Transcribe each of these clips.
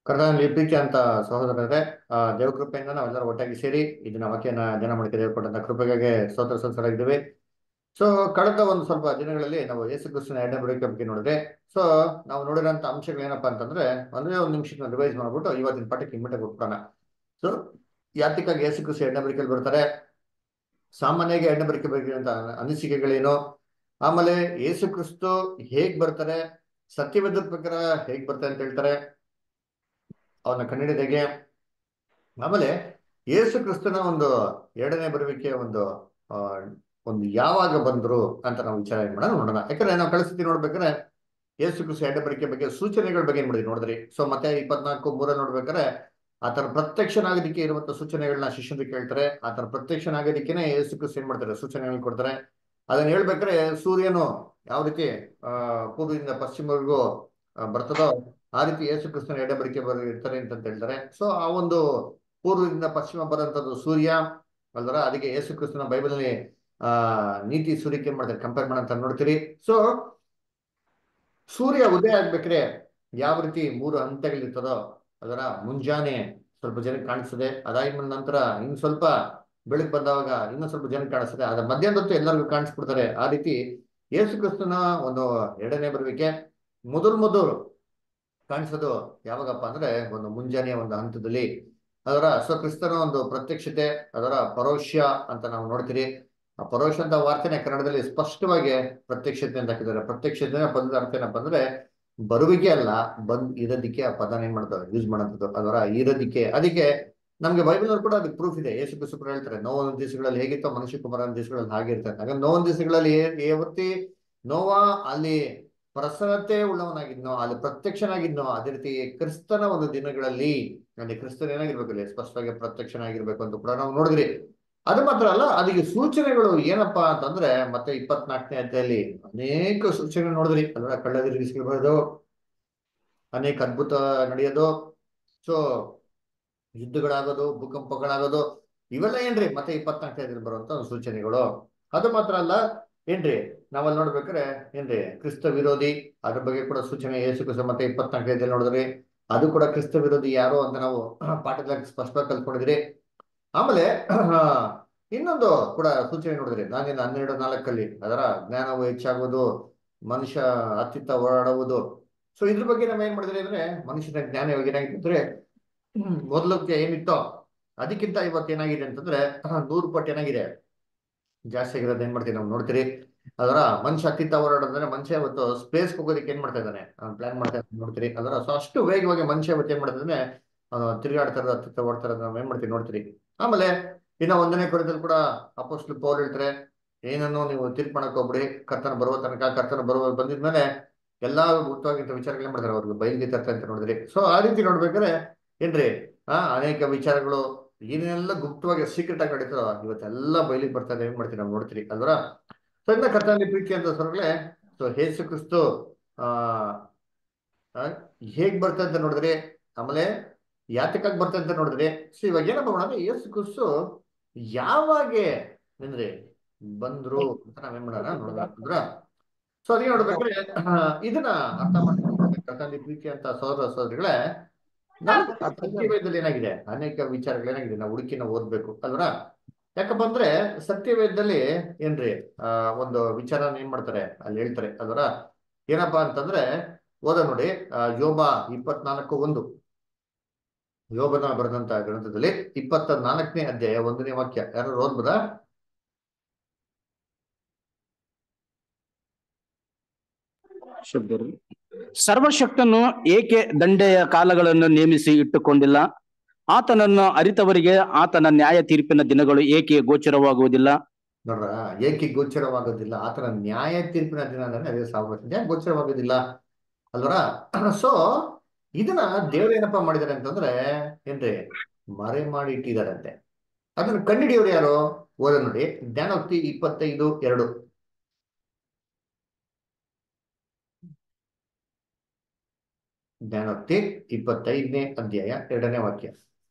ಕರ್ತನಲ್ಲಿ ಪ್ರೀತಿ ಅಂತ ಸಹೋದರರೇ ಆ ದೇವಕೃಪೆಯಿಂದ ನಾವೆಲ್ಲರೂ ಒಟ್ಟಾಗಿ ಸೇರಿ ಇದನ್ನ ವಾಕ್ಯನ ಧ್ಯಾನ ಮಾಡಿಕೆ ದೇವರು ಕೊಟ್ಟಂತ ಕೃಪೆಗಾಗಿ ಸ್ತೋತ್ರ ಸಲ್ಲಿಸಲಾಗಿದ್ದೇವೆ ಸೊ ಕಳೆದ ಒಂದು ಸ್ವಲ್ಪ ದಿನಗಳಲ್ಲಿ ನಾವು ಯೇಸು ಕ್ರಿಸ್ತನ ಎರಡನೇ ಬರುವಿಕೆ ಬಗ್ಗೆ ನೋಡಿದ್ರೆ ಸೊ ನಾವು ನೋಡಿರೋಂಥ ಅಂಶಗಳು ಏನಪ್ಪಾ ಅಂತಂದ್ರೆ ಒಂದೇ ಒಂದು ನಿಮಿಷಕ್ಕೆ ರಿವೈಸ್ ಮಾಡ್ಬಿಟ್ಟು ಇವತ್ತಿನ ಪಾಠಕ್ಕೆ ಇಮ್ಮಿಡಿಯೇಟ್ ಹೋಗ್ಬಿಡೋಣ ಸೊ ಯಾತಿಕಾಗಿ ಯೇಸು ಕ್ರಿಸ್ತ ಎರಡನೇ ಬರಿಕೆಯಲ್ಲಿ ಬರ್ತಾರೆ ಸಾಮಾನ್ಯವಾಗಿ ಎರಡನೇ ಬರಿಕೆ ಬಗ್ಗೆ ಅಂತ ಅನಿಸಿಕೆಗಳೇನು ಆಮೇಲೆ ಯೇಸು ಕ್ರಿಸ್ತು ಹೇಗ್ ಬರ್ತಾರೆ ಸತ್ಯವೇದ ಪ್ರಕಾರ ಹೇಗ್ ಬರ್ತಾರೆ ಅಂತ ಹೇಳ್ತಾರೆ ಅವನ ಕನ್ನಡಿದೆಗೆ ಆಮೇಲೆ ಯೇಸು ಕ್ರಿಸ್ತನ ಒಂದು ಎರಡನೇ ಬರುವಿಕೆ ಒಂದು ಆ ಒಂದು ಯಾವಾಗ ಬಂದ್ರು ಅಂತ ನಾವು ವಿಚಾರ ಏನ್ ಮಾಡೋಣ ನೋಡೋಣ ಯಾಕಂದ್ರೆ ನಾವು ಕಳಿಸ್ತಿ ನೋಡ್ಬೇಕಾದ್ರೆ ಯೇಸು ಕ್ರಿಸ್ತ ಎರಡನೇ ಬರಿಕೆ ಬಗ್ಗೆ ಸೂಚನೆಗಳ ಬಗ್ಗೆ ಏನ್ ಮಾಡಿದ್ವಿ ನೋಡಿದ್ರಿ ಸೊ ಮತ್ತೆ ಇಪ್ಪತ್ನಾಲ್ಕು ಮೂರ ನೋಡ್ಬೇಕಾದ್ರೆ ಆತನ ಪ್ರತ್ಯಕ್ಷನಾಗೋದಿಕ್ಕೆ ಇರುವಂತ ಸೂಚನೆಗಳನ್ನ ಶಿಷ್ಯರಿಗೆ ಕೇಳ್ತಾರೆ ಆತನ ಪ್ರತ್ಯಕ್ಷನಾಗೋದಿಕ್ಕೇನೆ ಯೇಸು ಕ್ರಿಸ್ತ ಏನ್ ಮಾಡ್ತಾರೆ ಸೂಚನೆಗಳನ್ನ ಕೊಡ್ತಾರೆ ಅದನ್ನ ಹೇಳ್ಬೇಕಾದ್ರೆ ಸೂರ್ಯನು ಯಾವ ರೀತಿ ಆ ಪೂರ್ವದಿಂದ ಪಶ್ಚಿಮವರೆಗೂ ಬರ್ತದೋ ಆ ರೀತಿ ಯೇಸು ಕ್ರಿಸ್ತನ ಎಡೆಬರಿಕೆ ಬರ ಇರ್ತಾರೆ ಅಂತ ಹೇಳ್ತಾರೆ ಸೊ ಆ ಒಂದು ಪೂರ್ವದಿಂದ ಪಶ್ಚಿಮ ಬರೋಂಥದ್ದು ಸೂರ್ಯ ಅಲ್ವರ ಅದಕ್ಕೆ ಯೇಸು ಕ್ರಿಸ್ತನ ಬೈಬಲ್ನಲ್ಲಿ ಆ ನೀತಿ ಸೂರ್ಯಕ್ಕೆ ಏನ್ ಮಾಡ್ತಾರೆ ಕಂಪೇರ್ ಮಾಡಂತ ನೋಡ್ತೀರಿ ಸೊ ಸೂರ್ಯ ಉದಯ ಆಗ್ಬೇಕ್ರೆ ಯಾವ ರೀತಿ ಮೂರು ಹಂತಗಳಿರ್ತದೋ ಅದರ ಮುಂಜಾನೆ ಸ್ವಲ್ಪ ಜನಕ್ಕೆ ಕಾಣಿಸ್ತದೆ ಅದಾದ್ಮೇಲೆ ನಂತರ ಇನ್ ಸ್ವಲ್ಪ ಬೆಳಕು ಬಂದವಾಗ ಇನ್ನೂ ಸ್ವಲ್ಪ ಜನ ಕಾಣಿಸ್ತದೆ ಅದ ಮಧ್ಯಾಹ್ನ ಹೊತ್ತು ಎಲ್ಲರಿಗೂ ಕಾಣಿಸ್ಬಿಡ್ತಾರೆ ಆ ರೀತಿ ಯೇಸು ಕ್ರಿಸ್ತನ ಒಂದು ಎರಡನೇ ಬರುವಿಕೆ ಮೊದಲು ಮೊದಲು ಕಾಣಿಸೋದು ಯಾವಾಗಪ್ಪ ಅಂದ್ರೆ ಒಂದು ಮುಂಜಾನೆಯ ಒಂದು ಹಂತದಲ್ಲಿ ಅದರ ಸ್ವಕ್ರಿಸ್ತನ ಒಂದು ಪ್ರತ್ಯಕ್ಷತೆ ಅದರ ಪರೋಕ್ಷ ಅಂತ ನಾವು ನೋಡ್ತೀರಿ ಆ ಪರೋಕ್ಷ ಅಂತ ವಾರ್ತೆನೆ ಕನ್ನಡದಲ್ಲಿ ಸ್ಪಷ್ಟವಾಗಿ ಪ್ರತ್ಯಕ್ಷತೆ ಅಂತ ಹಾಕಿದ್ದಾರೆ ಪ್ರತ್ಯಕ್ಷತೆ ಪದದ ಅರ್ಥ ಏನಪ್ಪ ಅಂದ್ರೆ ಬರುವಿಕೆ ಅಲ್ಲ ಬಂದ್ ಇರೋದಿಕ್ಕೆ ಆ ಪದನ ಏನ್ ಮಾಡ್ತಾರೆ ಯೂಸ್ ಮಾಡೋದು ಅದರ ಇರೋದಿಕ್ಕೆ ಅದಕ್ಕೆ ನಮ್ಗೆ ಬೈಬಲ್ ಕೂಡ ಅದಕ್ಕೆ ಪ್ರೂಫ್ ಇದೆ ಯೇಸು ಕ್ರಿಸ್ತರು ಹೇಳ್ತಾರೆ ನೋವೊಂದು ದಿವಸಗಳಲ್ಲಿ ಹೇಗಿತ್ತೋ ಮನುಷ್ಯ ಕುಮಾರನ ದಿವಸಗಳಲ್ಲಿ ಹಾಗೆ ಇರ್ತಾರೆ ಹಾಗೆ ನೋವೊಂದು ದಿವಸಗಳಲ್ಲಿ ಯಾವತ್ತಿ ನೋವಾ ಅಲ್ಲಿ ಪ್ರಸನ್ನತೆ ಉಳ್ಳವನಾಗಿದ್ನೋ ಅಲ್ಲಿ ಪ್ರತ್ಯಕ್ಷನಾಗಿದ್ನೋ ಅದೇ ರೀತಿ ಕ್ರಿಸ್ತನ ಒಂದು ದಿನಗಳಲ್ಲಿ ಅಲ್ಲಿ ಕ್ರಿಸ್ತನ ಏನಾಗಿರ್ಬೇಕು ಅಲ್ಲಿ ಸ್ಪಷ್ಟವಾಗಿ ಪ್ರತ್ಯಕ್ಷನಾಗಿರ್ಬೇಕು ಅಂತ ಕೂಡ ನಾವು ನೋಡಿದ್ರಿ ಅದು ಮಾತ್ರ ಅಲ್ಲ ಅದಕ್ಕೆ ಸೂಚನೆಗಳು ಏನಪ್ಪಾ ಅಂತಂದ್ರೆ ಮತ್ತೆ ಇಪ್ಪತ್ನಾಲ್ಕನೇ ಅಧ್ಯಾಯಲ್ಲಿ ಅನೇಕ ಸೂಚನೆಗಳು ನೋಡಿದ್ರಿ ಅಲ್ವಾ ಕಳ್ಳದಿರಿಗಿಸ್ಕೊಳ್ಬಹುದು ಅನೇಕ ಅದ್ಭುತ ನಡೆಯೋದು ಸೊ ಯುದ್ಧಗಳಾಗೋದು ಭೂಕಂಪಗಳಾಗೋದು ಇವೆಲ್ಲ ಏನ್ರಿ ಮತ್ತೆ ಇಪ್ಪತ್ನಾಲ್ಕನೇ ಬರುವಂತ ಒಂದು ಸೂಚನೆಗಳು ಅದು ಮಾತ್ರ ಅಲ್ಲ ಏನ್ರಿ ನಾವಲ್ಲಿ ನೋಡ್ಬೇಕಾದ್ರೆ ಏನ್ರಿ ಕ್ರಿಸ್ತ ವಿರೋಧಿ ಅದ್ರ ಬಗ್ಗೆ ಕೂಡ ಸೂಚನೆ ಯೇಸು ಕ್ರಿಸ್ತ ಮತ್ತೆ ಇಪ್ಪತ್ನಾಲ್ಕನೇ ನೋಡಿದ್ರಿ ಅದು ಕೂಡ ಕ್ರಿಸ್ತ ವಿರೋಧಿ ಯಾರು ಅಂತ ನಾವು ಪಾಠದಲ್ಲಿ ಸ್ಪಷ್ಟವಾಗಿ ಕಲ್ತ್ಕೊಂಡಿದ್ರಿ ಆಮೇಲೆ ಇನ್ನೊಂದು ಕೂಡ ಸೂಚನೆ ನೋಡಿದ್ರಿ ನಾನಿನ್ನ ಹನ್ನೆರಡು ನಾಲ್ಕಲ್ಲಿ ಅದರ ಜ್ಞಾನವು ಹೆಚ್ಚಾಗುವುದು ಮನುಷ್ಯ ಅತ್ತಿತ್ತ ಓಡಾಡುವುದು ಸೊ ಇದ್ರ ಬಗ್ಗೆ ನಾವ್ ಏನ್ ಮಾಡಿದ್ರಿ ಅಂದ್ರೆ ಮನುಷ್ಯನ ಜ್ಞಾನ ಇವಾಗ ಏನಾಗಿದ್ರೆ ಮೊದಲಕ್ಕೆ ಏನಿತ್ತೋ ಅದಕ್ಕಿಂತ ಇವತ್ತು ಏನಾಗಿದೆ ಅಂತಂದ್ರೆ ನೂರು ಪಟ್ಟು ಏನಾಗಿದೆ ಜಾಸ್ತಿ ಆಗಿರೋದು ಏನ್ ಮಾಡ್ತೀವಿ ನಾವು ನೋಡ್ತೀರಿ ಅದರ ಮನುಷ್ಯ ಅತ್ತಿತ್ತ ಓಡಾಡೋದಂದ್ರೆ ಮನುಷ್ಯ ಇವತ್ತು ಸ್ಪೇಸ್ ಹೋಗೋದಕ್ಕೆ ಏನ್ ಮಾಡ್ತಾ ಇದ್ದಾನೆ ಪ್ಲಾನ್ ಮಾಡ್ತಾ ಇದ್ದಾನೆ ನೋಡ್ತೀರಿ ಅದರ ಸೊ ಅಷ್ಟು ವೇಗವಾಗಿ ಮನುಷ್ಯ ಇವತ್ತು ಏನ್ ಮಾಡ್ತಾ ಇದ್ದಾನೆ ತಿರುಗಾಡ್ತಾ ಇರೋದು ಅತ್ತಿತ್ತ ಓಡ್ತಾ ಇರೋದು ನಾವ್ ಏನ್ ಮಾಡ್ತೀವಿ ನೋಡ್ತೀರಿ ಆಮೇಲೆ ಇನ್ನ ಒಂದನೇ ಕೊರದಲ್ಲಿ ಕೂಡ ಅಪೋಸ್ಟ್ಲು ಪೌಲ್ ಹೇಳ್ತಾರೆ ಏನನ್ನು ನೀವು ತೀರ್ಪು ಮಾಡಕ್ ಹೋಗ್ಬಿಡಿ ಕರ್ತನ ಬರುವ ತನಕ ಕರ್ತನ ಬರುವ ಬಂದಿದ್ಮೇಲೆ ಎಲ್ಲಾ ಗುಪ್ತವಾಗಿಂತ ವಿಚಾರಗಳೇ ಮಾಡ್ತಾರೆ ಅವ್ರಿಗೆ ಬಯಲಿಗೆ ತರ್ತಾರೆ ಅಂತ ನೋಡಿದ್ರಿ ಸೊ ಆ ರೀತಿ ನೋಡ್ಬೇಕಾದ್ರೆ ಏನ್ರಿ ಆ ಅನೇಕ ವಿಚಾರಗಳು ಏನೆಲ್ಲ ಗುಪ್ತವಾಗಿ ಸೀಕ್ರೆಟ್ ಆಗಿ ನಡೀತಾರೋ ಇವತ್ತೆಲ್ಲ ಬಯಲಿಗೆ ಬರ್ತಾರೆ ಏನ್ ಮಾಡ್ತೀವಿ ನಾವು ನೋಡ್ತೀರಿ ಅಲ್ವರ ಸೊ ಇನ್ನ ಕರ್ತನಲ್ಲಿ ಪ್ರೀತಿ ಅಂತ ಸರ್ಗಳೇ ಸೊ ಹೇಸು ಕ್ರಿಸ್ತು ಆ ಹೇಗ್ ಬರ್ತದೆ ಅಂತ ನೋಡಿದ್ರಿ ಆಮೇಲೆ ಯಾತಕ್ಕಾಗಿ ಬರ್ತದೆ ಅಂತ ನೋಡಿದ್ರಿ ಸೊ ಇವಾಗ ಏನಪ್ಪ ಮಾಡೋದು ಯೇಸು ಕ್ರಿಸ್ತು ಯಾವಾಗೆ ಅಂದ್ರೆ ಬಂದ್ರು ಅಂತ ನಾವೇನ್ ಮಾಡೋಣ ನೋಡ್ಬೇಕಂದ್ರ ಸೊ ಅದೇ ನೋಡ್ಬೇಕ್ರೆ ಇದನ್ನ ಅರ್ಥ ಮಾಡ್ಕೊಂಡು ಪ್ರೀತಿ ಅಂತ ಸಹೋದರ ಸಹೋದರಿಗಳೇ ನಮ್ಗೆ ಸತ್ಯವೇದದಲ್ಲಿ ಏನಾಗಿದೆ ಅನೇಕ ವಿಚಾರಗಳು ಏನಾಗಿದೆ ನಾವು ಹುಡುಕಿನ ಓದ್ಬೇಕು ಅಲ್ವರ ಯಾಕಪ್ಪ ಅಂದ್ರೆ ಸತ್ಯವೇದದಲ್ಲಿ ಏನ್ರಿ ಆ ಒಂದು ವಿಚಾರ ಏನ್ ಮಾಡ್ತಾರೆ ಅಲ್ಲಿ ಹೇಳ್ತಾರೆ ಅಲ್ವರ ಏನಪ್ಪಾ ಅಂತಂದ್ರೆ ಓದ ನೋಡಿ ಯೋಬ ಇಪ್ಪತ್ನಾಲ್ಕು ಒಂದು ಯೋಬನ ಬರೆದಂತ ಗ್ರಂಥದಲ್ಲಿ ಇಪ್ಪತ್ತ ನಾಲ್ಕನೇ ಅಧ್ಯಾಯ ಒಂದನೇ ವಾಕ್ಯ ಯಾರು ಓದ್ಬೋದಾ ಸರ್ವಶಕ್ತನು ಏಕೆ ದಂಡೆಯ ಕಾಲಗಳನ್ನು ನೇಮಿಸಿ ಇಟ್ಟುಕೊಂಡಿಲ್ಲ ಆತನನ್ನು ಅರಿತವರಿಗೆ ಆತನ ನ್ಯಾಯ ತೀರ್ಪಿನ ದಿನಗಳು ಏಕೆ ಗೋಚರವಾಗುವುದಿಲ್ಲ ನೋಡ್ರ ಏಕೆ ಗೋಚರವಾಗೋದಿಲ್ಲ ಆತನ ನ್ಯಾಯ ತೀರ್ಪಿನ ದಿನ ಅಂದ್ರೆ ಅದೇ ಸಾವಿರ ಯಾಕೆ ಗೋಚರವಾಗೋದಿಲ್ಲ ಅಲ್ವರ ಸೊ ಇದನ್ನ ದೇವ್ರು ಏನಪ್ಪಾ ಮಾಡಿದಾರೆ ಅಂತಂದ್ರೆ ಏನ್ರಿ ಮರೆ ಮಾಡಿ ಇಟ್ಟಿದಾರಂತೆ ಅದನ್ನ ಕಂಡಿಡಿಯೋರು ಯಾರು ಓದ ನೋಡಿ ಜ್ಞಾನೋಕ್ತಿ ಇಪ್ಪತ್ತೈದು ಎರಡು ಜ್ಞಾನೋಕ್ತಿ ಇಪ್ಪತ್ತೈದನೇ ಅಧ್ಯಾಯ ಎರಡನೇ ವಾಕ್ಯ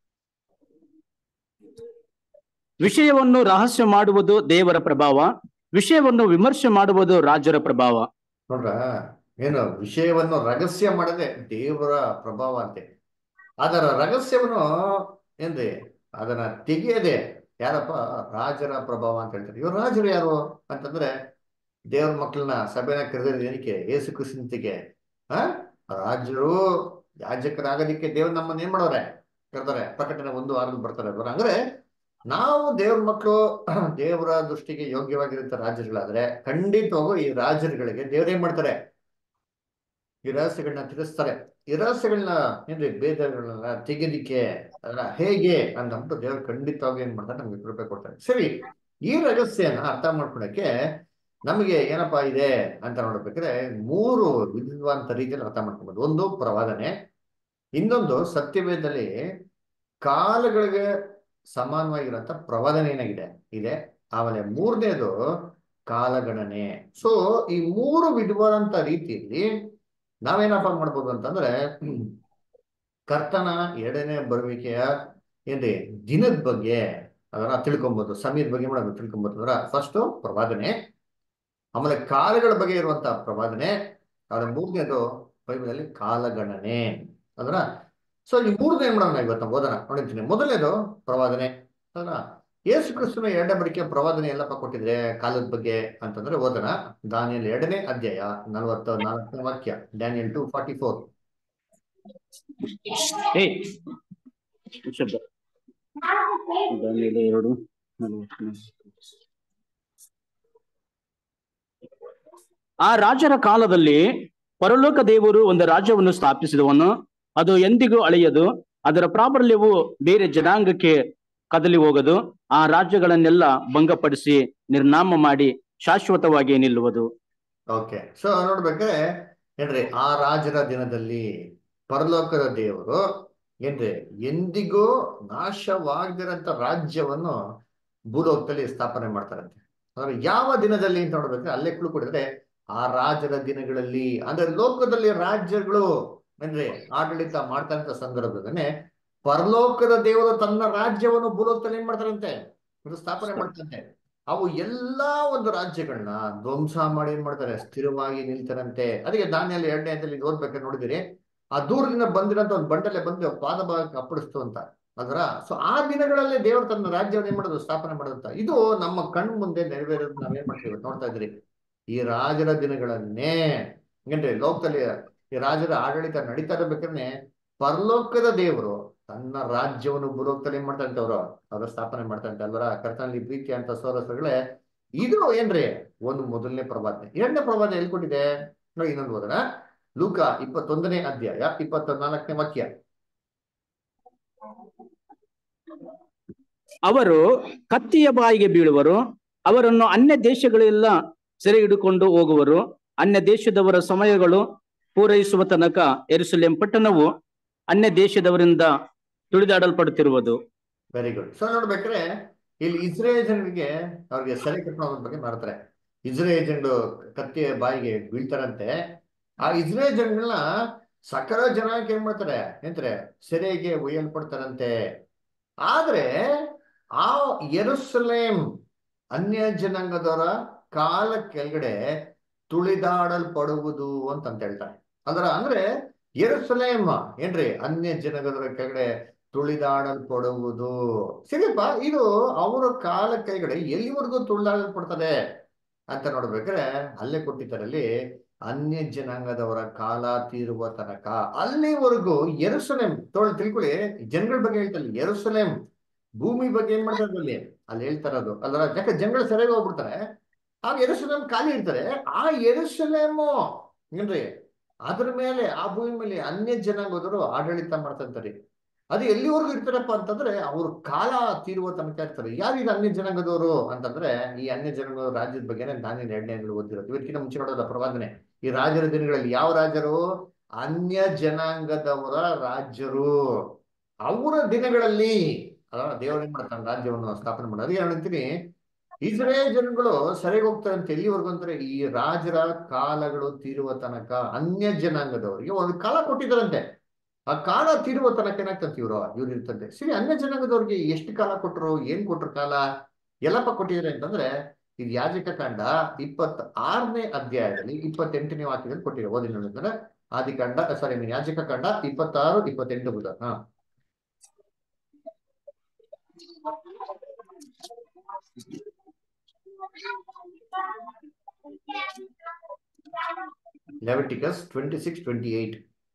ವಿಷಯವನ್ನು ರಹಸ್ಯ ಮಾಡುವುದು ದೇವರ ಪ್ರಭಾವ ವಿಷಯವನ್ನು ವಿಮರ್ಶೆ ಮಾಡುವುದು ರಾಜರ ಪ್ರಭಾವ ನೋಡ್ರ ಏನು ವಿಷಯವನ್ನು ರಹಸ್ಯ ಮಾಡದೆ ದೇವರ ಪ್ರಭಾವ ಅಂತೆ ಅದರ ರಹಸ್ಯವನ್ನು ಏನ್ರಿ ಅದನ್ನ ತೆಗೆಯದೆ ಯಾರಪ್ಪ ರಾಜರ ಪ್ರಭಾವ ಅಂತ ಹೇಳ್ತಾರೆ ಇವ್ರು ರಾಜರು ಯಾರು ಅಂತಂದ್ರೆ ದೇವ್ರ ಮಕ್ಕಳನ್ನ ಸಭೆನ ಕರೆದಿರೋದು ಏನಕ್ಕೆ ಏಸು ಕ್ರಿಸ್ತಂತಿಗೆ ಆ ರಾಜರು ಯಾಜಕರಾಗೋದಿಕ್ಕೆ ದೇವ್ರು ನಮ್ಮನ್ನ ಏನ್ ಮಾಡೋರೆ ಕರ್ತಾರೆ ಪ್ರಕಟಣೆ ಒಂದು ವಾರದಲ್ಲಿ ಬರ್ತಾರೆ ಅವ್ರು ಅಂದ್ರೆ ನಾವು ದೇವ್ರ ಮಕ್ಕಳು ದೇವರ ದೃಷ್ಟಿಗೆ ಯೋಗ್ಯವಾಗಿರುವಂತ ರಾಜರುಗಳಾದ್ರೆ ಖಂಡಿತವಾಗೂ ಈ ರಾಜರುಗಳಿಗೆ ದೇವ್ರೇನ್ ಮಾಡ್ತಾರೆ ಈ ರಹಸ್ಯಗಳನ್ನ ತಿಳಿಸ್ತಾರೆ ಈ ರಹಸ್ಯಗಳನ್ನ ಏನ್ರಿ ಭೇದಗಳನ್ನ ತೆಗೆದಿಕ್ಕೆ ಅದನ್ನ ಹೇಗೆ ಅಂತಂದ್ಬಿಟ್ಟು ದೇವ್ರು ಖಂಡಿತವಾಗಿ ಏನ್ ಮಾಡ್ತಾರೆ ನಮ್ಗೆ ಕೃಪೆ ಕೊಡ್ತಾರೆ ಸರಿ ಈ ರಹಸ್ಯನ ಅರ್ಥ ಮಾಡ್ಕೊಳಕ್ಕೆ ನಮಗೆ ಏನಪ್ಪಾ ಇದೆ ಅಂತ ನೋಡ್ಬೇಕಾದ್ರೆ ಮೂರು ವಿಧವಾದಂತ ರೀತಿಯಲ್ಲಿ ಅರ್ಥ ಮಾಡ್ಕೊಬೋದು ಒಂದು ಪ್ರವಾದನೆ ಇನ್ನೊಂದು ಸತ್ಯವೇದದಲ್ಲಿ ಕಾಲಗಳಿಗೆ ಸಮಾನವಾಗಿರುವಂತ ಪ್ರವಾದನೆ ಏನಾಗಿದೆ ಇದೆ ಆಮೇಲೆ ಮೂರನೇದು ಕಾಲಗಣನೆ ಸೊ ಈ ಮೂರು ವಿಧವಾದಂತ ರೀತಿಯಲ್ಲಿ ನಾವೇನಪ್ಪ ಮಾಡ್ಬೋದು ಅಂತಂದ್ರೆ ಕರ್ತನ ಎರಡನೇ ಬರುವಿಕೆಯ ಏನ್ರಿ ದಿನದ ಬಗ್ಗೆ ಅದನ್ನ ತಿಳ್ಕೊಬಹುದು ಸಮಯದ ಬಗ್ಗೆ ಮಾಡೋದು ತಿಳ್ಕೊಬಹುದು ಅಂದ್ರ ಫಸ್ಟ್ ಪ್ರವಾದನೆ ಆಮೇಲೆ ಕಾಲಗಳ ಬಗ್ಗೆ ಇರುವಂತ ಪ್ರವಾದನೆ ಆಮೇಲೆ ಮೂರನೇದು ಬೈಬಲಲ್ಲಿ ಕಾಲಗಣನೆ ಅದರ ಸೊ ಈ ಮೂರನೇ ಏನ್ ಮಾಡೋಣ ಇವತ್ತು ನಾವು ಓದೋಣ ನೋಡಿರ್ತೀನಿ ಮೊದಲನೇದು ಪ್ರವಾದನೆ ಅದರ ಯೇಸು ಕ್ರಿಸ್ತನ ಎರಡನೇ ಬರಿಕೆ ಪ್ರವಾದನೆ ಎಲ್ಲಪ್ಪ ಕೊಟ್ಟಿದ್ರೆ ಕಾಲದ ಬಗ್ಗೆ ಅಂತಂದ್ರೆ ಓದೋಣ ದಾನಿಯಲ್ ಎರಡನೇ ಅಧ್ಯಾಯ ನಲವತ್ತ ನಾಲ್ಕನೇ ವಾಕ್ಯ ಡ್ಯಾನಿಯಲ್ ಟು ಫಾರ್ಟಿ ಫೋರ್ ಏ ಶಬ್ದ ದಾನಿಯೇಲ ಎರಡು ನಲವತ್ನಾಲ್ಕು. ಆ ರಾಜರ ಕಾಲದಲ್ಲಿ ಪರಲೋಕ ದೇವರು ಒಂದು ರಾಜ್ಯವನ್ನು ಸ್ಥಾಪಿಸಿದವನು ಅದು ಎಂದಿಗೂ ಅಳೆಯದು ಅದರ ಪ್ರಾಬಲ್ಯವು ಬೇರೆ ಜನಾಂಗಕ್ಕೆ ಕದಲಿ ಹೋಗದು ಆ ರಾಜ್ಯಗಳನ್ನೆಲ್ಲ ಭಂಗಪಡಿಸಿ ನಿರ್ನಾಮ ಮಾಡಿ ಶಾಶ್ವತವಾಗಿ ನಿಲ್ಲುವುದು ಓಕೆ ಸೊ ನೋಡ್ಬೇಕಾದ್ರೆ ಏನ್ರಿ ಆ ರಾಜರ ದಿನದಲ್ಲಿ ಪರಲೋಕದ ದೇವರು ಏನ್ರಿ ಎಂದಿಗೂ ನಾಶವಾಗದಿರಂತ ರಾಜ್ಯವನ್ನು ಭೂಲೋಕದಲ್ಲಿ ಸ್ಥಾಪನೆ ಮಾಡ್ತಾರಂತೆ ಅಂದ್ರೆ ಯಾವ ದಿನದಲ್ಲಿ ಅಂತ ನೋಡ್ಬೇಕಾದ್ರೆ ಅಲ್ಲೇ ಕುಳು ಕೊಡಿದ್ರೆ ಆ ರಾಜರ ದಿನಗಳಲ್ಲಿ ಅಂದ್ರೆ ಲೋಕದಲ್ಲಿ ರಾಜ್ಯಗಳು ಏನ್ರಿ ಆಡಳಿತ ಮಾಡ್ತಕ್ಕಂಥ ಸಂದರ್ಭದಲ್ಲೇ ಪರಲೋಕದ ದೇವರು ತನ್ನ ರಾಜ್ಯವನ್ನು ಭೂಲೋಕದಲ್ಲಿ ಏನ್ ಮಾಡ್ತಾರಂತೆ ಇದು ಸ್ಥಾಪನೆ ಮಾಡ್ತಂತೆ ಅವು ಎಲ್ಲಾ ಒಂದು ರಾಜ್ಯಗಳನ್ನ ಧ್ವಂಸ ಮಾಡಿ ಏನ್ ಮಾಡ್ತಾರೆ ಸ್ಥಿರವಾಗಿ ನಿಲ್ತಾರಂತೆ ಅದಕ್ಕೆ ದಾನಿಯಲ್ಲಿ ಎರಡನೇ ಹಂತದಲ್ಲಿ ಇದು ಓದ್ಬೇಕಾದ್ರೆ ನೋಡಿದಿರಿ ಆ ದೂರದಿಂದ ಬಂದಿರೋಂಥ ಒಂದು ಬಂಡಲೆ ಬಂದು ಪಾದ ಭಾಗಕ್ಕೆ ಅಪ್ಪಡಿಸ್ತು ಅಂತ ಅದರ ಸೊ ಆ ದಿನಗಳಲ್ಲಿ ದೇವರು ತನ್ನ ರಾಜ್ಯವನ್ನು ಏನ್ ಮಾಡೋದು ಸ್ಥಾಪನೆ ಮಾಡೋದಂತ ಇದು ನಮ್ಮ ಕಣ್ಣು ಮುಂದೆ ನೆರವೇರೋದು ನಾವೇನ್ ಮಾಡ್ತೀವಿ ಇವತ್ತು ನೋಡ್ತಾ ಇದ್ರಿ ಈ ರಾಜರ ದಿನಗಳನ್ನೇ ಏನ್ರಿ ಲೋಕದಲ್ಲಿ ಈ ರಾಜರ ಆಡಳಿತ ನಡೀತಾ ಇರಬೇಕಾದ್ರೆ ಪರಲೋಕದ ದೇವರು ತನ್ನ ರಾಜ್ಯವನ್ನು ಭೂಲೋಕದಲ್ಲಿ ಏನ್ ಮಾಡ್ತಾರಂತೆ ಅವರು ಅವರ ಸ್ಥಾಪನೆ ಮಾಡ್ತಾರಂತೆ ಅಲ್ವರ ಕರ್ತನಲ್ಲಿ ಪ್ರೀತಿ ಅಂತ ಸೋರಸಗಳೇ ಇದು ಏನ್ರಿ ಒಂದು ಮೊದಲನೇ ಪ್ರವಾದನೆ ಎರಡನೇ ಪ್ರವಾದನೆ ಎಲ್ಲಿ ಕೊಟ್ಟಿದೆ ನೋಡಿ ಇನ್ನೊಂದು ಓದೋಣ ಲೂಕ ಇಪ್ಪತ್ತೊಂದನೇ ಅಧ್ಯಾಯ ಇಪ್ಪತ್ತ ನಾಲ್ಕನೇ ವಾಕ್ಯ ಅವರು ಕತ್ತಿಯ ಬಾಯಿಗೆ ಬೀಳುವರು ಅವರನ್ನು ಅನ್ಯ ದೇಶಗಳೆಲ್ಲ ಸೆರೆ ಹಿಡಿಕೊಂಡು ಹೋಗುವರು ಅನ್ಯ ದೇಶದವರ ಸಮಯಗಳು ಪೂರೈಸುವ ತನಕ ಎರುಸಲೇಂ ಪಟ್ಟಣವು ಅನ್ಯ ದೇಶದವರಿಂದ ತುಳಿದಾಡಲ್ಪಡುತ್ತಿರುವುದು ವೆರಿ ಗುಡ್ ಸೊ ನೋಡ್ಬೇಕಾದ್ರೆ ಇಲ್ಲಿ ಇಸ್ರೇಲ್ ಜನರಿಗೆ ಅವ್ರಿಗೆ ಸೆರೆ ಕಟ್ಕೊಳ್ಳೋದ್ರ ಬಗ್ಗೆ ಮಾಡ್ತಾರೆ ಇಸ್ರೇಲ್ ಜನರು ಕತ್ತಿಯ ಬಾಯಿಗೆ ಬೀಳ್ತಾರಂತೆ ಆ ಇಸ್ರೇಲ್ ಜನಗಳನ್ನ ಸಕಲ ಜನಾಂಗ ಏನ್ ಮಾಡ್ತಾರೆ ಎಂತಾರೆ ಸೆರೆಗೆ ಒಯ್ಯಲ್ಪಡ್ತಾರಂತೆ ಆದ್ರೆ ಆ ಯೆರೂಸಲೇಂ ಅನ್ಯ ಜನಾಂಗದವರ ಕಾಲ ಕೆಳಗಡೆ ತುಳಿದಾಡಲ್ಪಡುವುದು ಅಂತ ಹೇಳ್ತಾರೆ ಅದರ ಅಂದ್ರೆ ಯೆರೂಸಲೇಮ್ ಏನ್ರಿ ಅನ್ಯ ಜನಾಂಗದವರ ಕೆಳಗಡೆ ತುಳಿದಾಡಲ್ಪಡುವುದು ಸರಿಯಪ್ಪ ಇದು ಅವರ ಕಾಲ ಕೈಗಡೆ ಎಲ್ಲಿವರೆಗೂ ತುಳಿದಾಡಲ್ಪಡ್ತದೆ ಅಂತ ನೋಡ್ಬೇಕಾದ್ರೆ ಅಲ್ಲೇ ಕೊಟ್ಟಿದ್ದಾರಲ್ಲಿ ಅನ್ಯ ಜನಾಂಗದವರ ಕಾಲ ತೀರುವ ತನಕ ಅಲ್ಲಿವರೆಗೂ ಎರುಸಲೇಂ ತೊಳ್ ತಿಳ್ಕೊಳ್ಳಿ ಜನಗಳ ಬಗ್ಗೆ ಹೇಳ್ತಾರೆ ಎರುಸಲೇಂ ಭೂಮಿ ಬಗ್ಗೆ ಏನ್ ಮಾಡ್ತಾರೆ ಅಲ್ಲಿ ಅಲ್ಲಿ ಹೇಳ್ತಾರೆ ಅದು ಅಲ್ಲರ ಯಾಕೆ ಜನಗಳು ಸರಿಯಾಗಿ ಹೋಗ್ಬಿಡ್ತಾರೆ ಆ ಎರುಸಲೇಂ ಖಾಲಿ ಇರ್ತಾರೆ ಆ ಎರುಸಲೇಮು ಏನ್ರಿ ಅದ್ರ ಮೇಲೆ ಆ ಭೂಮಿ ಮೇಲೆ ಅನ್ಯ ಜನಾಂಗದವರು ಆಡಳಿತ ಮಾಡ್ತಂತಾರೆ ಅದು ಎಲ್ಲಿವರೆಗೂ ಇರ್ತಾರಪ್ಪ ಅಂತಂದ್ರೆ ಅವ್ರ ಕಾಲ ತೀರುವ ತನಕ ಇರ್ತಾರೆ ಯಾರು ಇದು ಅನ್ಯ ಜನಾಂಗದವರು ಅಂತಂದ್ರೆ ಈ ಅನ್ಯ ಜನಾಂಗದ ರಾಜ್ಯದ ಬಗ್ಗೆನೇ ನಾನೇ ಎರಡನೇ ಅಂಗಡಿ ಓದಿರೋದು ಇವತ್ತಿನ ಮುಂಚೆ ನೋಡೋದ ಪ್ರವಾದನೆ ಈ ರಾಜರ ದಿನಗಳಲ್ಲಿ ಯಾವ ರಾಜರು ಅನ್ಯ ಜನಾಂಗದವರ ರಾಜ್ಯರು ಅವರ ದಿನಗಳಲ್ಲಿ ಅಲ್ಲ ದೇವರು ಏನ್ ಮಾಡ್ತಾನೆ ರಾಜ್ಯವನ್ನು ಸ್ಥಾಪನೆ ಮಾಡೋದು ಅದಕ್ಕೆ ನಾನು ಹೇಳ್ತೀನಿ ಇಸ್ರೇಲ್ ಜನಗಳು ಸರಿಯಾಗಿ ಹೋಗ್ತಾರೆ ಅಂತ ಎಲ್ಲಿವರೆಗೂ ಅಂದ್ರೆ ಈ ರಾಜರ ಕಾಲಗಳು ತೀರುವ ತನಕ ಅನ್ಯ ಜನಾಂಗದವರಿಗೆ ಒಂದು ಕಾಲ ಕೊಟ್ಟಿದ್ದಾರಂತೆ ಆ ಕಾಲ ತೀರುವ ತನಕ ಏನಾಗ್ತಂತೆ ಇವರು ಇವ್ರು ಇರ್ತಂತೆ ಸರಿ ಅನ್ಯ ಜನಾಂಗದವ್ರಿಗೆ ಎಷ್ಟು ಕಾಲ ಕೊಟ್ಟರು ಏನ್ ಕೊಟ್ರು ಕಾಲ ಎಲ್ಲಪ್ಪ ಕೊಟ್ಟಿದ್ದಾರೆ ಅಂತಂದ್ರೆ ಇದು ಯಾಜಕ ಕಾಂಡ ಇಪ್ಪತ್ತ ಆರನೇ ಅಧ್ಯಾಯದಲ್ಲಿ ಇಪ್ಪತ್ತೆಂಟನೇ ವಾಕ್ಯದಲ್ಲಿ ಕೊಟ್ಟಿರೋ ಓದಿ ನೋಡಿದ್ರೆ ಆದಿಕಾಂಡ ಸಾರಿ ಯಾಜಕ ಕಾಂಡ ಇಪ್ಪತ್ತಾರು ಇಪ್ಪತ್ತೆಂಟು ಬುಧ ಹಾ Leviticus twenty six twenty eight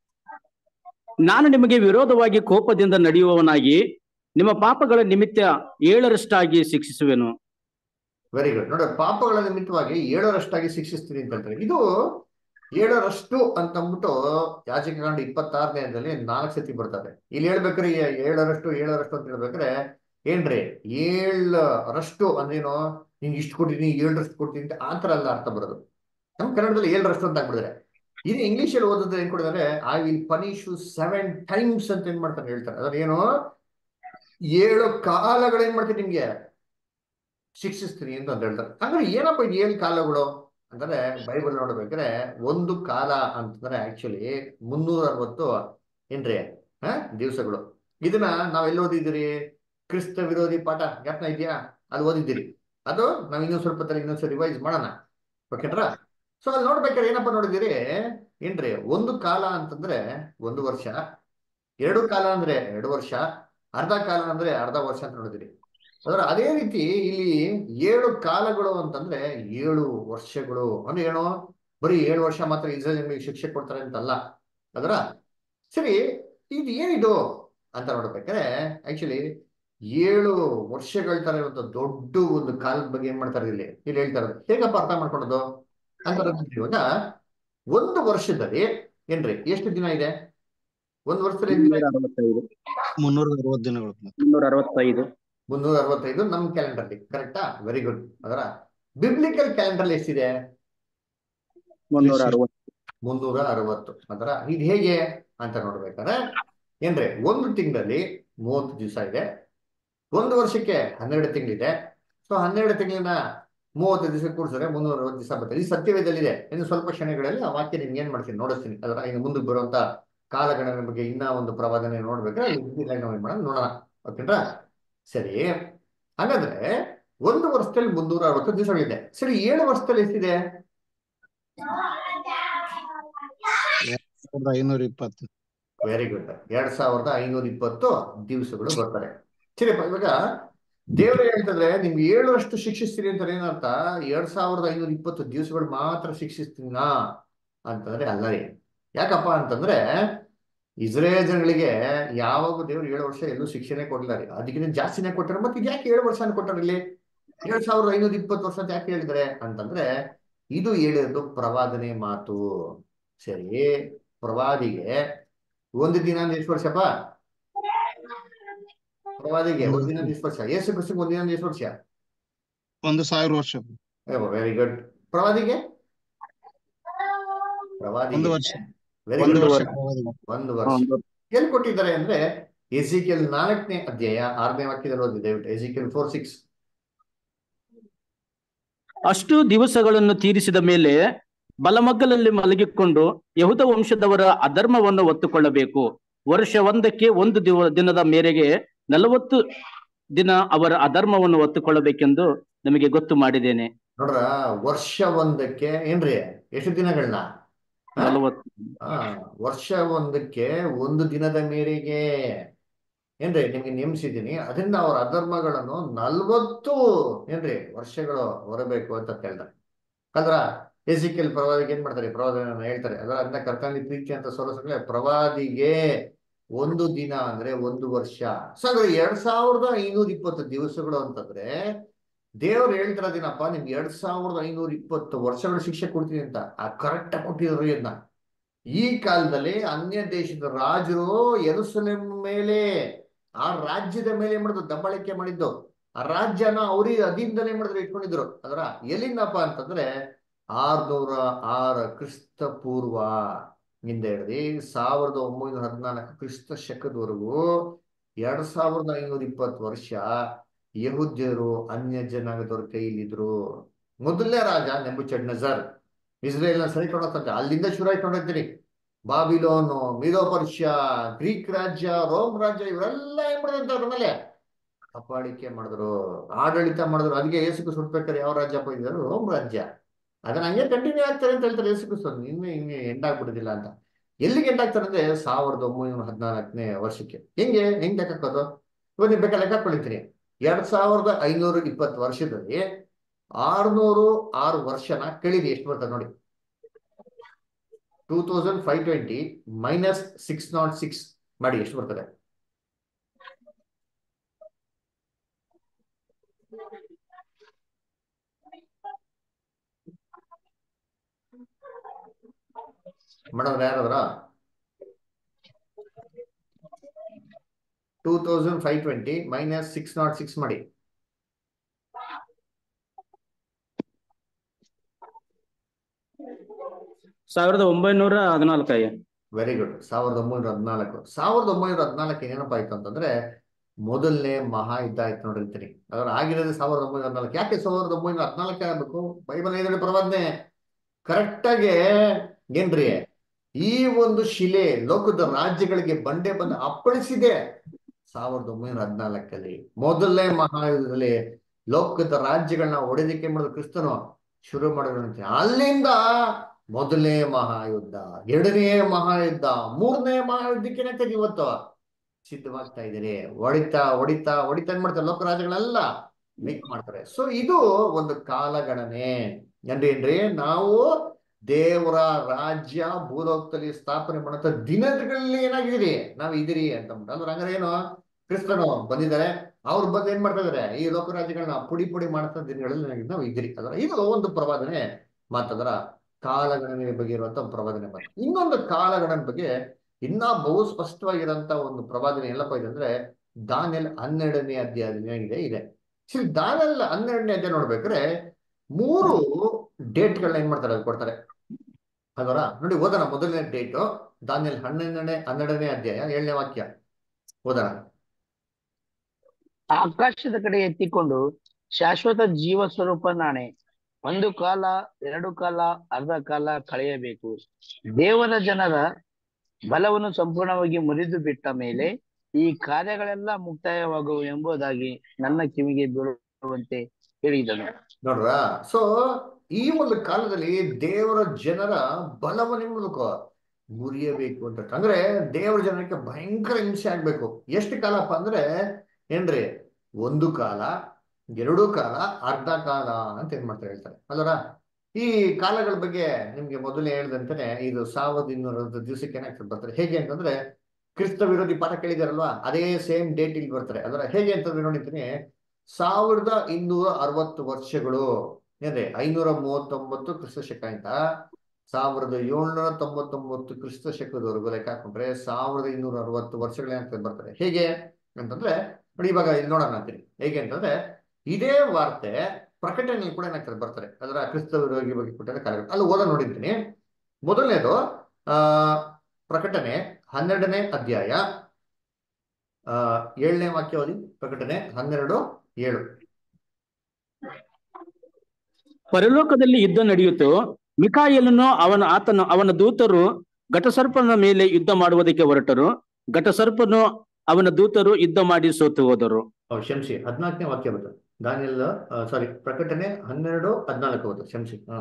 ನಾನು ನಿಮಗೆ ವಿರೋಧವಾಗಿ ಕೋಪದಿಂದ ನಡೆಯುವವನಾಗಿ ನಿಮ್ಮ ಪಾಪಗಳ ನಿಮಿತ್ತ ಏಳರಷ್ಟಾಗಿ ಶಿಕ್ಷಿಸುವೆನು ವೆರಿ ಗುಡ್ ನೋಡಿ ಪಾಪಗಳ ನಿಮಿತ್ತವಾಗಿ ಏಳರಷ್ಟಾಗಿ ಶಿಕ್ಷಿಸ್ತೀನಿ ಅಂತ ಹೇಳ್ತಾರೆ ಇದು ಏಳರಷ್ಟು ಅಂತ ಅಂದ್ಬಿಟ್ಟು ಯಾಜಕಕಾಂಡ ಇಪ್ಪತ್ತಾರನೇದಲ್ಲಿ ನಾಲ್ಕು ಸತಿ ಬರ್ತದೆ ಇಲ್ಲಿ ಹೇಳ್ಬೇಕ್ರಿ ಏಳರಷ್ಟು ಏಳರಷ್ಟು ಅಂತ ಹೇಳ್ಬೇಕ್ರೆ ಏನ್ರಿ ಏಳರಷ್ಟು ಅಂದ್ರೇನು ನಿಂಗೆ ಇಷ್ಟು ಕೊಟ್ಟಿನಿ ಏಳರಷ್ಟು ಕೊಡ್ತೀನಿ ಅಂತ ಆ ಥರ ಎಲ್ಲ ಅರ್ಥ ಬರೋದು ನಮ್ಮ ಕನ್ನಡದಲ್ಲಿ ಏಳರಷ್ಟು ಅಂತ ಆಗ್ಬಿಡಿದ್ರೆ ಇದು ಇಂಗ್ಲಿಷ್ ಅಲ್ಲಿ ಓದಿದ್ರೆ ಏನ್ ಕೊಡಿದಾರೆ I will punish you seven times ಅಂತ ಏನ್ ಮಾಡ್ತಾರೆ ಹೇಳ್ತಾರೆ ಅದ್ರ ಏನು ಏಳು ಕಾಲಗಳು ಏನ್ ಮಾಡ್ತೀನಿ ನಿಮ್ಗೆ ಶಿಕ್ಷಿಸ್ತೀನಿ ಅಂತ ಅಂತ ಹೇಳ್ತಾರೆ ಅಂದ್ರೆ ಏನಪ್ಪ ಇದು ಏಳು ಕಾಲಗಳು ಅಂತಂದ್ರೆ ಬೈಬಲ್ ನೋಡ್ಬೇಕಾದ್ರೆ ಒಂದು ಕಾಲ ಅಂತಂದ್ರೆ ಆಕ್ಚುಲಿ ಮುನ್ನೂರ ಅರವತ್ತು ಏನ್ರಿ ಹ ದಿವಸಗಳು ಇದನ್ನ ನಾವ್ ಎಲ್ಲಿ ಓದಿದ್ದೀರಿ ಕ್ರಿಸ್ತ ವಿರೋಧಿ ಪಾಠ ಜ್ಞಾಪನ ಇದೆಯಾ ಅಲ್ಲಿ ಓದಿದ್ದೀರಿ ಅದು ನಾವ್ ಇನ್ನೊಂದ್ ಸ್ವಲ್ಪ ತರ ಇನ್ನೊಂದ್ಸರಿ ರಿವೈಸ್ ಮಾಡೋಣ ಓಕೆಟ್ರಾ ಸೊ ಅಲ್ಲಿ ನೋಡ್ಬೇಕಾದ್ರೆ ಏನಪ್ಪ ನೋಡಿದಿರಿ ಏನ್ರಿ ಒಂದು ಕಾಲ ಅಂತಂದ್ರೆ ಒಂದು ವರ್ಷ ಎರಡು ಕಾಲ ಅಂದ್ರೆ ಎರಡು ವರ್ಷ ಅರ್ಧ ಕಾಲ ಅಂದ್ರೆ ಅರ್ಧ ವರ್ಷ ಅಂತ ನೋಡಿದಿರಿ ಅದರ ಅದೇ ರೀತಿ ಇಲ್ಲಿ ಏಳು ಕಾಲಗಳು ಅಂತಂದ್ರೆ ಏಳು ವರ್ಷಗಳು ಅಂದ್ರೆ ಏನು ಬರೀ ಏಳು ವರ್ಷ ಮಾತ್ರ ಇಸ್ರೇಲ್ ಶಿಕ್ಷೆ ಕೊಡ್ತಾರೆ ಅಂತಲ್ಲ ಅದರ ಸರಿ ಇದು ಏನಿದು ಅಂತ ನೋಡ್ಬೇಕಾದ್ರೆ ಆಕ್ಚುಲಿ ಏಳು ವರ್ಷಗಳ ತರ ಇರುವಂತ ದೊಡ್ಡ ಒಂದು ಕಾಲದ ಬಗ್ಗೆ ಏನ್ ಮಾಡ್ತಾರೆ ಇಲ್ಲಿ ಇಲ್ಲಿ ಹೇಳ್ತಾರೆ ಹೇಗಪ್ಪ ಅರ್ಥ ಮಾಡ್ಕೊಳ್ಳೋದು ಅಂತ ಇವಾಗ ಒಂದು ವರ್ಷದಲ್ಲಿ ಏನ್ರಿ ಎಷ್ಟು ದಿನ ಇದೆ ಒಂದು ವರ್ಷದಲ್ಲಿ ಎಷ್ಟು ದಿನ ಮುನ್ನೂರ ಅರವತ್ತೈದು ಮುನ್ನೂರ ಅರವತ್ತು ದಿನಗಳು ಮುನ್ನೂರ ಅರವತ್ತೈದು ಮುನ್ನೂರ ಅರವತ್ತೈದು ನಮ್ ಕ್ಯಾಲೆಂಡರ್ ಕರೆಕ್ಟಾ ವೆರಿ ಗುಡ್ ಅದರ ಬಿಬ್ಲಿಕಲ್ ಕ್ಯಾಲೆಂಡರ್ ಎಷ್ಟಿದೆ ಮುನ್ನೂರ ಅರವತ್ತು ಮುನ್ನೂರ ಅರವತ್ತು ಅದರ ಇದು ಹೇಗೆ ಅಂತ ನೋಡ್ಬೇಕಾದ್ರೆ ಏನ್ರಿ ಒಂದು ತಿಂಗಳಲ್ಲಿ ಮೂವತ್ತು ದಿವಸ ಇದೆ ಒಂದು ವರ್ಷಕ್ಕೆ ಹನ್ನೆರಡು ತಿಂಗಳಿದೆ ಸೊ ಹನ್ನೆರಡು ತಿಂಗಳಿನ ಮೂವತ್ತು ದಿವಸ ಕೂಡಿಸಿದ್ರೆ ಮುನ್ನೂರ ಅರವತ್ತು ದಿವಸ ಬರ್ತದೆ ಈ ಸತ್ಯವೇದಲ್ಲಿದೆ ಇನ್ನು ಸ್ವಲ್ಪ ಕ್ಷಣಗಳಲ್ಲಿ ಆ ವಾಕ್ಯ ನಿಮ್ಗೆ ಏನ್ ಮಾಡ್ತೀನಿ ನೋಡಿಸ್ತೀನಿ ಅದರ ಇನ್ನು ಮುಂದಕ್ಕೆ ಬರುವಂತ ಕಾಲಗಣನೆ ಬಗ್ಗೆ ಇನ್ನ ಒಂದು ಪ್ರವಾದನೆ ನೋಡ್ಬೇಕಾದ್ರೆ ಅಲ್ಲಿ ನಾವು ಏನ್ ಮಾಡೋಣ ನೋಡೋಣ ಓಕೆನಾ ಸರಿ ಹಾಗಾದ್ರೆ ಒಂದು ವರ್ಷದಲ್ಲಿ ಮುನ್ನೂರ ಅರವತ್ತು ದಿವಸಗಳಿದೆ ಸರಿ ಏಳು ವರ್ಷದಲ್ಲಿ ಎಷ್ಟಿದೆ ಸಾವಿರದ ಐನೂರ ಇಪ್ಪತ್ತು ವೆರಿ ಗುಡ್ ಎರಡ್ ಸಾವಿರದ ಐನೂರ ಇಪ್ಪತ್ತು ದಿವಸಗಳು ಬರ್ತಾರೆ ಸರಿಪ್ಪ ಇವಾಗ ದೇವರು ಹೇಳ್ತಂದ್ರೆ ನಿಮ್ಗೆ ಏಳು ವರ್ಷ ಶಿಕ್ಷಿಸ್ತೀನಿ ಅಂತಾರೆ ಏನರ್ಥ ಎರಡ್ ಸಾವಿರದ ಐನೂರ ಇಪ್ಪತ್ತು ದಿವಸಗಳು ಮಾತ್ರ ಶಿಕ್ಷಿಸ್ತೀನಾ ಅಂತಂದ್ರೆ ಅಲ್ಲ ರೀ ಯಾಕಪ್ಪ ಅಂತಂದ್ರೆ ಇಸ್ರೇಲ್ ಜನಗಳಿಗೆ ಯಾವಾಗ ದೇವ್ರು ಏಳು ವರ್ಷ ಎಲ್ಲೂ ಶಿಕ್ಷೆನೆ ಕೊಡಲಿಲ್ಲ ರೀ ಅದಕ್ಕಿಂತ ಜಾಸ್ತಿನೇ ಕೊಟ್ಟಾರೆ ಮತ್ತೆ ಇದು ಯಾಕೆ ಏಳು ವರ್ಷ ಕೊಟ್ಟಾರೆ ಇಲ್ಲಿ ಎರಡ್ ಸಾವಿರದ ಐನೂರ ಇಪ್ಪತ್ತು ವರ್ಷ ಅಂತ ಯಾಕೆ ಹೇಳಿದ್ರೆ ಅಂತಂದ್ರೆ ಇದು ಹೇಳಿರೋದು ಪ್ರವಾದನೆ ಮಾತು ಸರಿ ಪ್ರವಾದಿಗೆ ಒಂದು ದಿನ ಅಂದ್ರೆ ಎಷ್ಟು ವರ್ಷಪ್ಪ ಪ್ರವಾದಿಗೆ ಒಂದು ದಿನ ಅಂದ್ರೆ ಎಷ್ಟು ವರ್ಷ ಯೇಸು ಕ್ರಿಸ್ತಗೆ ಒಂದು ದಿನ ಅಂದ್ರೆ ಎಷ್ಟು ವರ್ಷ ಒಂದು ಸಾವಿರ ವರ್ಷ ವೆರಿ ಗುಡ್ ಪ್ರವಾದಿಗೆ ಒಂದು ಪ್ರವಾದಿಗೆ ವರ್ಷ ವೆರಿ ಒಂದು ಗುಡ್ ವರ್ಷ ವರ್ಷ. ಪ್ರವಾದಿಗೆ. ಒಂದು ವರ್ಷ ಎಲ್ಲಿ ಕೊಟ್ಟಿದ್ದಾರೆ ಅಂದ್ರೆ ಎಸಿಕೆಲ್ ನಾಲ್ಕನೇ ಅಧ್ಯಾಯ ಆರನೇ ವಾಕ್ಯದಲ್ಲಿ ಓದಿ ದಯವಿಟ್ಟು ಎಸಿಕೆಲ್ ಫೋರ್ ಸಿಕ್ಸ್ ಅಷ್ಟು ದಿವಸಗಳನ್ನು ತೀರಿಸಿದ ಮೇಲೆ ಬಲಮಗ್ಗಲಲ್ಲಿ ಮಲಗಿಕೊಂಡು ಯಹುದ ವಂಶದವರ ಅಧರ್ಮವನ್ನು ಒತ್ತುಕೊಳ್ಳಬೇಕು ವರ್ಷ ಒಂದಕ್ಕೆ ಒಂದು ದಿವ ದಿನದ ಮೇರೆಗೆ ನಲವತ್ತು ದಿನ ಅವರ ಅಧರ್ಮವನ್ನು ಒತ್ತುಕೊಳ್ಳಬೇಕೆಂದು ನಮಗೆ ಗೊತ್ತು ಮಾಡಿದ್ದೇನೆ ನೋಡ್ರ ವರ್ಷ ಒಂದಕ್ಕೆ ಏನ್ರಿ ಎಷ್ಟು ದಿನಗಳನ್ನ ನಲವತ್ತು ಆ ವರ್ಷ ಒಂದಕ್ಕೆ ಒಂದು ದಿನದ ಮೇರೆಗೆ ಏನ್ರಿ ನಿಮ್ಗೆ ನೇಮಿಸಿದ್ದೀನಿ ಅದರಿಂದ ಅವರ ಅಧರ್ಮಗಳನ್ನು ನಲ್ವತ್ತು ಏನ್ರಿ ವರ್ಷಗಳು ಹೊರಬೇಕು ಅಂತ ಕೇಳ್ದ ಅಲ್ರ ಎಸಿಕೆಲ್ ಪ್ರವಾದಿಗೆ ಏನ್ ಮಾಡ್ತಾರೆ ಪ್ರವಾದನ ಹೇಳ್ತಾರೆ ಅದರ ಅದನ್ನ ಕರ್ತನಲ್ಲಿ ಪ್ರೀತಿ ಅಂತ ಸೊರಸಗಳೇ ಪ್ರವಾದಿಗೆ ಒಂದು ದಿನ ಅಂದ್ರೆ ಒಂದು ವರ್ಷ ಸೊ ಅಂದ್ರೆ ಎರಡ್ ಸಾವಿರದ ಐನೂರ ಇಪ್ಪತ್ತು ದಿವಸಗಳು ಅಂತಂದ್ರೆ ದೇವ್ರು ಹೇಳ್ತಿರೋದೇನಪ್ಪ ನಿಮ್ಗೆ ಎರಡ್ ಸಾವಿರದ ಐನೂರ ಇಪ್ಪತ್ತು ವರ್ಷಗಳ ಶಿಕ್ಷೆ ಕೊಡ್ತೀನಿ ಅಂತ ಆ ಕರೆಕ್ಟ್ ಆಗಿ ಕೊಟ್ಟಿದ್ರು ಇದನ್ನ ಈ ಕಾಲದಲ್ಲಿ ಅನ್ಯ ದೇಶದ ರಾಜರು ಯೆರೂಸಲೇಮ್ ಮೇಲೆ ಆ ರಾಜ್ಯದ ಮೇಲೆ ಏನ್ ಮಾಡಿದ್ರು ದಬ್ಬಾಳಿಕೆ ಮಾಡಿದ್ದು ಆ ರಾಜ್ಯನ ಅವ್ರಿಗೆ ಅಧೀನದಲ್ಲಿ ಏನ್ ಮಾಡಿದ್ರು ಇಟ್ಕೊಂಡಿದ್ರು ಅದರ ಎಲ್ಲಿಂದಪ್ಪ ಅಂತಂದ್ರೆ ಆರ್ನೂರ ಆರ ಕ್ರಿಸ್ತ ಪೂರ್ವ ಹಿಂದೆ ಹಿಡಿದು ಸಾವಿರದ ಒಂಬೈನೂರ ಹದಿನಾಲ್ಕು ಕ್ರಿಸ್ತ ಶಕದವರೆಗೂ ಎರಡ್ ಸಾವಿರದ ಐನೂರ ಇಪ್ಪತ್ತು ವರ್ಷ ಯಹುದ್ಯರು ಅನ್ಯ ಜನಾಂಗದವ್ರ ಕೈಲಿದ್ರು ಮೊದಲನೇ ರಾಜ ನೆಬುಚಡ್ ನಜರ್ ಇಸ್ರೇಲ್ನ ಸರಿಕೊಂಡಂತ ಅಲ್ಲಿಂದ ಶುರು ಆಯ್ಕೊಂಡಿರ್ತೀರಿ ಬಾಬಿಲೋನು ಮಿರೋ ಪರ್ಷಿಯಾ ಗ್ರೀಕ್ ರಾಜ್ಯ ರೋಮ್ ರಾಜ್ಯ ಇವರೆಲ್ಲ ಏನ್ ಮಾಡಿದಂತ ಅವ್ರ ಮೇಲೆ ದಬ್ಬಾಳಿಕೆ ಮಾಡಿದ್ರು ಆಡಳಿತ ಮಾಡಿದ್ರು ಅದಕ್ಕೆ ಯೇಸು ಸುಟ್ಬೇಕಾದ್ರೆ ಯಾವ ರಾಜ್ಯ ಇದ್ದಾರೆ ರೋಮ್ ರಾಜ್ಯ ಅದನ್ನ ಹಂಗೆ ಕಂಟಿನ್ಯೂ ಆಗ್ತಾರೆ ಅಂತ ಹೇಳ್ತಾರೆ ಯೇಸು ಕ್ರಿಸ್ತ ಇನ್ನು ಹಿಂಗೆ ಎಂಡ್ ಆಗ್ಬಿಡುದಿಲ್ಲ ಅಂತ ಎಲ್ಲಿಗೆ ಎಂಡ್ ಆಗ್ತಾರೆ ಅಂದ್ರೆ ಸಾವಿರದ ಒಂಬೈನೂರ ಹದಿನಾಲ್ಕನೇ ವರ್ಷಕ್ಕೆ ಹೆಂಗೆ ಹೆಂಗ್ ಲೆಕ್ಕ ಹಾಕೋದು ಇವಾಗ ನೀವು ಬೇಕಾದ್ರೆ ಲೆಕ್ಕ ಹಾಕೊಳಿತೀನಿ ಎರಡ್ ಸಾವಿರದ ಐನೂರ ಇಪ್ಪತ್ತು ವರ್ಷದಲ್ಲಿ ಆರ್ನೂರು ಆರು ವರ್ಷನ ಕಳೀರಿ ಎಷ್ಟು ಬರ್ತದೆ ನೋಡಿ two thousand five twenty minus six not six ಮಾಡಿ ಎಷ್ಟು ಬರ್ತದೆ ಮಾಡೋದ್ರ ಯಾರಾದ್ರ two thousand five twenty minus six not six ಮಾಡಿ ಸಾವಿರದ ಒಂಬೈನೂರ ಹದಿನಾಲ್ಕಯ್ಯ ವೆರಿ ಗುಡ್ ಸಾವಿರದ ಒಂಬೈನೂರ ಹದಿನಾಲ್ಕು ಸಾವಿರದ ಒಂಬೈನೂರ ಹದಿನಾಲ್ಕು ಏನಪ್ಪ ಆಯ್ತು ಅಂತಂದ್ರೆ ಮೊದಲನೇ ಮಹಾಯುದ್ಧ ಆಯ್ತು ನೋಡಿರ್ತೀನಿ ಅದ್ರ ಆಗಿರೋದು ಸಾವಿರದ ಒಂಬೈನೂರ ಹದಿನಾಲ್ಕು ಯಾಕೆ ಸಾವಿರದ ಒಂಬೈನೂರ ಹದಿನಾಲ್ಕು ಆಗಬೇಕು ಬೈಬಲ್ ಐದನೇ ಪ್ರವಾದನೆ ಕರೆಕ್ಟಾಗಿ ಏನ್ರಿ ಈ ಒಂದು ಶಿಲೆ ಲೋಕದ ರಾಜ್ಯಗಳಿಗೆ ಬಂಡೆ ಬಂದು ಅಪ್ಪಳಿಸಿದೆ ಸಾವಿರದ ಒಂಬೈನೂರ ಹದಿನಾಲ್ಕಲ್ಲಿ ಮೊದಲನೇ ಮಹಾಯುದ್ಧದಲ್ಲಿ ಲೋಕದ ರಾಜ್ಯಗಳನ್ನ ಹೊಡೆದಿಕ್ಕೆ ಮಾಡಿದ ಕ್ರಿಸ್ತನು ಶುರು ಮಾಡಿದಂತೆ ಅಲ್ಲಿಂದ ಮೊದಲನೇ ಮಹಾಯುದ್ಧ ಎರಡನೇ ಮಹಾಯುದ್ಧ ಮೂರನೇ ಮಹಾಯುದ್ಧಕ್ಕೆ ಏನಾಗ್ತದೆ ಇವತ್ತು ಸಿದ್ಧವಾಗ್ತಾ ಇದ್ದೀರಿ ಹೊಡಿತಾ ಹೊಡಿತಾ ಹೊಡಿತಾ ಏನ್ ಮಾಡ್ತಾರೆ ಲೋಕ ರಾಜ್ಯಗಳೆಲ್ಲ ಮೇಕ್ ಮಾಡ್ತಾರೆ ಸೊ ಇದು ಒಂದು ಕಾಲಗಣನೆ ಏನ್ರಿ ಏನ್ರಿ ನಾವು ದೇವರ ರಾಜ್ಯ ಭೂಲೋಕದಲ್ಲಿ ಸ್ಥಾಪನೆ ಮಾಡಂತ ದಿನಗಳಲ್ಲಿ ಏನಾಗಿದ್ದೀರಿ ನಾವ್ ಇದೀರಿ ಅಂತ ಅಂದ್ರೆ ಹಂಗಾರೆ ಏನು ಕ್ರಿಸ್ತನು ಬಂದಿದ್ದಾರೆ ಅವ್ರು ಬಂದು ಏನ್ ಮಾಡ್ತಾ ಇದಾರೆ ಈ ಲೋಕ ರಾಜ್ಯಗಳನ್ನ ಪುಡಿ ಪುಡಿ ಮಾಡ್ತಾ ದಿನಗಳಲ್ಲಿ ನಾವು ಇದ್ದೀರಿ ಅದರ ಇದು ಒಂದು ಪ್ರವಾದನೆ ಮಾತದರ ಕಾಲಗಣನೆ ಬಗ್ಗೆ ಇರುವಂತ ಒಂದು ಪ್ರವಾದನೆ ಮಾತು ಇನ್ನೊಂದು ಕಾಲಗಣನೆ ಬಗ್ಗೆ ಇನ್ನ ಬಹು ಸ್ಪಷ್ಟವಾಗಿರೋಂತ ಒಂದು ಪ್ರವಾದನೆ ಎಲ್ಲಪ್ಪ ಇದೆ ಅಂದ್ರೆ ದಾನಿಯಲ್ ಹನ್ನೆರಡನೇ ಅಧ್ಯಾಯ ಇದೆ ಸರಿ ದಾನಿಯಲ್ ಹನ್ನೆರಡನೇ ಅಧ್ಯಾಯ ನೋಡ್ಬೇಕಾದ್ರೆ ಮೂರು ಡೇಟ್ಗಳನ್ನ ಏನ್ ಮಾಡ್ತಾರೆ ಅದು ಕೊಡ್ತಾರೆ ಅದರ ನೋಡಿ ಓದೋಣ ಮೊದಲನೇ ಡೇಟು ದಾನಿಯಲ್ ಹನ್ನೆರಡನೇ ಹನ್ನೆರಡನೇ ಅಧ್ಯಾಯ ಏಳನೇ ವಾಕ್ಯ ಓದೋಣ ಆಕಾಶದ ಕಡೆ ಎತ್ತಿಕೊಂಡು ಶಾಶ್ವತ ಜೀವ ಸ್ವರೂಪ ನಾಣೆ ಒಂದು ಕಾಲ ಎರಡು ಕಾಲ ಅರ್ಧ ಕಾಲ ಕಳೆಯಬೇಕು ದೇವರ ಜನರ ಬಲವನ್ನು ಸಂಪೂರ್ಣವಾಗಿ ಮುರಿದು ಬಿಟ್ಟ ಮೇಲೆ ಈ ಕಾರ್ಯಗಳೆಲ್ಲ ಮುಕ್ತಾಯವಾಗುವು ಎಂಬುದಾಗಿ ನನ್ನ ಕಿವಿಗೆ ಬೀಳುವಂತೆ ಹೇಳಿದನು ನೋಡ್ರ ಸೊ ಈ ಒಂದು ಕಾಲದಲ್ಲಿ ದೇವರ ಜನರ ಬಲವನ್ನ ಮೂಲಕ ಮುರಿಯಬೇಕು ಅಂತ ಅಂದ್ರೆ ದೇವರ ಜನಕ್ಕೆ ಭಯಂಕರ ಹಿಂಸೆ ಆಗ್ಬೇಕು ಎಷ್ಟು ಕಾಲಪ್ಪ ಅಂದ್ರೆ ಏನ್ರಿ ಒಂದು ಕಾಲ ಎರಡು ಕಾಲ ಅರ್ಧ ಕಾಲ ಅಂತ ಏನ್ ಮಾಡ್ತಾರೆ ಹೇಳ್ತಾರೆ ಅಲ್ಲರ ಈ ಕಾಲಗಳ ಬಗ್ಗೆ ನಿಮ್ಗೆ ಮೊದಲೇ ಹೇಳ್ದಂತಾನೆ ಇದು ಸಾವಿರದ ಇನ್ನೂರ ದಿವಸಕ್ಕೆ ಏನಾಗ್ತದೆ ಬರ್ತಾರೆ ಹೇಗೆ ಅಂತಂದ್ರೆ ಕ್ರಿಸ್ತ ವಿರೋಧಿ ಪಾಠ ಕೇಳಿದಾರಲ್ವಾ ಅದೇ ಸೇಮ್ ಡೇಟ್ ಇಲ್ಲಿ ಬರ್ತಾರೆ ಅದರ ಹೇಗೆ ಅಂತಂದ್ರೆ ನೋಡಿದ್ದೀನಿ ಸಾವಿರದ ಇನ್ನೂರ ಅರವತ್ತು ವರ್ಷಗಳು ಏನ್ರಿ ಐನೂರ ಮೂವತ್ತೊಂಬತ್ತು ಕ್ರಿಸ್ತ ಶಕ ಅಂತ ಸಾವಿರದ ಏಳ್ನೂರ ತೊಂಬತ್ತೊಂಬತ್ತು ಕ್ರಿಸ್ತ ಶಕದವರೆಗೂ ಲೆಕ್ಕ ಹಾಕೊಂಡ್ರೆ ಸಾವಿರದ ಇನ್ನೂರ ಅರವತ್ತು ವರ್ಷಗಳೇನಾಗ್ತದೆ ಬರ್ತಾರೆ ಹೇಗೆ ಅಂತಂದ್ರೆ ನೋಡಿ ಇವಾಗ ಇಲ್ಲಿ ನೋಡೋಣ ಅಂತೀನಿ ಹೇಗೆ ಅಂತಂದ್ರೆ ಇದೇ ವಾರ್ತೆ ಪ್ರಕಟಣೆಯಲ್ಲಿ ಕೂಡ ಏನಾಗ್ತದೆ ಬರ್ತಾರೆ ಅದರ ಕ್ರಿಸ್ತ ವಿರೋಧಿ ಬಗ್ಗೆ ಕೊಟ್ಟಿರೋ ಕಾರ್ಯಗಳು ಅಲ್ಲಿ ಓದ ನೋಡಿದ್ದೀನಿ ಮೊದಲನೇದು ಆ ಪ್ರಕಟಣೆ ಹನ್ನೆರಡನೇ ಅಧ್ಯಾಯ ಆ ಏಳನೇ ವಾಕ್ಯ ಓದಿ ಪ್ರಕಟಣೆ ಹನ್ನೆರಡು ಏಳು ಪರಲೋಕದಲ್ಲಿ ಯುದ್ಧ ನಡೆಯಿತು ಮಿಕಾಯಲನು ಅವನ ಆತನ ಅವನ ದೂತರು ಘಟಸರ್ಪನ ಮೇಲೆ ಯುದ್ಧ ಮಾಡುವುದಕ್ಕೆ ಹೊರಟರು ಘಟಸರ್ಪನು ಅವನ ದೂತರು ಯುದ್ಧ ಮಾಡಿ ಸೋತು ಹೋದರು ಓ, ಕ್ಷಮಿಸಿ ಹದಿನಾಲ್ಕನೇ ವಾಕ್ಯ ಬರ್ತದೆ ದಾನಿಯಲ್ ಸಾರಿ ಪ್ರಕಟಣೆ ಹನ್ನೆರಡು ಹದಿನಾಲ್ಕು ಬರ್ತದೆ ಕ್ಷಮಿಸಿ ಹಾ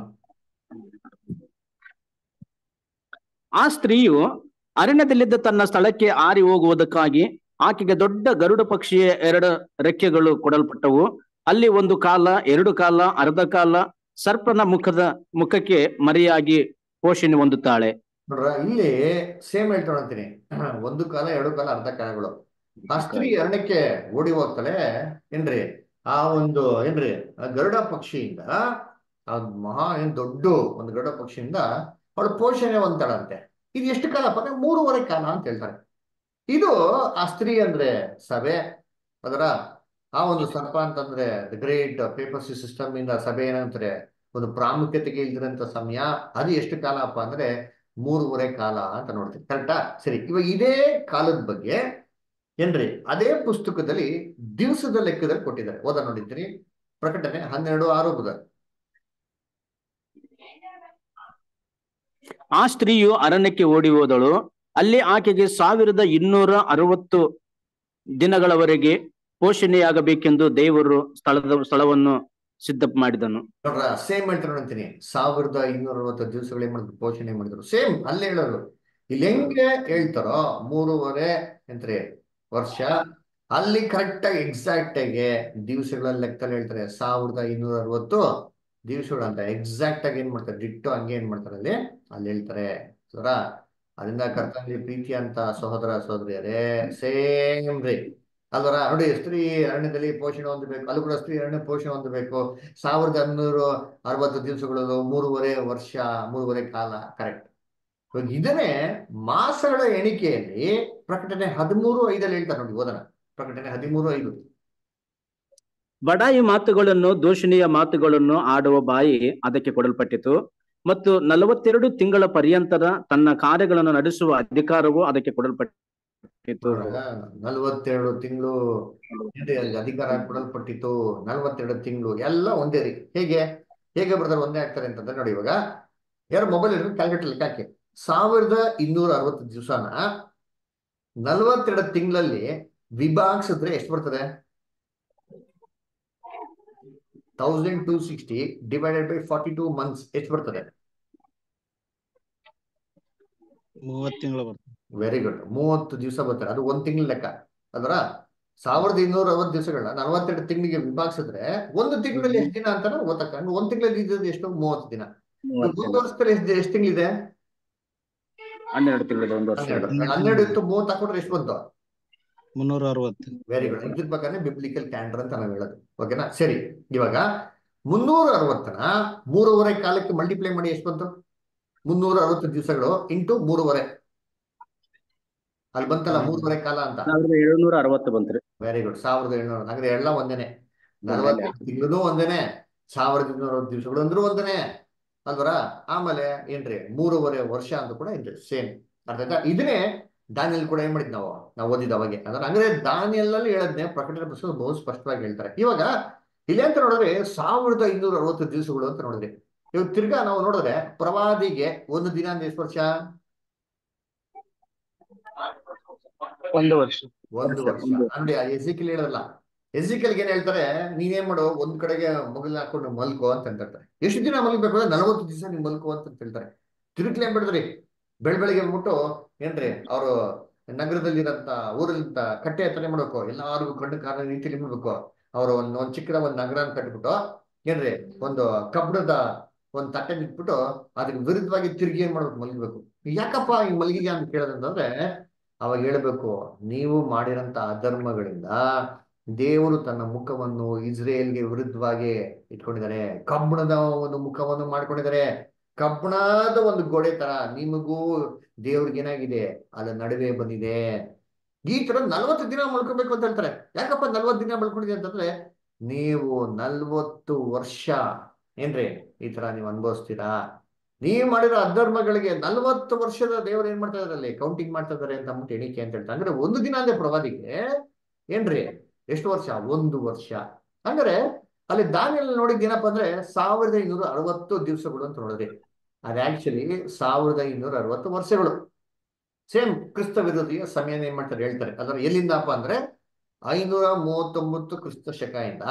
ಆ ಸ್ತ್ರೀಯು ಅರಣ್ಯದಲ್ಲಿದ್ದ ತನ್ನ ಸ್ಥಳಕ್ಕೆ ಆರಿ ಹೋಗುವುದಕ್ಕಾಗಿ ಆಕೆಗೆ ದೊಡ್ಡ ಗರುಡ ಪಕ್ಷಿಯ ಎರಡು ರೆಕ್ಕೆಗಳು ಕೊಡಲ್ಪಟ್ಟವು ಅಲ್ಲಿ ಒಂದು ಕಾಲ ಎರಡು ಕಾಲ ಅರ್ಧ ಕಾಲ ಸರ್ಪನ ಮುಖದ ಮುಖಕ್ಕೆ ಮರೆಯಾಗಿ ಪೋಷಣೆ ಹೊಂದುತ್ತಾಳೆ ನೋಡ್ರ ಇಲ್ಲಿ ಸೇಮ್ ಹೇಳ್ತಾ ಅಂತೀನಿ ಒಂದು ಕಾಲ ಎರಡು ಕಾಲ ಅರ್ಧ ಕಾಲಗಳು ಆ ಸ್ತ್ರೀ ಅರಣ್ಯಕ್ಕೆ ಓಡಿ ಹೋಗ್ತಾಳೆ ಏನ್ರಿ ಆ ಒಂದು ಏನ್ರಿ ಆ ಗರುಡ ಪಕ್ಷಿಯಿಂದ ಆ ಮಹಾ ಏನ್ ದೊಡ್ಡ ಒಂದು ಗರುಡ ಪಕ್ಷಿಯಿಂದ ಅವಳು ಪೋಷಣೆ ಹೊಂದ್ತಾಳಂತೆ ಇದು ಎಷ್ಟು ಕಾಲಪ್ಪ ಅಂದ್ರೆ ಮೂರುವರೆ ಕಾಲ ಅಂತ ಹೇಳ್ತಾರೆ ಇದು ಆ ಸ್ತ್ರೀ ಅಂದ್ರೆ ಸಭೆ ಅದರ ಆ ಒಂದು ಸರ್ಪ ಅಂತಂದ್ರೆ ದ ಗ್ರೇಟ್ ಪೇಪರ್ಸಿ ಸಿಸ್ಟಮ್ ಇಂದ ಸಭೆ ಏನಂತಾರೆ ಒಂದು ಪ್ರಾಮುಖ್ಯತೆಗೆ ಇಲ್ದಿರಂತ ಸಮಯ ಅದು ಎಷ್ಟು ಕಾಲಪ್ಪ ಅಂದ್ರೆ ಮೂರುವರೆ ಕಾಲ ಅಂತ ನೋಡ್ತೀವಿ ಕರೆಕ್ಟಾ ಸರಿ ಇವಾಗ ಇದೇ ಕಾಲದ ಬಗ್ಗೆ ಏನ್ರಿ ಅದೇ ಪುಸ್ತಕದಲ್ಲಿ ದಿವಸದ ಲೆಕ್ಕದಲ್ಲಿ ಕೊಟ್ಟಿದ್ದಾರೆ ಓದ ನೋಡಿದ್ದೀರಿ ಪ್ರಕಟಣೆ ಹನ್ನೆರಡು ಆರು ಬುಧ ಆ ಸ್ತ್ರೀಯು ಅರಣ್ಯಕ್ಕೆ ಓಡಿ ಹೋದಳು ಅಲ್ಲಿ ಆಕೆಗೆ ಸಾವಿರದ ಇನ್ನೂರ ಅರವತ್ತು ದಿನಗಳವರೆಗೆ ಪೋಷಣೆಯಾಗಬೇಕೆಂದು ದೇವರು ಸ್ಥಳದ ಸ್ಥಳವನ್ನು ಸಿದ್ಧ ಮಾಡಿದನು ನೋಡ್ರ ಸೇಮ್ ಹೇಳ್ತಾರೆ ಅಂತೀನಿ ಸಾವಿರದ ಇನ್ನೂರ ಅರವತ್ತು ದಿವಸಗಳು ಏನ್ ಮಾಡಿದ್ರು ಪೋಷಣೆ ಮಾಡಿದ್ರು ಸೇಮ್ ಅಲ್ಲೇ ಹೇಳೋರು ಇಲ್ಲಿ ಹೆಂಗೆ ಹೇಳ್ತಾರೋ ಮೂರುವರೆ ಎಂತ್ರಿ ವರ್ಷ ಅಲ್ಲಿ ಕರೆಕ್ಟ್ ಆಗಿ ಎಕ್ಸಾಕ್ಟ್ ಆಗಿ ದಿವಸಗಳ ಲೆಕ್ಕದಲ್ಲಿ ಹೇಳ್ತಾರೆ ಸಾವಿರದ ಇನ್ನೂರ ಅರವತ್ತು ದಿವಸಗಳು ಅಂತ ಎಕ್ಸಾಕ್ಟ್ ಆಗಿ ಏನ್ ಮಾಡ್ತಾರೆ ಡಿಟ್ಟು ಹಂಗೆ ಏನ್ ಮಾಡ್ತಾರೆ ಅಲ್ಲಿ ಅಲ್ಲಿ ಹೇಳ್ತಾರೆ ಸರ ಅದರಿಂದ ಕರ್ತನಲ್ಲಿ ಪ್ರೀತಿ ಅಂತ ಸಹೋದರ ಸಹೋದರಿಯರೇ ಸೇಮ್ ರೀ ಅಲ್ವರ ನೋಡಿ ಸ್ತ್ರೀ ಅರಣ್ಯದಲ್ಲಿ ಪೋಷಣೆ ಹೊಂದಬೇಕು ಅಲ್ಲೂ ಕೂಡ ಸ್ತ್ರೀ ಅರಣ್ಯ ಪೋಷಣೆ ಹೊಂದಬೇಕು ಸಾವಿರದ ಹನ್ನೂರು ಅರವತ್ತು ದಿವಸಗಳು ಮೂರುವರೆ ವರ್ಷ ಮೂರುವರೆ ಕಾಲ ಕರೆಕ್ಟ್ ಇವಾಗ ಇದನ್ನೇ ಮಾಸಗಳ ಎಣಿಕೆಯಲ್ಲಿ ಪ್ರಕಟಣೆ ಹದಿಮೂರು ಐದಲ್ಲಿ ಹೇಳ್ತಾರೆ ನೋಡಿ ಓದನ ಪ್ರಕಟಣೆ ಹದಿಮೂರು ಐದು ಬಡಾಯಿ ಮಾತುಗಳನ್ನು ದೂಷಣೀಯ ಮಾತುಗಳನ್ನು ಆಡುವ ಬಾಯಿ ಅದಕ್ಕೆ ಕೊಡಲ್ಪಟ್ಟಿತು ಮತ್ತು ನಲವತ್ತೆರಡು ತಿಂಗಳ ಪರ್ಯಂತರ ತನ್ನ ಕಾರ್ಯಗಳನ್ನು ನಡೆಸುವ ಅಧಿಕಾರವು ಅದಕ್ಕೆ ಕೊಡಲ್ಪಟ್ಟಿತು ನಲ್ವತ್ತೆರಡು ತಿಂಗಳು ಅಧಿಕಾರ ಕೊಡಲ್ಪಟ್ಟಿತ್ತು ನಲ್ವತ್ತೆರಡು ತಿಂಗಳು ಎಲ್ಲ ಒಂದೇ ರೀ ಹೇಗೆ ಹೇಗೆ ಬ್ರದರ್ ಒಂದೇ ಆಗ್ತಾರೆ ಅಂತಂದ್ರೆ ನೋಡಿ ಇವಾಗ ಯಾರು ಮೊಬೈಲ್ ಇರೋದು ಕ್ಯಾಲ್ಕುಲೇಟರ್ ಲೆಕ್ಕ ಹಾಕಿ ಸಾವಿರದ ಇನ್ನೂರ ಅರವತ್ತು ದಿವಸನ ನಲ್ವತ್ತೆರಡು ತಿಂಗಳಲ್ಲಿ ವಿಭಾಗಿಸಿದ್ರೆ ಎಷ್ಟು ಬರ್ತದೆ thousand two sixty divided by forty two months ಎಷ್ಟು ಬರ್ತದೆ ಮೂವತ್ ತಿಂಗಳು ಬರ್ತದೆ ವೆರಿ ಗುಡ್ ಮೂವತ್ತು ದಿವಸ ಬರ್ತಾರೆ ಅದು ಒಂದ್ ತಿಂಗಳ ಲೆಕ್ಕ ಅದರ ಸಾವಿರದ ಇನ್ನೂರ ಅರವತ್ತು ದಿವಸಗಳನ್ನ ನಲವತ್ತೆರಡು ತಿಂಗಳಿಗೆ ವಿಭಾಗಿಸಿದ್ರೆ ಒಂದು ತಿಂಗಳಲ್ಲಿ ಎಷ್ಟು ದಿನ ಅಂತ ಗೊತ್ತಾಗ ಒಂದ್ ತಿಂಗಳಲ್ಲಿ ಇದ್ದದ್ದು ಎಷ್ಟು ಮೂವತ್ತು ದಿನ ಒಂದು ವರ್ಷದಲ್ಲಿ ಎಷ್ಟು ಎಷ್ಟು ತಿಂಗಳಿದೆ ಹನ್ನೆರಡು ತಿಂಗಳ ಒಂದು ವರ್ಷ ಹನ್ನೆರಡು ಹನ್ನೆರಡು ಇತ್ತು ಮೂವತ್ತು ಹಾಕೊಂಡ್ರೆ ಎಷ್ಟು ಬಂತು ಮುನ್ನೂರ ಅರವತ್ತು ವೆರಿ ಗುಡ್ ಇದ್ರ ಪ್ರಕಾರ ಬಿಬ್ಲಿಕಲ್ ಕ್ಯಾಲೆಂಡರ್ ಅಂತ ನಾವು ಹೇಳೋದು ಓಕೆನಾ ಸರಿ ಇವಾಗ ಮುನ್ನೂರ ಅರವತ್ತನ ಮೂರುವರೆ ಕಾಲಕ್ಕೆ ಮಲ್ಟಿಪ್ಲೈ ಮಾಡಿ ಎಷ್ಟು ಬಂತು ಮುನ್ನೂರ ಅರವತ್ತು ದಿವಸಗಳು ಇಂಟು ಮೂರುವರೆ ಅಲ್ಲಿ ಬಂತಲ್ಲ ಮೂರುವರೆ ಕಾಲ ಅಂತ ಸಾವಿರದ ಏಳುನೂರ ಅರವತ್ತು ಬಂತ್ರಿ ವೆರಿ ಗುಡ್ ಸಾವಿರದ ಏಳ್ನೂರ ಅಂದ್ರೆ ಎಲ್ಲ ಒಂದೇನೆ ನಲವತ್ತು ತಿಂಗಳು ಒಂದೇನೆ ಸಾವಿರದ ಇನ್ನೂರ ಅರವತ್ತು ದಿವಸಗಳು ಅಂದ್ರೂ ಒಂದೇನೆ ಅಲ್ವರ ಆಮೇಲೆ ಏನ್ರಿ ಮೂರುವರೆ ವರ್ಷ ಅಂತ ಕೂಡ ಏನ್ರಿ ಸೇಮ್ ಅರ್ಥ ಆಯ್ತಾ ಇದನ್ನೇ ದಾನಿಯಲ್ಲಿ ಕೂಡ ಏನ್ ಮಾಡಿದ್ ನಾವು ನಾವು ಓದಿದ ಅವಾಗೆ ಅಂದ್ರೆ ಅಂದ್ರೆ ದಾನಿಯಲ್ಲಿ ಹೇಳದ್ನೆ ಪ್ರಕಟಣೆ ಪುಸ್ತಕ ಬಹು ಸ್ಪಷ್ಟವಾಗಿ ಹೇಳ್ತಾರೆ ಇವಾಗ ಇಲ್ಲಿ ಅಂತ ನೋಡಿದ್ರೆ ಸಾವಿರದ ಇನ್ನೂರ ಅರವತ್ತು ದಿವಸಗಳು ಅಂತ ನೋಡಿದ್ರಿ ಇವಾಗ ತಿರ್ಗಾ ನಾವು ನೋಡಿದ್ರೆ ಪ್ರವಾದಿಗೆ ಒಂದು ದಿನ ಅಂದ್ರೆ ಎಷ್ಟು ವರ್ಷ ಒಂದು ವರ್ಷ ಒಂದು ವರ್ಷ ಅಂದ್ರೆ ಎಸಿಕಲ್ ಹೇಳಲ್ಲ ಎಸಿಕಲ್ಗೆ ಏನ್ ಹೇಳ್ತಾರೆ ನೀನೇನ್ ಮಾಡು ಒಂದ್ ಕಡೆಗೆ ಮಗಲ್ ಹಾಕೊಂಡು ಮಲ್ಕೋ ಅಂತ ಹೇಳ್ತಾರೆ ಎಷ್ಟು ದಿನ ಮಲ್ಬೇಕು ಅಂದ್ರೆ ನಲವತ್ತು ದಿವಸ ನೀವು ಮಲ್ಕೋ ಅಂತ ಹೇಳ್ತಾರೆ ತಿರುಗ್ಲಿ ಏನ್ ಬಿಡಿದ್ರಿ ಬೆಳ್ ಬೆಳಿಗ್ಗೆ ಬಿಟ್ಟು ಏನ್ರಿ ಅವರು ನಗರದಲ್ಲಿರಂತ ಊರಲ್ಲಿಂತ ಕಟ್ಟೆ ಹತ್ರ ಮಾಡ್ಬೇಕು ಎಲ್ಲಾರ್ಗು ಕಣ್ಣು ಕಾಲ ರೀತಿಯಲ್ಲಿ ಮಾಡ್ಬೇಕು ಅವರು ಒಂದ್ ಒಂದ್ ಚಿಕ್ಕದ ಒಂದ್ ನಗರ ಕಟ್ಬಿಟ್ಟು ಏನ್ರಿ ಒಂದು ಕಬ್ಬಣದ ಒಂದ್ ತಟ್ಟೆ ನಿಟ್ಬಿಟ್ಟು ಅದಕ್ಕೆ ವಿರುದ್ಧವಾಗಿ ತಿರುಗಿ ಏನ್ ಮಾಡ್ಬೇಕು ಮಲಗಬೇಕು ಯಾಕಪ್ಪ ಈ ಮಲಗಿದ್ಯಾ ಅಂತ ಕೇಳೋದಂತಂದ್ರೆ ಅವಾಗ ಹೇಳ್ಬೇಕು ನೀವು ಮಾಡಿರಂತ ಅಧರ್ಮಗಳಿಂದ ದೇವರು ತನ್ನ ಮುಖವನ್ನು ಇಸ್ರೇಲ್ಗೆ ವಿರುದ್ಧವಾಗಿ ಇಟ್ಕೊಂಡಿದ್ದಾರೆ ಕಬ್ಬಣದ ಒಂದು ಮುಖವನ್ನು ಮಾಡ್ಕೊಂಡಿದ್ದಾರೆ ಕಬ್ಬಣದ ಒಂದು ಗೋಡೆ ತರ ನಿಮಗೂ ದೇವ್ರಿಗೆ ಏನಾಗಿದೆ ಅದ ನಡುವೆ ಬಂದಿದೆ ಈ ತರ ನಲ್ವತ್ತು ದಿನ ಮಲ್ಕೋಬೇಕು ಅಂತ ಹೇಳ್ತಾರೆ ಯಾಕಪ್ಪ ನಲ್ವತ್ತು ದಿನ ಮಲ್ಕೊಂಡಿದೆ ಅಂತಂದ್ರೆ ನೀವು ನಲ್ವತ್ತು ವರ್ಷ ಏನ್ರಿ ಈ ತರ ನೀವು ಅನುಭವಿಸ್ತೀರಾ ನೀವು ಮಾಡಿರೋ ಅಧರ್ಮಗಳಿಗೆ ನಲ್ವತ್ತು ವರ್ಷದ ದೇವರು ಏನ್ ಮಾಡ್ತಾ ಇದಾರೆ ಅಲ್ಲಿ ಕೌಂಟಿಂಗ್ ಮಾಡ್ತಾ ಇದಾರೆ ಅಂತ ಅಂದ್ಬಿಟ್ಟು ಎಣಿಕೆ ಅಂತ ಹೇಳ್ತಾರೆ ಅಂದ್ರೆ ಒಂದು ದಿನ ಅಂದ್ರೆ ಪ್ರವಾದಿಗೆ ಏನ್ರಿ ಎಷ್ಟು ವರ್ಷ ಒಂದು ವರ್ಷ ಅಂದ್ರೆ ಅಲ್ಲಿ ದಾನಿಯಲ್ಲಿ ನೋಡಿದ್ ಏನಪ್ಪಾ ಅಂದ್ರೆ ಸಾವಿರದ ಇನ್ನೂರ ಅರವತ್ತು ದಿವಸಗಳು ಅಂತ ನೋಡಿದ್ರಿ ಅದು ಆಕ್ಚುಲಿ ಸಾವಿರದ ಇನ್ನೂರ ಅರವತ್ತು ವರ್ಷಗಳು ಸೇಮ್ ಕ್ರಿಸ್ತ ವಿರೋಧಿಯ ಸಮಯ ಏನ್ ಮಾಡ್ತಾರೆ ಹೇಳ್ತಾರೆ ಅದರ ಎಲ್ಲಿಂದಪ್ಪ ಅಂದ್ರೆ ಐನೂರ ಮೂವತ್ತೊಂಬತ್ತು ಕ್ರಿಸ್ತ ಶಕದಿಂದ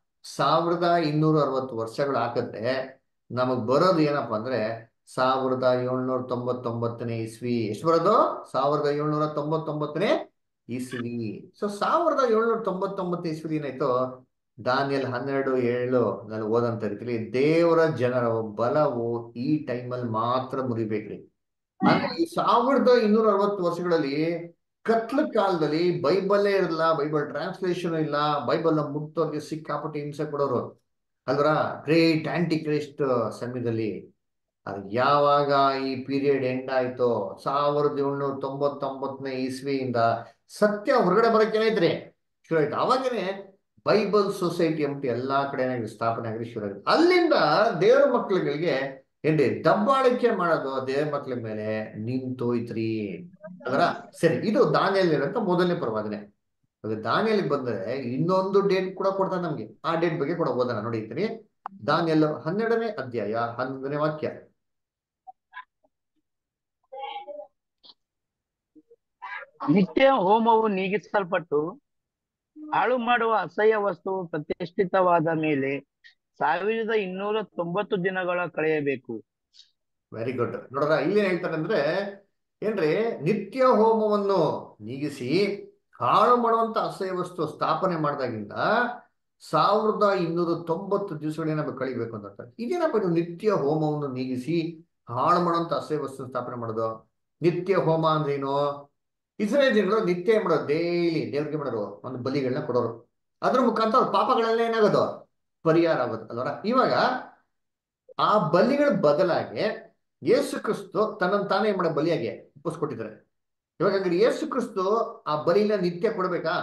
ಸಾವಿರದ ಇನ್ನೂರ ಅರವತ್ತು ವರ್ಷಗಳು ಹಾಕಿದ್ರೆ ನಮಗ್ ಬರೋದು ಏನಪ್ಪಾ ಅಂದ್ರೆ ಸಾವಿರದ ಏಳ್ನೂರ ತೊಂಬತ್ತೊಂಬತ್ತನೇ ಇಸ್ವಿ ಎಷ್ಟು ಬರೋದು ಸಾವಿರದ ಏಳ್ನೂರ ತೊಂಬತ್ತೊಂಬತ್ತನೇ ಇಸ್ವಿ ಸೊ ಸಾವಿರದ ಏಳ್ನೂರ ತೊಂಬತ್ತೊಂಬತ್ತು ಇಸ್ವಿ ಏನಾಯ್ತು ದಾನಿಯಲ್ ಹನ್ನೆರಡು ಏಳು ನಲ್ಲಿ ಓದಂತ ರೀತಿಲಿ ದೇವರ ಜನರ ಬಲವು ಈ ಟೈಮಲ್ಲಿ ಮಾತ್ರ ಮುರಿಬೇಕ್ರಿ ಅಂದ್ರೆ ಈ ಸಾವಿರದ ಇನ್ನೂರ ಅರವತ್ತು ವರ್ಷಗಳಲ್ಲಿ ಕತ್ಲ ಕಾಲದಲ್ಲಿ ಬೈಬಲ್ಲೇ ಇರಲ್ಲ ಬೈಬಲ್ ಟ್ರಾನ್ಸ್ಲೇಷನ್ ಇಲ್ಲ ಬೈಬಲ್ ನ ಮುಟ್ಟೋರ್ಗೆ ಸಿಕ್ಕಾಪಟ್ಟೆ ಹಿಂಸೆ ಕೊಡೋರು ಅಲ್ವರ ಗ್ರೇಟ್ ಆಂಟಿ ಕ್ರೈಸ್ಟ್ ಸಮಯದಲ್ಲಿ ಅದು ಯಾವಾಗ ಈ ಪೀರಿಯಡ್ ಎಂಡ್ ಆಯ್ತೋ ಸಾವಿರದ ಏಳ್ನೂರ ತೊಂಬತ್ತೊಂಬತ್ತನೇ ಇಸ್ವಿಯಿಂದ ಸತ್ಯ ಹೊರಗಡೆ ಬರಕ್ಕೆ ಏನಾಯ್ತ್ರಿ ಶುರು ಆಯ್ತು ಅವಾಗೇನೆ ಬೈಬಲ್ ಸೊಸೈಟಿ ಅಂದ್ಬಿಟ್ಟು ಎಲ್ಲಾ ಕಡೆ ಸ್ಥಾಪನೆ ಆಗಿ ಶುರು ಆಗಿದೆ ಅಲ್ಲಿಂದ ದೇವರ ಮಕ್ಕಳುಗಳಿಗೆ ಏನ್ರಿ ದಬ್ಬಾಳಿಕೆ ಮಾಡೋದು ದೇವರ ಮಕ್ಕಳ ಮೇಲೆ ನಿಂತೋಯ್ತ್ರಿ ಅದರ ಸರಿ ಇದು ದಾನಿಯಲ್ಲಿರಂತ ಮೊದಲನೇ ಪ್ರವಾದನೆ ಅದು ದಾನಿಯಲ್ಲಿ ಬಂದ್ರೆ ಇನ್ನೊಂದು ಡೇಟ್ ಕೂಡ ಕೊಡ್ತಾರೆ ನಮ್ಗೆ ಆ ಡೇಟ್ ಬಗ್ಗೆ ಕೂಡ ಓದೋಣ ನೋಡಿರ್ತೀನಿ ದಾನಿಯಲ್ ಹನ್ನೆರಡನೇ ಅಧ್ಯಾಯ ಹನ್ನೊಂದನೇ ವಾಕ್ಯ ನಿತ್ಯ ಹೋಮವು ನೀಗಿಸಲ್ಪಟ್ಟು ಹಾಳು ಮಾಡುವ ಅಸಹ್ಯ ವಸ್ತುವು ಪ್ರತಿಷ್ಠಿತವಾದ ಮೇಲೆ ಸಾವಿರದ ಇನ್ನೂರ ತೊಂಬತ್ತು ದಿನಗಳ ಕಳೆಯಬೇಕು ವೆರಿ ಗುಡ್ ನೋಡ್ರ ಇಲ್ಲಿ ಏನ್ ಹೇಳ್ತಾರೆ ಅಂದ್ರೆ ಏನ್ರಿ ನಿತ್ಯ ಹೋಮವನ್ನು ನೀಗಿಸಿ ಹಾಳು ಮಾಡುವಂತ ಅಸಹ್ಯ ವಸ್ತು ಸ್ಥಾಪನೆ ಮಾಡಿದಾಗಿಂದ ಸಾವಿರದ ಇನ್ನೂರ ತೊಂಬತ್ತು ದಿವಸಗಳೇನಾದ್ರು ಕಳಿಬೇಕು ಅಂತ ಹೇಳ್ತಾರೆ. ಇದೇನಪ್ಪ ಇದು ನಿತ್ಯ ಹೋಮವನ್ನು ನೀಗಿಸಿ ಹಾಳು ಮಾಡುವಂತ ಅಸಹ್ಯ ವಸ್ತು ಸ್ಥಾಪನೆ ಮಾಡೋದು ನಿತ್ಯ ಹೋಮ ಅಂದ್ರೆ ಏನು ಇಸ್ರೇಲ್ ಜನರು ನಿತ್ಯ ಏನ್ ಮಾಡೋದು ಡೈಲಿ ದೇವ್ರಿಗೆ ಮಾಡೋರು ಒಂದು ಬಲಿಗಳನ್ನ ಕೊಡೋರು ಅದ್ರ ಮುಖಾಂತರ ಅವ್ರ ಪಾಪಗಳೆಲ್ಲ ಏನಾಗೋದು ಪರಿಹಾರ ಆಗೋದು ಅಲ್ವರ ಇವಾಗ ಆ ಬಲಿಗಳ ಬದಲಾಗಿ ಯೇಸು ಕ್ರಿಸ್ತು ತನ್ನನ್ನು ತಾನೇ ಏನ್ ಮಾಡೋ ಬಲಿಯಾಗಿ ಒಪ್ಪಿಸ್ಕೊಟ್ಟಿದ್ದಾರೆ ಇವಾಗ ಹಂಗಾರೆ ಯೇಸು ಕ್ರಿಸ್ತು ಆ ಬಲಿನ ನಿತ್ಯ ಕೊಡ್ಬೇಕಾ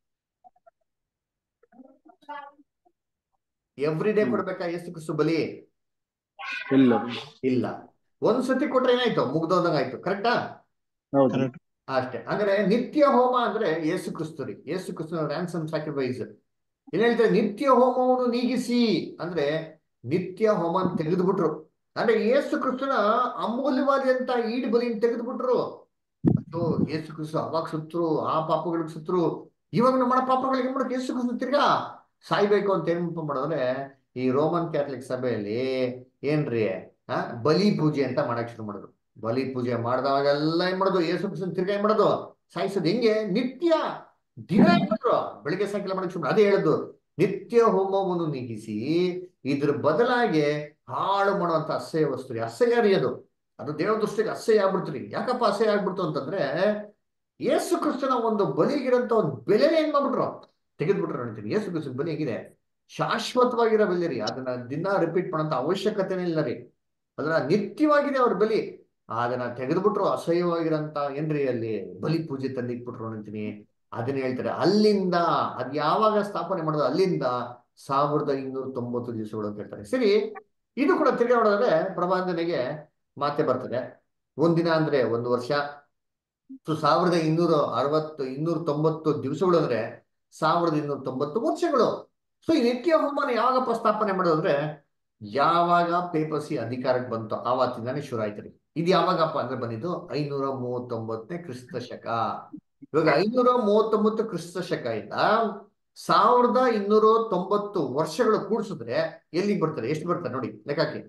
ಎವ್ರಿ ಡೇ ಹ್ಮ್. ಕೊಡ್ಬೇಕಾ ಯೇಸು ಕ್ರಿಸ್ತು ಬಲಿ ಇಲ್ಲ ಇಲ್ಲ ಒಂದ್ ಸತಿ ಕೊಟ್ರೆ ಏನಾಯ್ತು ಮುಗ್ದೋದಂಗಾಯ್ತು ಕರೆಕ್ಟಾ ಹೌದು ಕರೆಕ್ಟ್ ಅಷ್ಟೇ ಅಂದ್ರೆ ನಿತ್ಯ ಹೋಮ ಅಂದ್ರೆ ಯೇಸು ಕ್ರಿಸ್ತು ರೀ ಯೇಸು ಕ್ರಿಸ್ತು ರ್ಯಾನ್ಸಮ್ ಸ್ಯಾಕ್ರಿಫೈಸ್ ಏನ್ ಹೇಳ್ತಾರೆ ನಿತ್ಯ ಹೋಮವನ್ನು ನೀಗಿಸಿ ಅಂದ್ರೆ ನಿತ್ಯ ಹೋಮ ತೆಗೆದುಬಿಟ್ರು ಅಂದ್ರೆ ಯೇಸು ಕ್ರಿಸ್ತನ ಅಮೂಲ್ಯವಾದಂತ ಈಡ್ ಬಲಿನ ತೆಗೆದುಬಿಟ್ರು ಅಯ್ಯೋ ಯೇಸು ಕ್ರಿಸ್ತು ಅವಾಗ ಸುತ್ತರು ಆ ಪಾಪಗಳಿಗೆ ಸುತ್ತರು ಇವಾಗ ನಮ್ಮ ಮಾಡೋ ಪಾಪಗಳಿಗೆ ಏನ್ ಮಾಡೋದು ಯೇಸು ಕ್ರಿಸ್ತು ತಿರ್ಗಾ ಸಾಯ್ಬೇಕು ಅಂತ ಏನ್ ಮಾಡೋದ್ರೆ ಈ ರೋಮನ್ ಕ್ಯಾಥಲಿಕ್ ಸಭೆಯಲ್ಲಿ ಏನ್ರಿ ಆ ಬಲಿ ಪೂಜೆ ಅಂತ ಮಾಡಕ್ ಶುರು ಮಾಡಿದ್ರು ಬಲಿ ಪೂಜೆ ಮಾಡಿದವಾಗೆಲ್ಲ ಏನ್ ಮಾಡೋದು ಯೇಸು ಕ್ರಿಸ್ತನ್ ತಿರ್ಗಾ ಏನ್ ಮಾಡೋದು ಸಾಯಿಸೋದು ಹೆಂಗೆ ನಿತ್ಯ ದಿನ ಏನ್ ಮಾಡಿದ್ರು ಬೆಳಿಗ್ಗೆ ಸಾಯಂಕಾಲ ಮಾಡಕ್ ಶುರು ಅದೇ ಹೇಳುದು ನಿತ್ಯ ಹೋಮವನ್ನು ನೀಗಿಸಿ ಇದ್ರ ಬದಲಾಗಿ ಹಾಳು ಮಾಡುವಂತ ಅಸಹ್ಯ ವಸ್ತು ರೀ ಅಸಹ್ಯ ರೀ ಅದು ಅದು ದೇವ ದೃಷ್ಟಿಗೆ ಅಸಹ್ಯ ಆಗ್ಬಿಡ್ತು ಯಾಕಪ್ಪ ಅಸಹ್ಯ ಆಗ್ಬಿಡ್ತು ಅಂತಂದ್ರೆ ಯೇಸು ಕ್ರಿಸ್ತನ ಒಂದು ಬಲಿಗಿರಂತ ಒಂದು ಬೆಲೆನೇ ಏನ್ ಮಾಡ್ಬಿಟ್ರು ತೆಗೆದ್ಬಿಟ್ರು ಅಂತೀನಿ ಯೇಸು ಕ್ರಿಸ್ತನ ಬಲಿ ಹೇಗಿದೆ ಶಾಶ್ವತವಾಗಿರೋ ಬೆಲೆ ರೀ ಅದನ್ನ ದಿನ ರಿಪೀಟ್ ಮಾಡೋಂತ ಅವಶ್ಯಕತೆನೇ ಇಲ್ಲ ರೀ ಅದನ್ನ ನಿತ್ಯವಾಗಿದೆ ಅವ್ರ ಬಲಿ ಅದನ್ನ ತೆಗೆದ್ಬಿಟ್ರು ಅಸಹ್ಯವಾಗಿರಂತ ಏನ್ರಿ ಅಲ್ಲಿ ಬಲಿ ಪೂಜೆ ತಂದಿಟ್ಬಿಟ್ರು ಅಂತೀನಿ ಅದನ್ನ ಹೇಳ್ತಾರೆ ಅಲ್ಲಿಂದ ಅದ್ ಯಾವಾಗ ಸ್ಥಾಪನೆ ಮಾಡೋದು ಅಲ್ಲಿಂದ ಸಾವಿರದ ಇನ್ನೂರ ತೊಂಬತ್ತು ದಿವಸಗಳು ಅಂತ ಹೇಳ್ತಾರೆ ಸರಿ ಇದು ಕೂಡ ತಿರ್ಗಿ ನೋಡಿದ್ರೆ ಪ್ರಬಂಧನೆಗೆ ಮಾತೆ ಬರ್ತದೆ ಒಂದಿನ ಅಂದ್ರೆ ಒಂದು ವರ್ಷ ಸೊ ಸಾವಿರದ ಇನ್ನೂರ ಅರವತ್ತು ಇನ್ನೂರ ತೊಂಬತ್ತು ದಿವಸಗಳು ಅಂದ್ರೆ ಸಾವಿರದ ಇನ್ನೂರ ತೊಂಬತ್ತು ವರ್ಷಗಳು ಸೊ ಈ ನಿತ್ಯ ಹೋಮನ ಯಾವಾಗಪ್ಪ ಸ್ಥಾಪನೆ ಮಾಡೋದಂದ್ರೆ ಯಾವಾಗ ಪೇಪಸಿ ಅಧಿಕಾರಕ್ಕೆ ಬಂತು ಆವತ್ತಿಂದಾನೇ ಶುರು ಆಯ್ತು ರೀ ಇದು ಯಾವಾಗಪ್ಪ ಅಂದ್ರೆ ಬಂದಿದ್ದು ಐನೂರ ಮೂವತ್ತೊಂಬತ್ತನೇ ಕ್ರಿಸ್ತ ಶಕ ಇವಾಗ ಐನೂರ ಮೂವತ್ತೊಂಬತ್ತು ಕ್ರಿಸ್ತ ಶಕ ಇಂದ ಸಾವಿರದ ಇನ್ನೂರ ತೊಂಬತ್ತು ವರ್ಷಗಳು ಕೂಡಿಸಿದ್ರೆ ಎಲ್ಲಿಗೆ ಬರ್ತಾರೆ ಎಷ್ಟು ಬರ್ತಾರೆ ನೋಡಿ ಲೆಕ್ಕಾಕಿ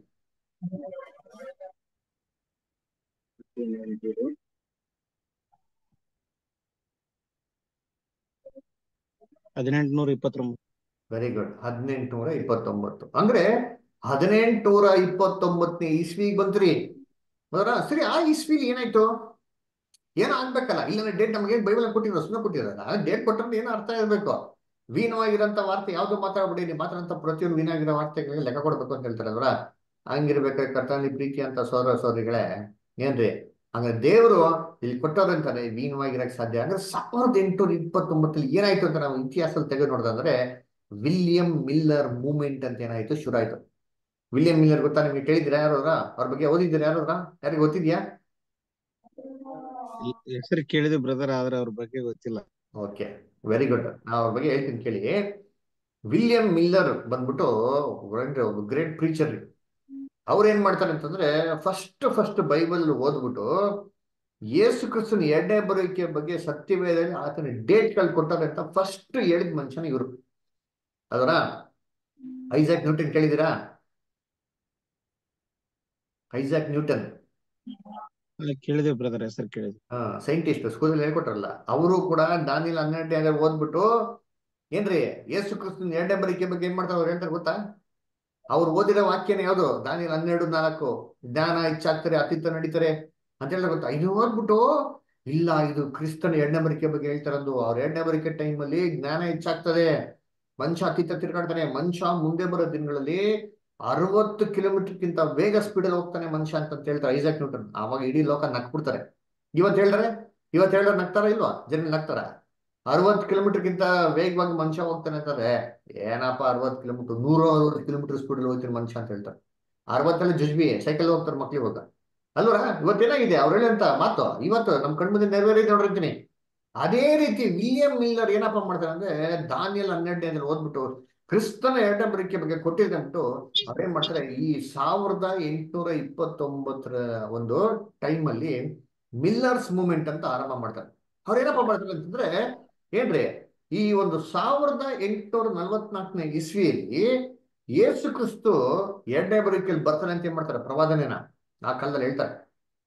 ಹದಿನೆಂಟುನೂರ ಇಪ್ಪತ್ತೊಂಬತ್ತು ವೆರಿ ಗುಡ್ ಹದಿನೆಂಟುನೂರ ಇಪ್ಪತ್ತೊಂಬತ್ತು ಅಂದ್ರೆ ಹದಿನೆಂಟುನೂರ ಇಪ್ಪತ್ತೊಂಬತ್ತನೇ ಇಸ್ವಿಗೆ ಬಂತ್ರಿ ಹೌದಾ ಸರಿ ಆ ಇಸ್ವಿಲಿ ಏನಾಯ್ತು ಏನೋ ಆಗ್ಬೇಕಲ್ಲ ಇಲ್ಲ ಡೇಟ್ ನಮಗೆ ಬೈಬಲ್ ಕೊಟ್ಟಿರೋ ಸುಮ್ಮನೆ ಕೊಟ್ಟಿರಲ್ಲ ಡೇಟ್ ಕೊಟ್ಟರೆ ಏನೋ ಅರ್ಥ ಇರಬೇಕು ವೀಣವಾಗಿರೋಂಥ ವಾರ್ತೆ ಯಾವ್ದು ಮಾತಾಡ್ಬಿಡಿ ನೀವು ಮಾತಾಡಂತ ಪ್ರತಿಯೊಂದು ವೀಣಾಗಿರೋ ವಾರ್ತೆಗಳಿಗೆ ಲೆಕ್ಕ ಕೊಡ್ಬೇಕು ಅಂತ ಹೇಳ್ತಾರಲ್ವ ಹಂಗಿರ್ಬೇಕಾದ್ರೆ ಕರ್ತನಲ್ಲಿ ಪ್ರೀತಿ ಅಂತ ಸೋದರ ಸೋದರಿಗಳೇ ಏನ್ರಿ ಹಂಗ ದೇವರು ಇಲ್ಲಿ ಕೊಟ್ಟವ್ರಂತಾರೆ ವೀಣವಾಗಿರಕ್ ಸಾಧ್ಯ ಅಂದ್ರೆ ಸಾವಿರದ ಎಂಟುನೂರ ಇಪ್ಪತ್ತೊಂಬತ್ತಲ್ಲಿ ಏನಾಯ್ತು ಅಂತ ನಾವು ಇತಿಹಾಸದಲ್ಲಿ ತೆಗೆದು ನೋಡೋದಂದ್ರೆ ವಿಲಿಯಂ ಮಿಲ್ಲರ್ ಮೂವ್ಮೆಂಟ್ ಅಂತ ಏನಾಯ್ತು ಶುರು ಆಯ್ತು ವಿಲಿಯಂ ಮಿಲ್ಲರ್ ಗೊತ್ತಾ ನಿಮ್ಗೆ ಕೇಳಿದ್ದೀರಾ ಯಾರೋದ್ರ ಅವ್ರ ಬಗ್ಗೆ ಓದಿದ್ದೀರಾ ಯಾರೋದ್ರ ಯಾರಿಗೆ ಗೊತ್ತಿದ್ಯಾ ಹೆಸರು ಕೇಳಿದೆ ಬ್ರದರ್ ಆದ್ರೆ ಅವ್ರ ಬಗ್ಗೆ ಗೊತ್ತಿಲ್ಲ ಓಕೆ ವೆರಿ ಗುಡ್ ನಾವು ಅವ್ರ ಬಗ್ಗೆ ಹೇಳ್ತೀನಿ ಕೇಳಿ ವಿಲಿಯಂ ಮಿಲ್ಲರ್ ಬಂದ್ಬಿಟ್ಟು ಒಬ್ಬ ಗ್ರೇಟ್ ಪ್ರೀಚರ್ ರೀ ಅವ್ರು ಏನ್ ಮಾಡ್ತಾರೆ ಅಂತಂದ್ರೆ ಫಸ್ಟ್ ಫಸ್ಟ್ ಬೈಬಲ್ ಓದ್ಬಿಟ್ಟು ಯೇಸು ಕ್ರಿಸ್ತನ ಎರಡನೇ ಬರೋಕೆ ಬಗ್ಗೆ ಸತ್ಯವೇದಲ್ಲಿ ಆತನ ಡೇಟ್ಗಳು ಕೊಟ್ಟಾರೆ ಅಂತ ಫಸ್ಟ್ ಹೇಳಿದ ಮನುಷ್ಯನ ಇವರು ಅದರ ಐಸಾಕ್ ನ್ಯೂಟನ್ ಕೇಳಿದಿರಾ ಐಸಾಕ್ ನ್ಯೂಟನ್ ಅಲ್ಲ, ಕೇಳಿದೆ ಬ್ರದರ್ ಹೆಸರು ಕೇಳಿದೆ ಸೈಂಟಿಸ್ಟ್ ಸ್ಕೂಲಲ್ಲಿ ಹೇಳ್ಕೊಟ್ರಲ್ಲ ಅವರು ಕೂಡ ದಾನಿಲ್ ಹನ್ನೆರಡನೇ ಓದ್ಬಿಟ್ಟು ಏನ್ರಿ ಯೇಸು ಕ್ರಿಸ್ತನ ಎರಡನೇ ಬರಿಕೆ ಬಗ್ಗೆ ಏನ್ ಮಾಡ್ತಾರೆ ಅವ್ರು ಹೇಳ್ತಾರೆ ಗೊತ್ತಾ ಅವ್ರು ಓದಿರೋ ವಾಕ್ಯನೇ ಯಾವುದು ದಾನಿಲ್ ಹನ್ನೆರಡು ನಾಲ್ಕು ಜ್ಞಾನ ಹೆಚ್ಚಾಗ್ತಾರೆ ಅತಿಥ ನಡೀತಾರೆ ಅಂತ ಹೇಳಿದ್ರೆ ಗೊತ್ತಾ ಇದು ಓದ್ಬಿಟ್ಟು ಇಲ್ಲ ಇದು ಕ್ರಿಸ್ತನ ಎರಡನೇ ಬರಿಕೆ ಬಗ್ಗೆ ಹೇಳ್ತಾರದು ಅವ್ರ ಎರಡನೇ ಬರಿಕೆ ಟೈಮಲ್ಲಿ ಜ್ಞಾನ ಹೆಚ್ಚಾಗ್ತದೆ ಮನುಷ್ಯ ಅತಿಥ ತಿರ್ಗಾಡ್ತಾನೆ ಮನುಷ್ಯ ಮುಂದೆ ಬರೋ ದಿನಗಳಲ್ಲಿ ಅರವತ್ತು ಕಿಲೋಮೀಟರ್ಗಿಂತ ವೇಗ ಸ್ಪೀಡಲ್ಲಿ ಹೋಗ್ತಾನೆ ಮನುಷ್ಯ ಅಂತ ಹೇಳ್ತಾರೆ ಐಸಾಕ್ ನ್ಯೂಟನ್ ಆವಾಗ ಇಡೀ ಲೋಕ ನಕ್ಬಿಡ್ತಾರೆ ಇವತ್ತು ಹೇಳಿದ್ರೆ ಇವತ್ತು ಹೇಳಿದ್ರೆ ನಗ್ತಾರ ಇಲ್ವಾ ಜನ ನಗ್ತಾರ ಅರವತ್ತು ಕಿಲೋಮೀಟರ್ಗಿಂತ ವೇಗವಾಗಿ ಮನುಷ್ಯ ಹೋಗ್ತಾನೆ ಅಂತಾರೆ ಏನಪ್ಪ ಅರವತ್ತು ಕಿಲೋಮೀಟರ್ ನೂರ ಅರವತ್ತು ಕಿಲೋಮೀಟರ್ ಸ್ಪೀಡಲ್ಲಿ ಹೋಗ್ತೀನಿ ಮನುಷ್ಯ ಅಂತ ಹೇಳ್ತಾರೆ ಅರವತ್ತಲ್ಲಿ ಜಜ್ಬಿ ಸೈಕಲ್ ಹೋಗ್ತಾರೆ ಮಕ್ಳು ಇವಾಗ ಅಲ್ವರ ಇವತ್ತೇನಾಗಿದೆ ಅವ್ರು ಹೇಳಂತ ಮಾತು ಇವತ್ತು ನಮ್ಮ ಕಣ್ಮುಂದೆ ನೆರವೇರಿದೆ ನೋಡಿರ್ತೀನಿ ಅದೇ ರೀತಿ ವಿಲಿಯಂ ಮಿಲ್ಲರ್ ಏನಪ್ಪ ಮಾಡ್ತಾರೆ ಅಂದ್ರೆ ದಾನಿಯಲ್ ಹನ್ನೆರಡನೇ ಓದ್ಬಿಟ್ಟು ಕ್ರಿಸ್ತನ ಎರಡನೇ ಬರಿಕೆ ಬಗ್ಗೆ ಕೊಟ್ಟಿದ್ದಂಟು ಅವ್ರೇನ್ ಮಾಡ್ತಾರೆ ಈ ಸಾವಿರದ ಎಂಟುನೂರ ಇಪ್ಪತ್ತೊಂಬತ್ತರ ಒಂದು ಟೈಮಲ್ಲಿ ಮಿಲ್ಲರ್ಸ್ ಮೂವ್ಮೆಂಟ್ ಅಂತ ಆರಂಭ ಮಾಡ್ತಾರೆ ಅವ್ರೇನಪ್ಪ ಮಾಡ್ತಾರೆ ಅಂತಂದ್ರೆ ಏನ್ರಿ ಈ ಒಂದು ಸಾವಿರದ ಎಂಟುನೂರ ನಲವತ್ನಾಲ್ಕನೇ ಇಸ್ವಿಯಲ್ಲಿ ಯೇಸು ಕ್ರಿಸ್ತು ಎರಡನೇ ಬರಿಕೆಯಲ್ಲಿ ಬರ್ತಾನೆ ಅಂತ ಏನ್ ಮಾಡ್ತಾರೆ ಪ್ರವಾದನೆನ ಆ ಕಾಲದಲ್ಲಿ ಹೇಳ್ತಾರೆ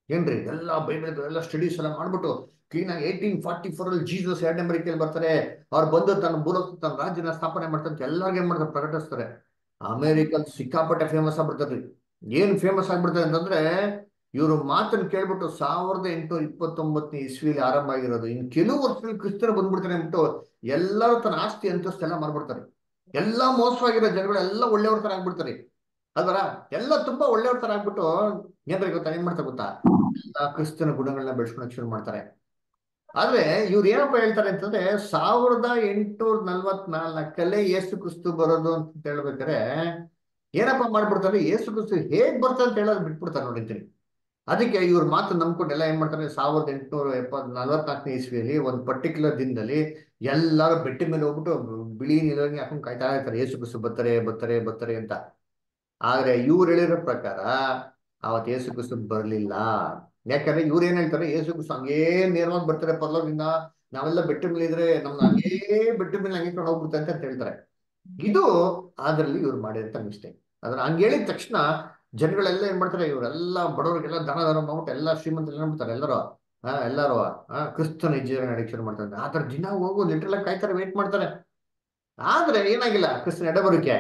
ಏನ್ರಿ ಎಲ್ಲ ಬೈಬಲ್ ಎಲ್ಲ ಸ್ಟಡೀಸ್ ಎಲ್ಲ ಮಾಡ್ಬಿಟ್ಟು ಕ್ಲೀನ್ ಆಗಿ ಏಯ್ಟೀನ್ ಫಾರ್ಟಿ ಫೋರ್ ಅಲ್ಲಿ ಜೀಸಸ್ ಎರಡನೇ ಮರಿಕೆಯಲ್ಲಿ ಬರ್ತಾರೆ ಅವ್ರು ಬಂದು ತನ್ನ ಭೂಲೋಕ ತನ್ನ ರಾಜ್ಯನ ಸ್ಥಾಪನೆ ಮಾಡ್ತಾರೆ ಅಂತ ಎಲ್ಲರಿಗೂ ಏನ್ ಮಾಡ್ತಾರೆ ಪ್ರಕಟಿಸ್ತಾರೆ ಅಮೆರಿಕಲ್ ಸಿಕ್ಕಾಪಟ್ಟೆ ಫೇಮಸ್ ಆಗ್ಬಿಡ್ತಾರೆ ಏನ್ ಫೇಮಸ್ ಆಗ್ಬಿಡ್ತಾರೆ ಅಂತಂದ್ರೆ ಇವರು ಮಾತನ್ನ ಕೇಳ್ಬಿಟ್ಟು ಸಾವಿರದ ಎಂಟುನೂರ ಇಪ್ಪತ್ತೊಂಬತ್ತನೇ ಇಸ್ವಿಲಿ ಆರಂಭ ಆಗಿರೋದು ಇನ್ ಕೆಲವು ವರ್ಷದಲ್ಲಿ ಕ್ರಿಸ್ತರು ಬಂದ್ಬಿಡ್ತಾರೆ ಅಂದ್ಬಿಟ್ಟು ಎಲ್ಲರೂ ತನ್ನ ಆಸ್ತಿ ಅಂತಸ್ತೆಲ್ಲ ಮಾಡ್ಬಿಡ್ತಾರೆ ಎಲ್ಲ ಮೋಸವಾಗಿರೋ ಜನಗಳು ಎಲ್ಲ ಒಳ್ಳೆಯವ್ರ ತರ ಆಗ್ಬಿಡ್ತಾರೆ ಅಲ್ವರ ಎಲ್ಲ ತುಂಬಾ ಒಳ್ಳೆಯವ್ರ ತರ ಆಗ್ಬಿಟ್ಟು ಏನ್ರಿ ಗೊತ್ತಾ ಏನ್ ಮಾಡ್ತಾರೆ ಗೊತ್ತಾ ಎಲ್ಲ ಕ್ರಿಸ್ತನ ಗುಣಗಳನ್ನ ಬೆಳೆಸ್ಕೊಳಕ್ ಶುರು ಮಾಡ್ತಾರೆ ಆದ್ರೆ ಇವ್ರು ಏನಪ್ಪ ಹೇಳ್ತಾರೆ ಅಂತಂದ್ರೆ ಸಾವಿರದ ಎಂಟುನೂರ ನಲ್ವತ್ನಾಲ್ಕಲ್ಲೇ ಏಸು ಕ್ರಿಸ್ತು ಬರೋದು ಅಂತ ಹೇಳ್ಬೇಕಾರೆ ಏನಪ್ಪ ಮಾಡ್ಬಿಡ್ತಾರೆ ಏಸು ಕ್ರಿಸ್ತು ಹೇಗ್ ಬರ್ತಾರೆ ಅಂತ ಹೇಳೋದು ಬಿಟ್ಬಿಡ್ತಾರೆ ನೋಡಿರ್ತೀನಿ ಅದಕ್ಕೆ ಇವ್ರ ಮಾತು ನಂಬ್ಕೊಂಡು ಎಲ್ಲ ಏನ್ ಮಾಡ್ತಾರೆ ಸಾವಿರದ ಎಂಟುನೂರ ಎಪ್ಪತ್ ನಲ್ವತ್ನಾಲ್ಕನೇ ಇಸ್ವಿಯಲ್ಲಿ ಒಂದು ಪರ್ಟಿಕ್ಯುಲರ್ ದಿನದಲ್ಲಿ ಎಲ್ಲರೂ ಬೆಟ್ಟ ಮೇಲೆ ಹೋಗ್ಬಿಟ್ಟು ಬಿಳಿ ನಿಲುವಂಗಿ ಹಾಕೊಂಡು ಕಾಯ್ತಾ ಇರ್ತಾರೆ ಏಸು ಕ್ರಿಸ್ತು ಬರ್ತಾರೆ ಬರ್ತಾರೆ ಬರ್ತಾರೆ ಅಂತ ಆದ್ರೆ ಇವ್ರು ಹೇಳಿರೋ ಪ್ರಕಾರ ಅವತ್ತು ಏಸು ಕ್ರಿಸ್ತು ಬರ್ಲಿಲ್ಲ ಯಾಕಂದ್ರೆ ಇವ್ರು ಏನ್ ಹೇಳ್ತಾರೆ ಏಸು ಕ್ರಿಸ್ತು ಹಂಗೇ ನೇರವಾಗಿ ಬರ್ತಾರೆ ಪರ್ಲೋಕದಿಂದ ನಾವೆಲ್ಲ ಬೆಟ್ಟ ಮೇಲೆ ಇದ್ರೆ ನಮ್ನ ಹಂಗೇ ಬೆಟ್ಟ ಮೇಲೆ ಹಂಗೆ ಕೊಂಡು ಹೋಗ್ಬಿಡ್ತಾರೆ ಅಂತ ಹೇಳ್ತಾರೆ ಇದು ಅದ್ರಲ್ಲಿ ಇವ್ರು ಮಾಡಿರಂತ ಮಿಸ್ಟೇಕ್ ಅದ್ರ ಹಂಗ ಹೇಳಿದ ತಕ್ಷಣ ಜನಗಳೆಲ್ಲ ಏನ್ ಮಾಡ್ತಾರೆ ಇವರೆಲ್ಲ ಬಡವರಿಗೆಲ್ಲ ದಾನ ದಾನ ಮಾಡ್ಬಿಟ್ಟು ಎಲ್ಲ ಶ್ರೀಮಂತರು ಏನ್ ಮಾಡ್ತಾರೆ ಎಲ್ಲರೂ ಹಾ ಎಲ್ಲರೂ ಹಾ ಕ್ರಿಸ್ತನ ಹೆಜ್ಜೆ ನಡೀಕ್ ಶುರು ಮಾಡ್ತಾರೆ ಆತರ ದಿನ ಹೋಗು ಲಿಟ್ರಲ್ ಕಾಯ್ತಾರೆ ವೇಟ್ ಮಾಡ್ತಾರೆ ಆದ್ರೆ ಏನಾಗಿಲ್ಲ ಕ್ರಿಸ್ತನ ಎಡಬರಿಕೆ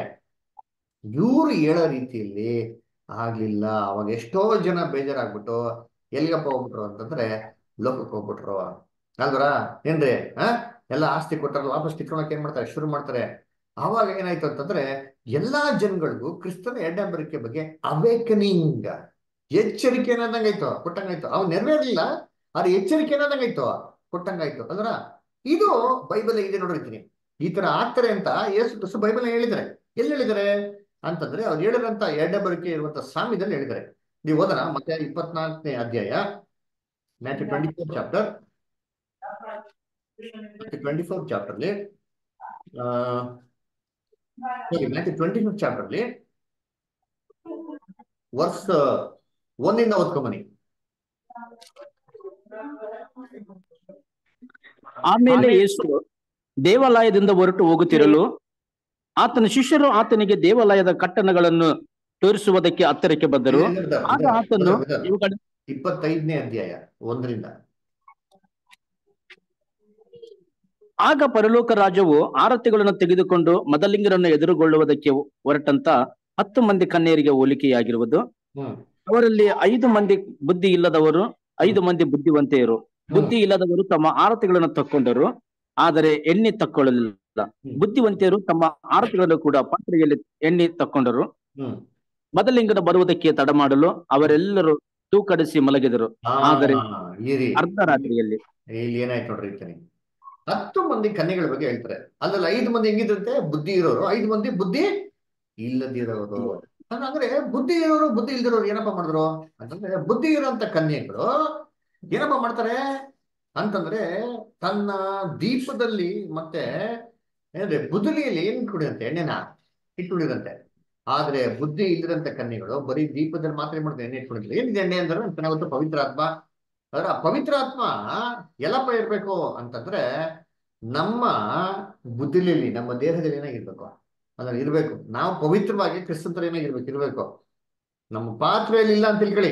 ಇವ್ರು ಹೇಳೋ ರೀತಿಯಲ್ಲಿ ಆಗ್ಲಿಲ್ಲ ಅವಾಗ ಎಷ್ಟೋ ಜನ ಬೇಜಾರಾಗ್ಬಿಟ್ಟು ಎಲ್ಲಿಗಪ್ಪ ಹೋಗ್ಬಿಟ್ರು ಅಂತಂದ್ರೆ ಲೋಕಕ್ಕೆ ಹೋಗ್ಬಿಟ್ರು ಅಲ್ವರ ಏನ್ರಿ ಆ ಎಲ್ಲ ಆಸ್ತಿ ಕೊಟ್ಟಾರ ವಾಪಸ್ ತಿಕ್ಕೊಳಕ್ ಏನ್ ಮಾಡ್ತಾರೆ ಶುರು ಮಾಡ್ತಾರೆ ಆವಾಗ ಏನಾಯ್ತು ಅಂತಂದ್ರೆ ಎಲ್ಲಾ ಜನಗಳಿಗೂ ಕ್ರಿಸ್ತನ ಎಡ್ಡಂಬರಿಕೆ ಬಗ್ಗೆ ಅವೇಕನಿಂಗ್ ಎಚ್ಚರಿಕೆ ಅನ್ನೋದಂಗಾಯ್ತು ಕೊಟ್ಟಂಗಾಯ್ತು ಅವ್ ನೆರವೇರ್ಲಿಲ್ಲ ಆದ್ರೆ ಎಚ್ಚರಿಕೆ ಅನ್ನೋದಂಗಾಯ್ತು ಕೊಟ್ಟಂಗಾಯ್ತು ಅಲ್ವರ ಇದು ಬೈಬಲ್ ಇದೆ ನೋಡಿರ್ತೀನಿ ಈ ತರ ಆಗ್ತಾರೆ ಅಂತ ಯೇಸು ಕ್ರಿಸ್ತು ಬೈಬಲ್ ಹೇಳಿದ್ದಾರೆ ಎಲ್ಲಿ ಹೇಳಿದ್ದಾರೆ ಅಂತಂದ್ರೆ ಅವ್ರು ಹೇಳಿರಂತ ಎಡ್ಡಂಬರಿಕೆ ಇರುವಂತ ಸಾಮ್ಯದಲ್ಲಿ ಹೇಳಿದ್ದಾರೆ ನೀವು ಓದೋಣ ಮತ್ತೆ ಇಪ್ಪತ್ನಾಲ್ಕನೇ ಅಧ್ಯಾಯ Matthew twenty four chapter twenty four ಚಾಪ್ಟರ್ಲಿ ಮ್ಯಾಥ್ಯೂ ಟ್ವೆಂಟಿ ಫೋರ್ ಚಾಪ್ಟರ್ಲಿ ವರ್ಸ್ ಒಂದಿಂದ ಓದ್ಕೊಂಬನಿ ಆಮೇಲೆ ಯೇಸು ದೇವಾಲಯದಿಂದ ಹೊರಟು ಹೋಗುತ್ತಿರಲು ಆತನ ಶಿಷ್ಯರು ಆತನಿಗೆ ದೇವಾಲಯದ ಕಟ್ಟಣಗಳನ್ನು ತೋರಿಸುವುದಕ್ಕೆ ಹತ್ತಿರಕ್ಕೆ ಬಂದರು ಆಗ ಆತನು ಇವುಗಳ ಇಪ್ಪತ್ತೈದನೇ ಅಧ್ಯಾಯ ಒಂದರಿಂದ ಆಗ ಪರಲೋಕ ರಾಜ್ಯವು ಆರತಿಗಳನ್ನು ತೆಗೆದುಕೊಂಡು ಮದಲಿಂಗರನ್ನು ಎದುರುಗೊಳ್ಳುವುದಕ್ಕೆ ಹೊರಟಂತ ಹತ್ತು ಮಂದಿ ಕನ್ಯರಿಗೆ ಹೋಲಿಕೆಯಾಗಿರುವುದು ಹ್ಮ್ ಅವರಲ್ಲಿ ಐದು ಮಂದಿ ಬುದ್ಧಿ ಇಲ್ಲದವರು ಐದು ಮಂದಿ ಬುದ್ಧಿವಂತೆಯರು ಬುದ್ಧಿ ಇಲ್ಲದವರು ತಮ್ಮ ಆರತಿಗಳನ್ನು ತಕ್ಕೊಂಡರು ಆದರೆ ಎಣ್ಣೆ ತಕ್ಕೊಳ್ಳಲಿಲ್ಲ ಬುದ್ಧಿವಂತೆಯರು ತಮ್ಮ ಆರತಿಗಳನ್ನು ಕೂಡ ಪಾತ್ರೆಯಲ್ಲಿ ಎಣ್ಣೆ ತಕ್ಕೊಂಡರು ಹ್ಮ್ ಮದಲಿಂಗನ ಬರುವುದಕ್ಕೆ ತಡ ಮಾಡಲು ಅವರೆಲ್ಲರೂ ತೂಕಡಿಸಿ ಮಲಗಿದರು ಆ, ಆದರೆ ಈ ರೀ ಅರ್ಧ ರಾತ್ರಿಯಲ್ಲಿ ಇಲ್ಲಿ ಏನಾಯ್ತು ನೋಡ್ರಿ ಇರ್ತೀನಿ ಹತ್ತು ಮಂದಿ ಕನ್ಯೆಗಳ ಬಗ್ಗೆ ಹೇಳ್ತಾರೆ ಅದ್ರಲ್ಲಿ ಐದು ಮಂದಿ ಹೆಂಗಿದ್ರಂತೆ ಬುದ್ಧಿ ಇರೋರು ಐದು ಮಂದಿ ಬುದ್ಧಿ ಇಲ್ಲದಿರೋರು ಅಂದ್ರೆ ಬುದ್ಧಿ ಇರೋರು ಬುದ್ಧಿ ಇಲ್ದಿರೋರು ಏನಪ್ಪಾ ಮಾಡಿದ್ರು ಅಂತಂದ್ರೆ ಬುದ್ಧಿ ಇರೋಂತ ಕನ್ಯೆಗಳು ಏನಪ್ಪಾ ಮಾಡ್ತಾರೆ ಅಂತಂದ್ರೆ ತನ್ನ ದೀಪದಲ್ಲಿ ಮತ್ತೆ ಏನ್ರಿ ಬುದಲಿಯಲ್ಲಿ ಏನ್ ಕುಡಿದಂತೆ ಎಣ್ಣೆನ ಇಟ್ಕೊಂಡಿರಂತೆ ಆದ್ರೆ ಬುದ್ಧಿ ಇಲ್ದಿರಂತ ಕನ್ಯೆಗಳು ಬರೀ ದೀಪದಲ್ಲಿ ಮಾತ್ರ ಏನ್ ಮಾಡ್ತಾರೆ ಎಣ್ಣೆ ಇಟ್ಕೊಂಡಿಲ್ಲ ಏನಿದೆ ಎಣ್ಣೆ ಅಂದ್ರೆ ಚೆನ್ನಾಗ್ ಗೊತ್ತು ಪವಿತ್ರ ಆತ್ಮ ಅದರ ಪವಿತ್ರ ಆತ್ಮ ಎಲ್ಲಪ್ಪ ಇರ್ಬೇಕು ಅಂತಂದ್ರೆ ನಮ್ಮ ಬುದ್ಧಿಲಿ ನಮ್ಮ ದೇಹದಲ್ಲಿ ಏನಾಗಿರ್ಬೇಕು ಅದ್ರಲ್ಲಿ ಇರ್ಬೇಕು ನಾವು ಪವಿತ್ರವಾಗಿ ಕ್ರಿಸ್ತಂತರ ಏನಾಗಿರ್ಬೇಕು ಇರ್ಬೇಕು ನಮ್ಮ ಪಾತ್ರೆಯಲ್ಲಿ ಇಲ್ಲ ಅಂತ ತಿಳ್ಕೊಳ್ಳಿ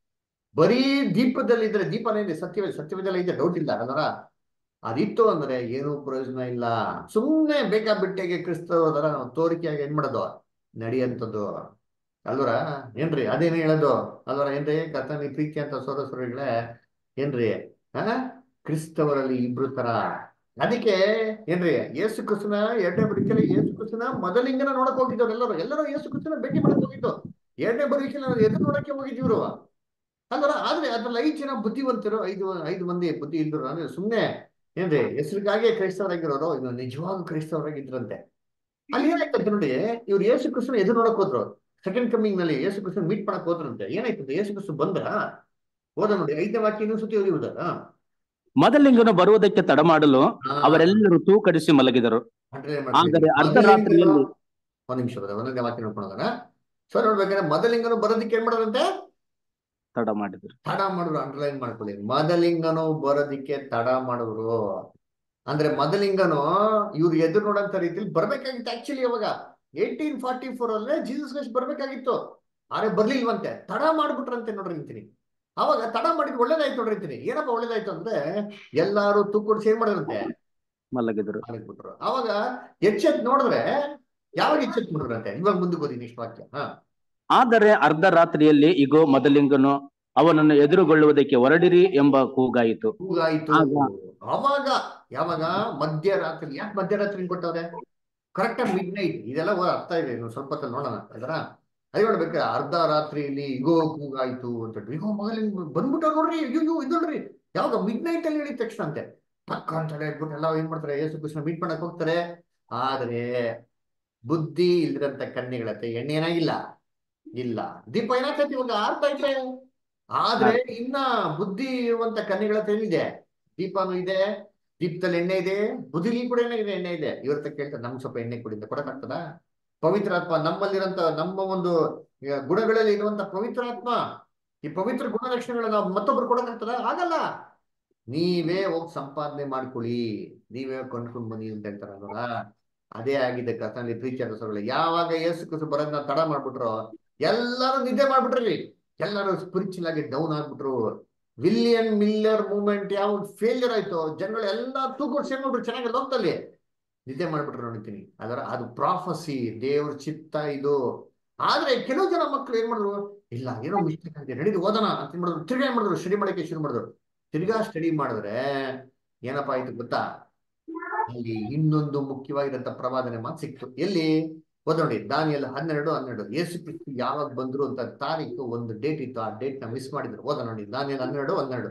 ಬರೀ ದೀಪದಲ್ಲಿ ಇದ್ರೆ ದೀಪನೇ ಇದೆ ಸತ್ಯವೇ ಸತ್ಯವೇದಲ್ಲ ಇದೆ ಡೌಟ್ ಇಲ್ಲ ಅದರ ಅದಿತ್ತು ಅಂದ್ರೆ ಏನೂ ಪ್ರಯೋಜನ ಇಲ್ಲ ಸುಮ್ಮನೆ ಬೇಕಾಬಿಟ್ಟೆಗೆ ಕ್ರಿಸ್ತವರ ನಾವು ತೋರಿಕೆಯಾಗಿ ಏನ್ ಮಾಡೋದು ನಡೆಯಂಥದ್ದು ಅಲ್ವರ ಏನ್ರಿ ಅದೇನು ಹೇಳೋದು ಅಲ್ವರ ಏನ್ರಿ ಕರ್ತನಿ ಪ್ರೀತಿ ಅಂತ ಸೋದರಗಳೇ ಏನ್ರಿ ಆ ಕ್ರಿಸ್ತವರಲ್ಲಿ ಇಬ್ರು ತರ ಅದಕ್ಕೆ ಏನ್ರಿ ಯೇಸು ಕ್ರಿಸ್ತನ ಎರಡನೇ ಬದುಕಲ್ಲಿ ಯೇಸು ಕ್ರಿಸ್ತನ ಮೊದಲಿಂಗನ ನೋಡಕ್ ಹೋಗಿದ್ದವ್ರು ಎಲ್ಲರೂ ಎಲ್ಲರೂ ಯೇಸು ಕ್ರಿಸ್ತನ ಭೇಟಿ ಮಾಡಕ್ ಹೋಗಿದ್ದು ಎರಡನೇ ಬದುಕಲ್ಲಿ ಎದುರು ನೋಡಕ್ಕೆ ಹೋಗಿದ್ದೀವ್ರು ಅಲ್ವರ ಆದ್ರೆ ಅದ್ರಲ್ಲಿ ಐದು ಜನ ಬುದ್ಧಿವಂತರು ಐದು ಐದು ಮಂದಿ ಬುದ್ಧಿ ಇಲ್ದರು ಅಂದ್ರೆ ಸುಮ್ನೆ ಏನ್ರಿ ಹೆಸರಿಗಾಗೆ ಕ್ರೈಸ್ತವರಾಗಿರೋರು ಇನ್ನು ನಿಜವಾದ ಕ್ರೈಸ್ತವರಾಗಿದ್ರಂತೆ ಅಲ್ಲಿ ಏನಾಯ್ತಂತೆ ನೋಡಿ ಇವ್ರು ಯೇಸು ಕ್ರಿಸ್ತನ ಎದುರು ನೋಡಕ್ ಹೋದ್ರು ಸೆಕೆಂಡ್ ಕಮಿಂಗ್ ನಲ್ಲಿ ಯೇಸು ಕ್ರಿಸ್ತನ ಮೀಟ್ ಮಾಡಕ್ ಹೋದ್ರಂತೆ ಏನಾಯ್ತಂತೆ ಯೇಸು ಕ್ರಿಸ್ತ ಬಂದ್ರ ಹೋದ ನೋಡಿ ಐದನೇ ವಾಕ್ಯ ಇನ್ನೊಂದು ಸತಿ ಓದಿ ಹೋದ ಮದಲಿಂಗನು ಬರುವುದಕ್ಕೆ ತಡ ಮಾಡಲು ಅವರೆಲ್ಲರೂ ತೂಕಡಿಸಿ ಮಲಗಿದರು ಆದರೆ ಅರ್ಧ ರಾತ್ರಿಯಲ್ಲಿ ಒಂದ್ ನಿಮಿಷ ಬದ ಒಂದನೇ ವಾಕ್ಯ ನೋಡ್ಕೊಳ್ಳೋಣ ಸೊ ನೋಡ್ಬೇಕಾದ್ರೆ ಮೊದಲಿಂಗನು ಬರೋದಕ್ಕೆ ಏನ್ ಮಾಡೋದಂತೆ ತಡ ಮಾಡಿದರು ತಡ ಮಾಡಿದ್ರು ಅಂಡರ್ಲೈನ್ ಮಾಡ್ಕೊಳ್ಳಿ ಮೊದಲಿಂಗನು ಬರೋದಿಕ್ಕೆ ತಡ ಮಾಡಿದ್ರು ಅಂದ್ರೆ ಮೊದಲಿಂಗನು ಇವ್ರು ಎದುರು ನೋಡಂತ ರೀತಿಲಿ ಬರ್ಬೇಕಾಗಿತ್ತು ಆಕ್ಚುಲಿ ಅವಾಗ ಏಯ್ಟೀನ್ ಫಾರ್ಟಿ ಫೋರ್ ಅಲ್ಲೇ ಜೀಸಸ್ ಕ್ರೈಸ್ಟ್ ಬರ್ಬೇಕಾಗಿತ್ತು ಆದ್ರೆ ಬರ್ಲಿಲ್ವಂತೆ ತಡ ಮಾಡ್ಬಿಟ್ರಂತೆ ನೋಡ್ರಿ ನಿಂತೀನಿ ಅವಾಗ ತಡ ಮಾಡಿದ್ ಒಳ್ಳೇದಾಯ್ತು ನೋಡಿರ್ತೀನಿ ಏನಪ್ಪ ಒಳ್ಳೇದಾಯ್ತು ಅಂದ್ರೆ ಎಲ್ಲಾರು ತೂಕೊಡ್ಸಿ ಏನ್ ಮಾಡಿದ್ರಂತೆ ಮಲಗಿದ್ರು ಬಿಟ್ರು ಅವಾಗ ಎಚ್ಚೆತ್ ನೋಡಿದ್ರೆ ಯಾವಾಗ ಎಚ್ಚೆತ್ ನೋಡಿದ್ರಂತೆ ಇವಾಗ ಮುಂದೆ ಓದಿ ನೆಕ್ಸ್ಟ್ ವಾಕ್ಯ ಹಾ ಆದರೆ ಅರ್ಧ ರಾತ್ರಿಯಲ್ಲಿ ಇಗೋ ಮೊದಲಿಂಗನು ಅವನನ್ನು ಎದುರುಗೊಳ್ಳುವುದಕ್ಕೆ ಹೊರಡಿರಿ ಎಂಬ ಕೂಗಾಯಿತು ಕೂಗಾಯ್ತು ಆಗ- ಅವಾಗ ಯಾವಾಗ ಮಧ್ಯರಾತ್ರಿ ಯಾಕೆ ಮಧ್ಯರಾತ್ರಿ ಕೊಟ್ಟವ್ರೆ ಕರೆಕ್ಟ್ ಆಗಿ ಮಿಡ್ ನೈಟ್ ಇದೆಲ್ಲ ಓ- ಅರ್ಥ ಇದೆ ಇನ್ನು ಸ್ವಲ್ಪ ಹೊತ್ತಲ್ಲಿ ನೋಡೋಣ ಅದರ ಅದೇ ನೋಡ್ಬೇಕು ಅರ್ಧ ರಾತ್ರಿಯಲ್ಲಿ ಇಗೋ ಕೂಗಾಯ್ತು ಅಂತ ಹೇಳಿ ಇಗೋ ಮಗಲಿಂಗ್ ಬಂದ್ಬಿಟ್ಟ ನೋಡ್ರಿ ಅಯ್ಯೋ ಇದು ನೋಡ್ರಿ ಯಾವಾಗ ಮಿಡ್ ನೈಟ್ ಅಲ್ಲಿ ಹೇಳಿದ ತಕ್ಷಣ ಅಂತೆ ಪಕ್ಕ ಅಂತ ಹೇಳಿ ಹೇಳ್ಬಿಟ್ಟು ಎಲ್ಲ ಏನ್ ಮಾಡ್ತಾರೆ ಯೇಸು ಕೃಷ್ಣ ಮೀಟ್ ಮಾಡಕ್ ಹೋಗ್ತಾರೆ ಆದ್ರೆ ಬುದ್ಧಿ ಇಲ್ದಿರಂತ ಕನ್ಯೆಗಳತ್ತೆ ಎಣ್ಣೆ ಏನಾಗಿಲ್ಲ ಇಲ್ಲ ದೀಪ ಏನಾಗ್ತೈತಿ ಇವಾಗ ಆರ್ತಾ ಐತೆ ಆದ್ರೆ ಇನ್ನ ಬುದ್ಧಿ ಇರುವಂತ ಕನ್ಯೆಗಳ ಹತ್ರ ಏನಿದೆ ದೀಪನೂ ಇದೆ ದೀಪದಲ್ಲಿ ಎಣ್ಣೆ ಇದೆ ಬುದ್ಧಿಲಿ ಕೂಡ ಏನಾಗಿದೆ ಎಣ್ಣೆ ಇದೆ ಇವ್ರ ಹತ್ರ ಕೇಳ್ತಾರೆ ನಮ್ಗೆ ಸ್ವಲ್ಪ ಎಣ್ಣೆ ಕೊಡಿಂದ ಕೊಡಕ್ಕಾಗ್ತದ ಪವಿತ್ರಾತ್ಮ ನಮ್ಮಲ್ಲಿರಂತ ನಮ್ಮ ಒಂದು ಆ, ಗುಣಗಳಲ್ಲಿ ಇರುವಂತ ಪವಿತ್ರಾತ್ಮ ಈ ಪವಿತ್ರ ಗುಣಲಕ್ಷಣಗಳನ್ನ ನಾವು ಮತ್ತೊಬ್ರು ಕೊಡಕ್ಕಾಗ್ತದ ಆಗಲ್ಲ ನೀವೇ ಹೋಗಿ ಸಂಪಾದನೆ ಮಾಡ್ಕೊಳ್ಳಿ ನೀವೇ ಕೊಂಡ್ಕೊಂಡ್ ಬನ್ನಿ ಅಂತ ಹೇಳ್ತಾರಲ್ವ ಅದೇ ಆಗಿದೆ ಕಥನಲ್ಲಿ ಪ್ರೀತಿಯಾದ ಯಾವಾಗ ಯೇಸು ಕ್ರಿಸ್ತು ಬರೋದನ್ನ ತಡ ಮಾಡ್ಬಿಟ್ರು ಎಲ್ಲರೂ ನಿದ್ದೆ ಮಾಡ್ಬಿಟ್ರಿ ಎಲ್ಲರೂ ಸ್ಪಿರಿಚುವಲ್ ಆಗಿ ಡೌನ್ ಆಗ್ಬಿಟ್ರು ವಿಲಿಯನ್ ಮಿಲ್ಲರ್ ಮೂವ್ಮೆಂಟ್ ಯಾವ ಫೇಲ್ಯೂರ್ ಆಯ್ತು ಜನಗಳು ಎಲ್ಲ ತೂಕೊಡ್ಸಿ ಏನ್ ಮಾಡ್ಬಿಟ್ರು ಚೆನ್ನಾಗಿ ಹೋಗ್ತಲ್ಲಿ ನಿದ್ದೆ ಮಾಡ್ಬಿಟ್ರು ನೋಡ್ತೀನಿ ಅದರ ಅದು ಪ್ರಾಫಸಿ ದೇವ್ರ ಚಿತ್ತ ಇದು ಆದ್ರೆ ಕೆಲವು ಜನ ಮಕ್ಕಳು ಏನ್ ಮಾಡಿದ್ರು ಇಲ್ಲ ಏನೋ ಮಿಸ್ಟೇಕ್ ಆಗಿದೆ ನಡೀದು ಓದೋಣ ಅಂತ ಏನ್ ಮಾಡಿದ್ರು ತಿರ್ಗಾ ಏನ್ ಮಾಡಿದ್ರು ಸ್ಟಡಿ ಮಾಡಕ್ಕೆ ಶುರು ಮಾಡಿದ್ರು ತಿರ್ಗಾ ಸ್ಟಡಿ ಮಾಡಿದ್ರೆ ಏನಪ್ಪಾ ಆಯ್ತು ಗೊತ್ತಾ ಅಲ್ಲಿ ಇನ್ನೊಂದು ಮುಖ್ಯವಾಗಿರಂತ ಪ್ರವಾದನೆ ಮಾತು ಸಿಕ್ತು ಎಲ್ಲಿ ಓದ್ ನೋಡಿ ದಾನಿಯಲ್ಲಿ ಹನ್ನೆರಡು ಹನ್ನೆರಡು ಯೇಸು ಕ್ರಿಸ್ತು ಯಾವಾಗ ಬಂದ್ರು ಅಂತ ತಾರೀಕು ಒಂದು ಡೇಟ್ ಇತ್ತು ಆ ಡೇಟ್ ನ ಮಿಸ್ ಮಾಡಿದ್ರು ಓದ ನೋಡಿ ದಾನಿಯಲ್ಲಿ ಹನ್ನೆರಡು ಹನ್ನೆರಡು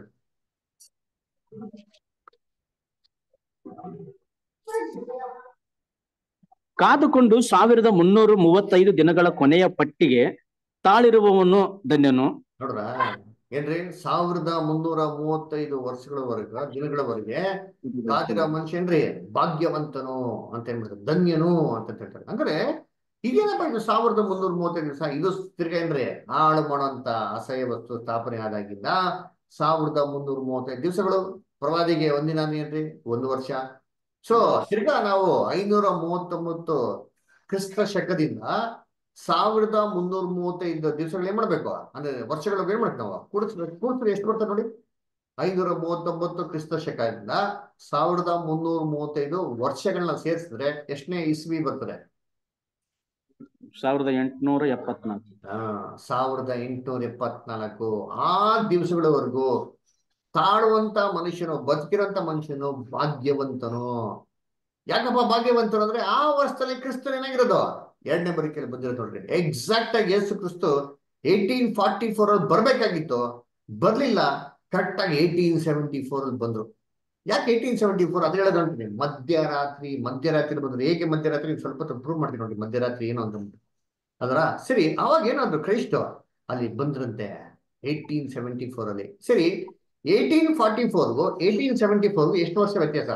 ಕಾದುಕೊಂಡು ಸಾವಿರದ ಮುನ್ನೂರ ಮೂವತ್ತೈದು ದಿನಗಳ ಕೊನೆಯ ಪಟ್ಟಿಗೆ ತಾಳಿರುವವನು ಧನ್ಯನು ನೋಡ್ರ ಏನ್ರಿ ಸಾವಿರದ ಮುನ್ನೂರ ಮೂವತ್ತೈದು ವರ್ಷಗಳವರೆಗೆ ದಿನಗಳವರೆಗೆ ಕಾದಿರೋ ಮನುಷ್ಯನ್ರಿ ಭಾಗ್ಯವಂತನು ಅಂತ ಹೇಳ್ಬಿಡ್ತಾರೆ ಧನ್ಯನು ಅಂತ ಹೇಳ್ತಾರೆ ಅಂದ್ರೆ ಇದೇನಪ್ಪ ಇದು ಸಾವಿರದ ಮುನ್ನೂರ ಮೂವತ್ತೈದು ದಿವಸ ಇದು ತಿರ್ಗಾ ಏನ್ರಿ ಹಾಳು ಮಾಡೋಂತ ಅಸಹ್ಯ ವಸ್ತು ಸ್ಥಾಪನೆ ಆದಾಗಿಂದ ಸಾವಿರದ ಮುನ್ನೂರ ಮೂವತ್ತೈದು ದಿವಸಗಳು ಪ್ರವಾದಿಗೆ ಒಂದಿನ ಏನ್ರಿ ಒಂದು ವರ್ಷ ಸೊ ತಿರ್ಗಾ ನಾವು ಐನೂರ ಮೂವತ್ತೊಂಬತ್ತು ಕ್ರಿಸ್ತ ಶಕದಿಂದ ಸಾವಿರದ ಮುನ್ನೂರ ಮೂವತ್ತೈದು ದಿವಸಗಳು ಏನ್ ಮಾಡ್ಬೇಕು ಅಂದ್ರೆ ವರ್ಷಗಳು ಏನ್ ಮಾಡ್ಬೇಕು ನಾವು ಕೂಡಿಸ್ಬೇಕು ಕೂಡಿಸಿದ್ರೆ ಎಷ್ಟು ಬರ್ತದೆ ನೋಡಿ ಐನೂರ ಮೂವತ್ತೊಂಬತ್ತು ಕ್ರಿಸ್ತ ಶಕದಿಂದ ಸಾವಿರದ ಮುನ್ನೂರ ಮೂವತ್ತೈದು ವರ್ಷಗಳನ್ನ ಸೇರಿಸಿದ್ರೆ ಎಷ್ಟನೇ ಇಸ್ವಿ ಬರ್ತದೆ ಸಾವಿರದ ಎಂಟುನೂರ ಎಪ್ಪತ್ನಾಲ್ಕು ಆ ಸಾವಿರದ ಎಂಟುನೂರ ಎಪ್ಪತ್ನಾಲ್ಕು ಆ ದಿವಸಗಳವರೆಗೂ ತಾಳುವಂತ ಮನುಷ್ಯನು ಬದುಕಿರೋಂತ ಮನುಷ್ಯನು ಭಾಗ್ಯವಂತನು ಯಾಕಪ್ಪ ಭಾಗ್ಯವಂತನು ಅಂದ್ರೆ ಆ ವರ್ಷದಲ್ಲಿ ಕ್ರಿಸ್ತ ಏನಾಗಿರೋದು ಎರಡನೇ ಬರಿಕೆಯಲ್ಲಿ ಬಂದಿರೋದು ನೋಡ್ರಿ ಎಕ್ಸಾಕ್ಟ್ ಆಗಿ ಯೇಸು ಕ್ರಿಸ್ತು ಏಯ್ಟೀನ್ ಫಾರ್ಟಿ ಫೋರ್ ಅಲ್ಲಿ ಬರ್ಬೇಕಾಗಿತ್ತು ಬರ್ಲಿಲ್ಲ ಕರೆಕ್ಟ್ ಆಗಿ ಏಯ್ಟೀನ್ ಸೆವೆಂಟಿ ಫೋರ್ ಅಲ್ಲಿ ಬಂದ್ರು ಯಾಕೆ ಏಯ್ಟೀನ್ ಸೆವೆಂಟಿ ಫೋರ್ ಅದ್ ಹೇಳೋದು ಅಂತೀನಿ ಮಧ್ಯರಾತ್ರಿ ಮಧ್ಯರಾತ್ರಿ ಬಂದ್ರು ಹೇಗೆ ಮಧ್ಯರಾತ್ರಿ ಸ್ವಲ್ಪ ಪ್ರೂವ್ ಮಾಡ್ತೀನಿ ನೋಡಿ ಮಧ್ಯರಾತ್ರಿ ಏನು ಅಂತ ಅದರ ಸರಿ ಅವಾಗ ಏನಾದ್ರು ಕ್ರೈಸ್ತ ಅಲ್ಲಿ ಬಂದ್ರಂತೆ ಏಯ್ಟೀನ್ ಸೆವೆಂಟಿ ಫೋರ್ ಅಲ್ಲಿ ಸರಿ ಏಯ್ಟೀನ್ ಫಾರ್ಟಿ ಫೋರ್ಗೂ ಏಯ್ಟೀನ್ ಸೆವೆಂಟಿ ಫೋರ್ಗೂ ಎಷ್ಟು ವರ್ಷ ವ್ಯತ್ಯಾಸ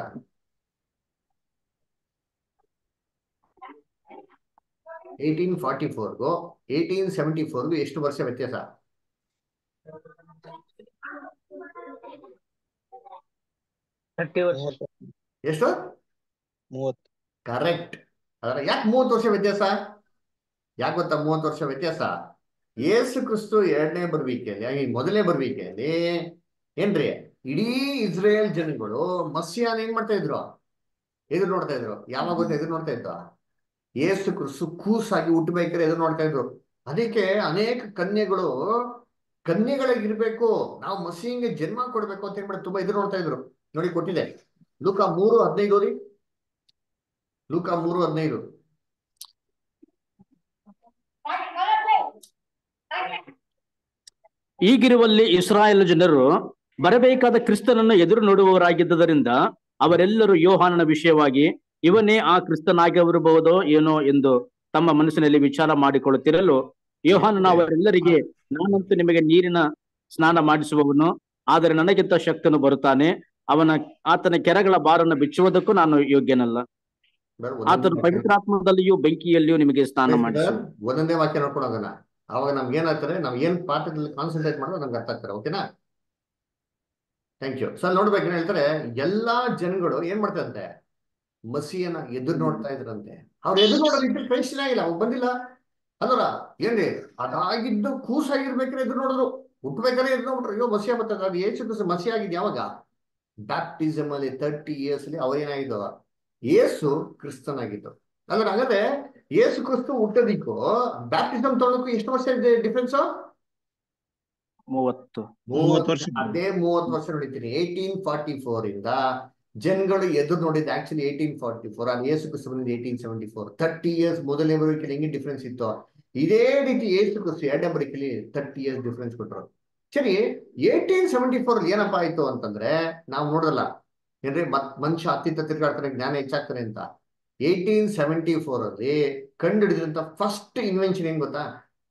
ಏಯ್ಟೀನ್ ಫಾರ್ಟಿ ಫೋರ್ಗೂ ಏಯ್ಟೀನ್ ಸೆವೆಂಟಿ ಫೋರ್ಗೂ ಎಷ್ಟು ವರ್ಷ ವ್ಯತ್ಯಾಸ ಥರ್ಟಿ ವರ್ಷ ಎಷ್ಟು ಮೂವತ್ತು ಕರೆಕ್ಟ್ ಅದರ ಯಾಕೆ ಮೂವತ್ತು ವರ್ಷ ವ್ಯತ್ಯಾಸ ಯಾಕೆ ಗೊತ್ತಾ ಮೂವತ್ತು ವರ್ಷ ವ್ಯತ್ಯಾಸ ಯೇಸು ಕ್ರಿಸ್ತು ಎರಡನೇ ಬರುವಿಕೆಯಲ್ಲಿ ಈ ಮೊದಲನೇ ಬರುವಿಕೆಯಲ್ಲಿ ಏನ್ರಿ ಇಡೀ ಇಸ್ರೇಲ್ ಜನಗಳು ಮಸ್ಯಾನ ಏನ್ ಮಾಡ್ತಾ ಇದ್ರು ಎದುರು ನೋಡ್ತಾ ಇದ್ರು ಯಾವಾಗ ಗೊತ್ತಾ ಎದುರು ನೋಡ್ತಾ ಇದ್ರು ಯೇಸು ಕ್ರಿಸ್ತು ಕೂಸಾಗಿ ಹುಟ್ಟಬೇಕಾದ್ರೆ ಎದುರು ನೋಡ್ತಾ ಇದ್ರು ಅದಕ್ಕೆ ಅನೇಕ ಕನ್ಯೆಗಳು ಕನ್ಯೆಗಳಿಗಿರ್ಬೇಕು ನಾವು ಮಸೀನ್ಗೆ ಜನ್ಮ ಕೊಡ್ಬೇಕು ಅಂತ ಏನ್ ಮಾಡಿ ತುಂಬಾ ಎದುರು ನೋಡ್ತಾ ಇದ್ರು ನೋಡಿ ಕೊಟ್ಟಿದೆ ಲೂಕ ಮೂರು ಹದಿನೈದು ಓದಿ ಲೂಕ ಮೂರು ಹದಿನೈದು ಈಗಿರುವಲ್ಲಿ ಇಸ್ರಾಯೇಲ್ ಜನರು ಬರಬೇಕಾದ ಕ್ರಿಸ್ತನನ್ನು ಎದುರು ನೋಡುವವರಾಗಿದ್ದರಿಂದ ಅವರೆಲ್ಲರೂ ಯೋಹಾನನ ವಿಷಯವಾಗಿ ಇವನೇ ಆ ಕ್ರಿಸ್ತನಾಗಿರಬಹುದೋ ಏನೋ ಎಂದು ತಮ್ಮ ಮನಸ್ಸಿನಲ್ಲಿ ವಿಚಾರ ಮಾಡಿಕೊಳ್ಳುತ್ತಿರಲು ಯೋಹಾನನ ಅವರೆಲ್ಲರಿಗೆ ನಾನಂತೂ ನಿಮಗೆ ನೀರಿನ ಸ್ನಾನ ಮಾಡಿಸುವವನು ಆದರೆ ನನಗಿಂತ ಶಕ್ತನು ಬರುತ್ತಾನೆ ಅವನ ಆತನ ಕೆರಗಳ ಬಾರನ್ನು ಬಿಚ್ಚುವುದಕ್ಕೂ ನಾನು ಯೋಗ್ಯನಲ್ಲ ಬರ್- ಆತನು ಒಂದೊಂದೇ ವಾಕ್ಯ ಪವಿತ್ರಾತ್ಮದಲ್ಲಿಯೂ ಬೆಂಕಿಯಲ್ಲಿಯೂ ನಿಮಗೆ ಸ್ನಾನ ನೋಡಿ ಮಾಡಿಸ ಸರ್, ಒಂದೊಂದೇ ವಾಕ್ಯ ನೋಡ್ಕೊಂಡು ಹೋಗೋಣ ಅವಾಗ ನಮ್ಗೆ ಏನಾಗ್ತಾರೆ ನಾವ್ ಏನ್ ಪಾಠದಲ್ಲಿ ಕಾನ್ಸಂಟ್ರೇಟ್ ಮಾಡೋದು ನಮ್ಗೆ ಅರ್ಥ ಆಗ್ತಾರೆ ಓಕೆನಾ ಥ್ಯಾಂಕ್ ಯು ಸರ್ ನೋಡ್ಬೇಕೇನು ಹೇಳ್ತಾರೆ ಎಲ್ಲಾ ಜನಗಳು ಏನ್ ಮಾಡ್ತಾರಂತೆ ಮಸಿಯನ್ನ ಎದುರು ನೋಡ್ತಾ ಇದ್ರಂತೆ ಅವ್ರು ಎದುರು ನೋಡೋದು ಇಟ್ಟು ಟೆನ್ಷನ್ ಆಗಿಲ್ಲ ಅವ್ರು ಬಂದಿಲ್ಲ ಅದರ ಏನ್ರಿ ಅದಾಗಿದ್ದು ಕೂಸಾಗಿರ್ಬೇಕಾದ್ರೆ ಎದುರು ನೋಡಿದ್ರು ಹುಟ್ಟಬೇಕಾದ್ರೆ ಎದ್ದು ನೋಡ್ಬಿಟ್ರು ಅಯ್ಯೋ ಮಸಿ ಬರ್ತದೆ ಅದು ಏಸು ಕ್ರಿಸ್ತು ಮಸಿ ಆಗಿದ್ ಯಾವಾಗ ಬ್ಯಾಪ್ಟಿಸಮ್ ಅಲ್ಲಿ ತರ್ಟಿ ಇಯರ್ಸ್ ಅಲ್ಲಿ ಅವ್ರೇನಾಗಿದ್ದವ ಏಸು ಕ್ರಿಸ್ತನಾಗಿದ್ದು ಅಂದ್ರೆ ಹಾಗಾದ್ರೆ ಏಸು ಕ್ರಿಸ್ತು ಹುಟ್ಟೋದಿಕ್ಕೂ ಬ್ಯಾಪ್ಟಿಸಮ್ ತೊಗೊಳಕ್ಕೂ ಎಷ್ಟು ವರ್ಷ ಇದೆ ಡಿಫ್ರೆನ್ಸ್ ಮೂವತ್ತು ಮೂವತ್ತು ವರ್ಷ ಅದೇ ಮೂವತ್ತು ವರ್ಷ ನೋಡಿದ್ದೀನಿ ಏಯ್ಟೀನ್ ಫಾರ್ಟಿ ಫೋರ್ ಇಂದ ಜನಗಳು ಎದುರು ನೋಡಿದ್ದು ಆಕ್ಚುಲಿ ಏಯ್ಟೀನ್ ಫಾರ್ಟಿ ಫೋರ್ ಅಲ್ಲಿ ಏಸು ಕ್ರಿಸ್ತು ಬಂದಿದ್ದು eighteen seventy four thirty years ಮೊದಲನೇ ಬರೋಕೆ ಹೆಂಗೆ ಡಿಫ್ರೆನ್ಸ್ ಇತ್ತು ಇದೇ ರೀತಿ ಏಸು ಕ್ರಿಸ್ತು ಎರಡನೇ ಬರೋಕೆಲಿ ತರ್ಟಿ ಇಯರ್ಸ್ ಡಿಫ್ರೆನ್ಸ್ ಕೊಟ್ಟರು ಸರಿ ಏಯ್ಟೀನ್ ಸೆವೆಂಟಿ ಫೋರ್ ಅಲ್ಲಿ ಏನಪ್ಪಾ ಆಯ್ತು ಅಂತಂದ್ರೆ ನಾವು ನೋಡಲ್ಲ ಏನ್ರಿ ಮತ್ ಮನುಷ್ಯ ಅತ್ತಿತ್ತ ತಿರ್ಗಾಡ್ತಾನೆ ಜ್ಞಾನ ಹೆಚ್ಚಾಗ್ತಾನೆ ಅಂತ ಏಯ್ಟೀನ್ ಸೆವೆಂಟಿ ಫೋರ್ ಅಲ್ಲಿ ಕಂಡು ಹಿಡಿದಂತ ಫಸ್ಟ್ ಇನ್ವೆನ್ಷನ್ ಏನ್ ಗೊತ್ತಾ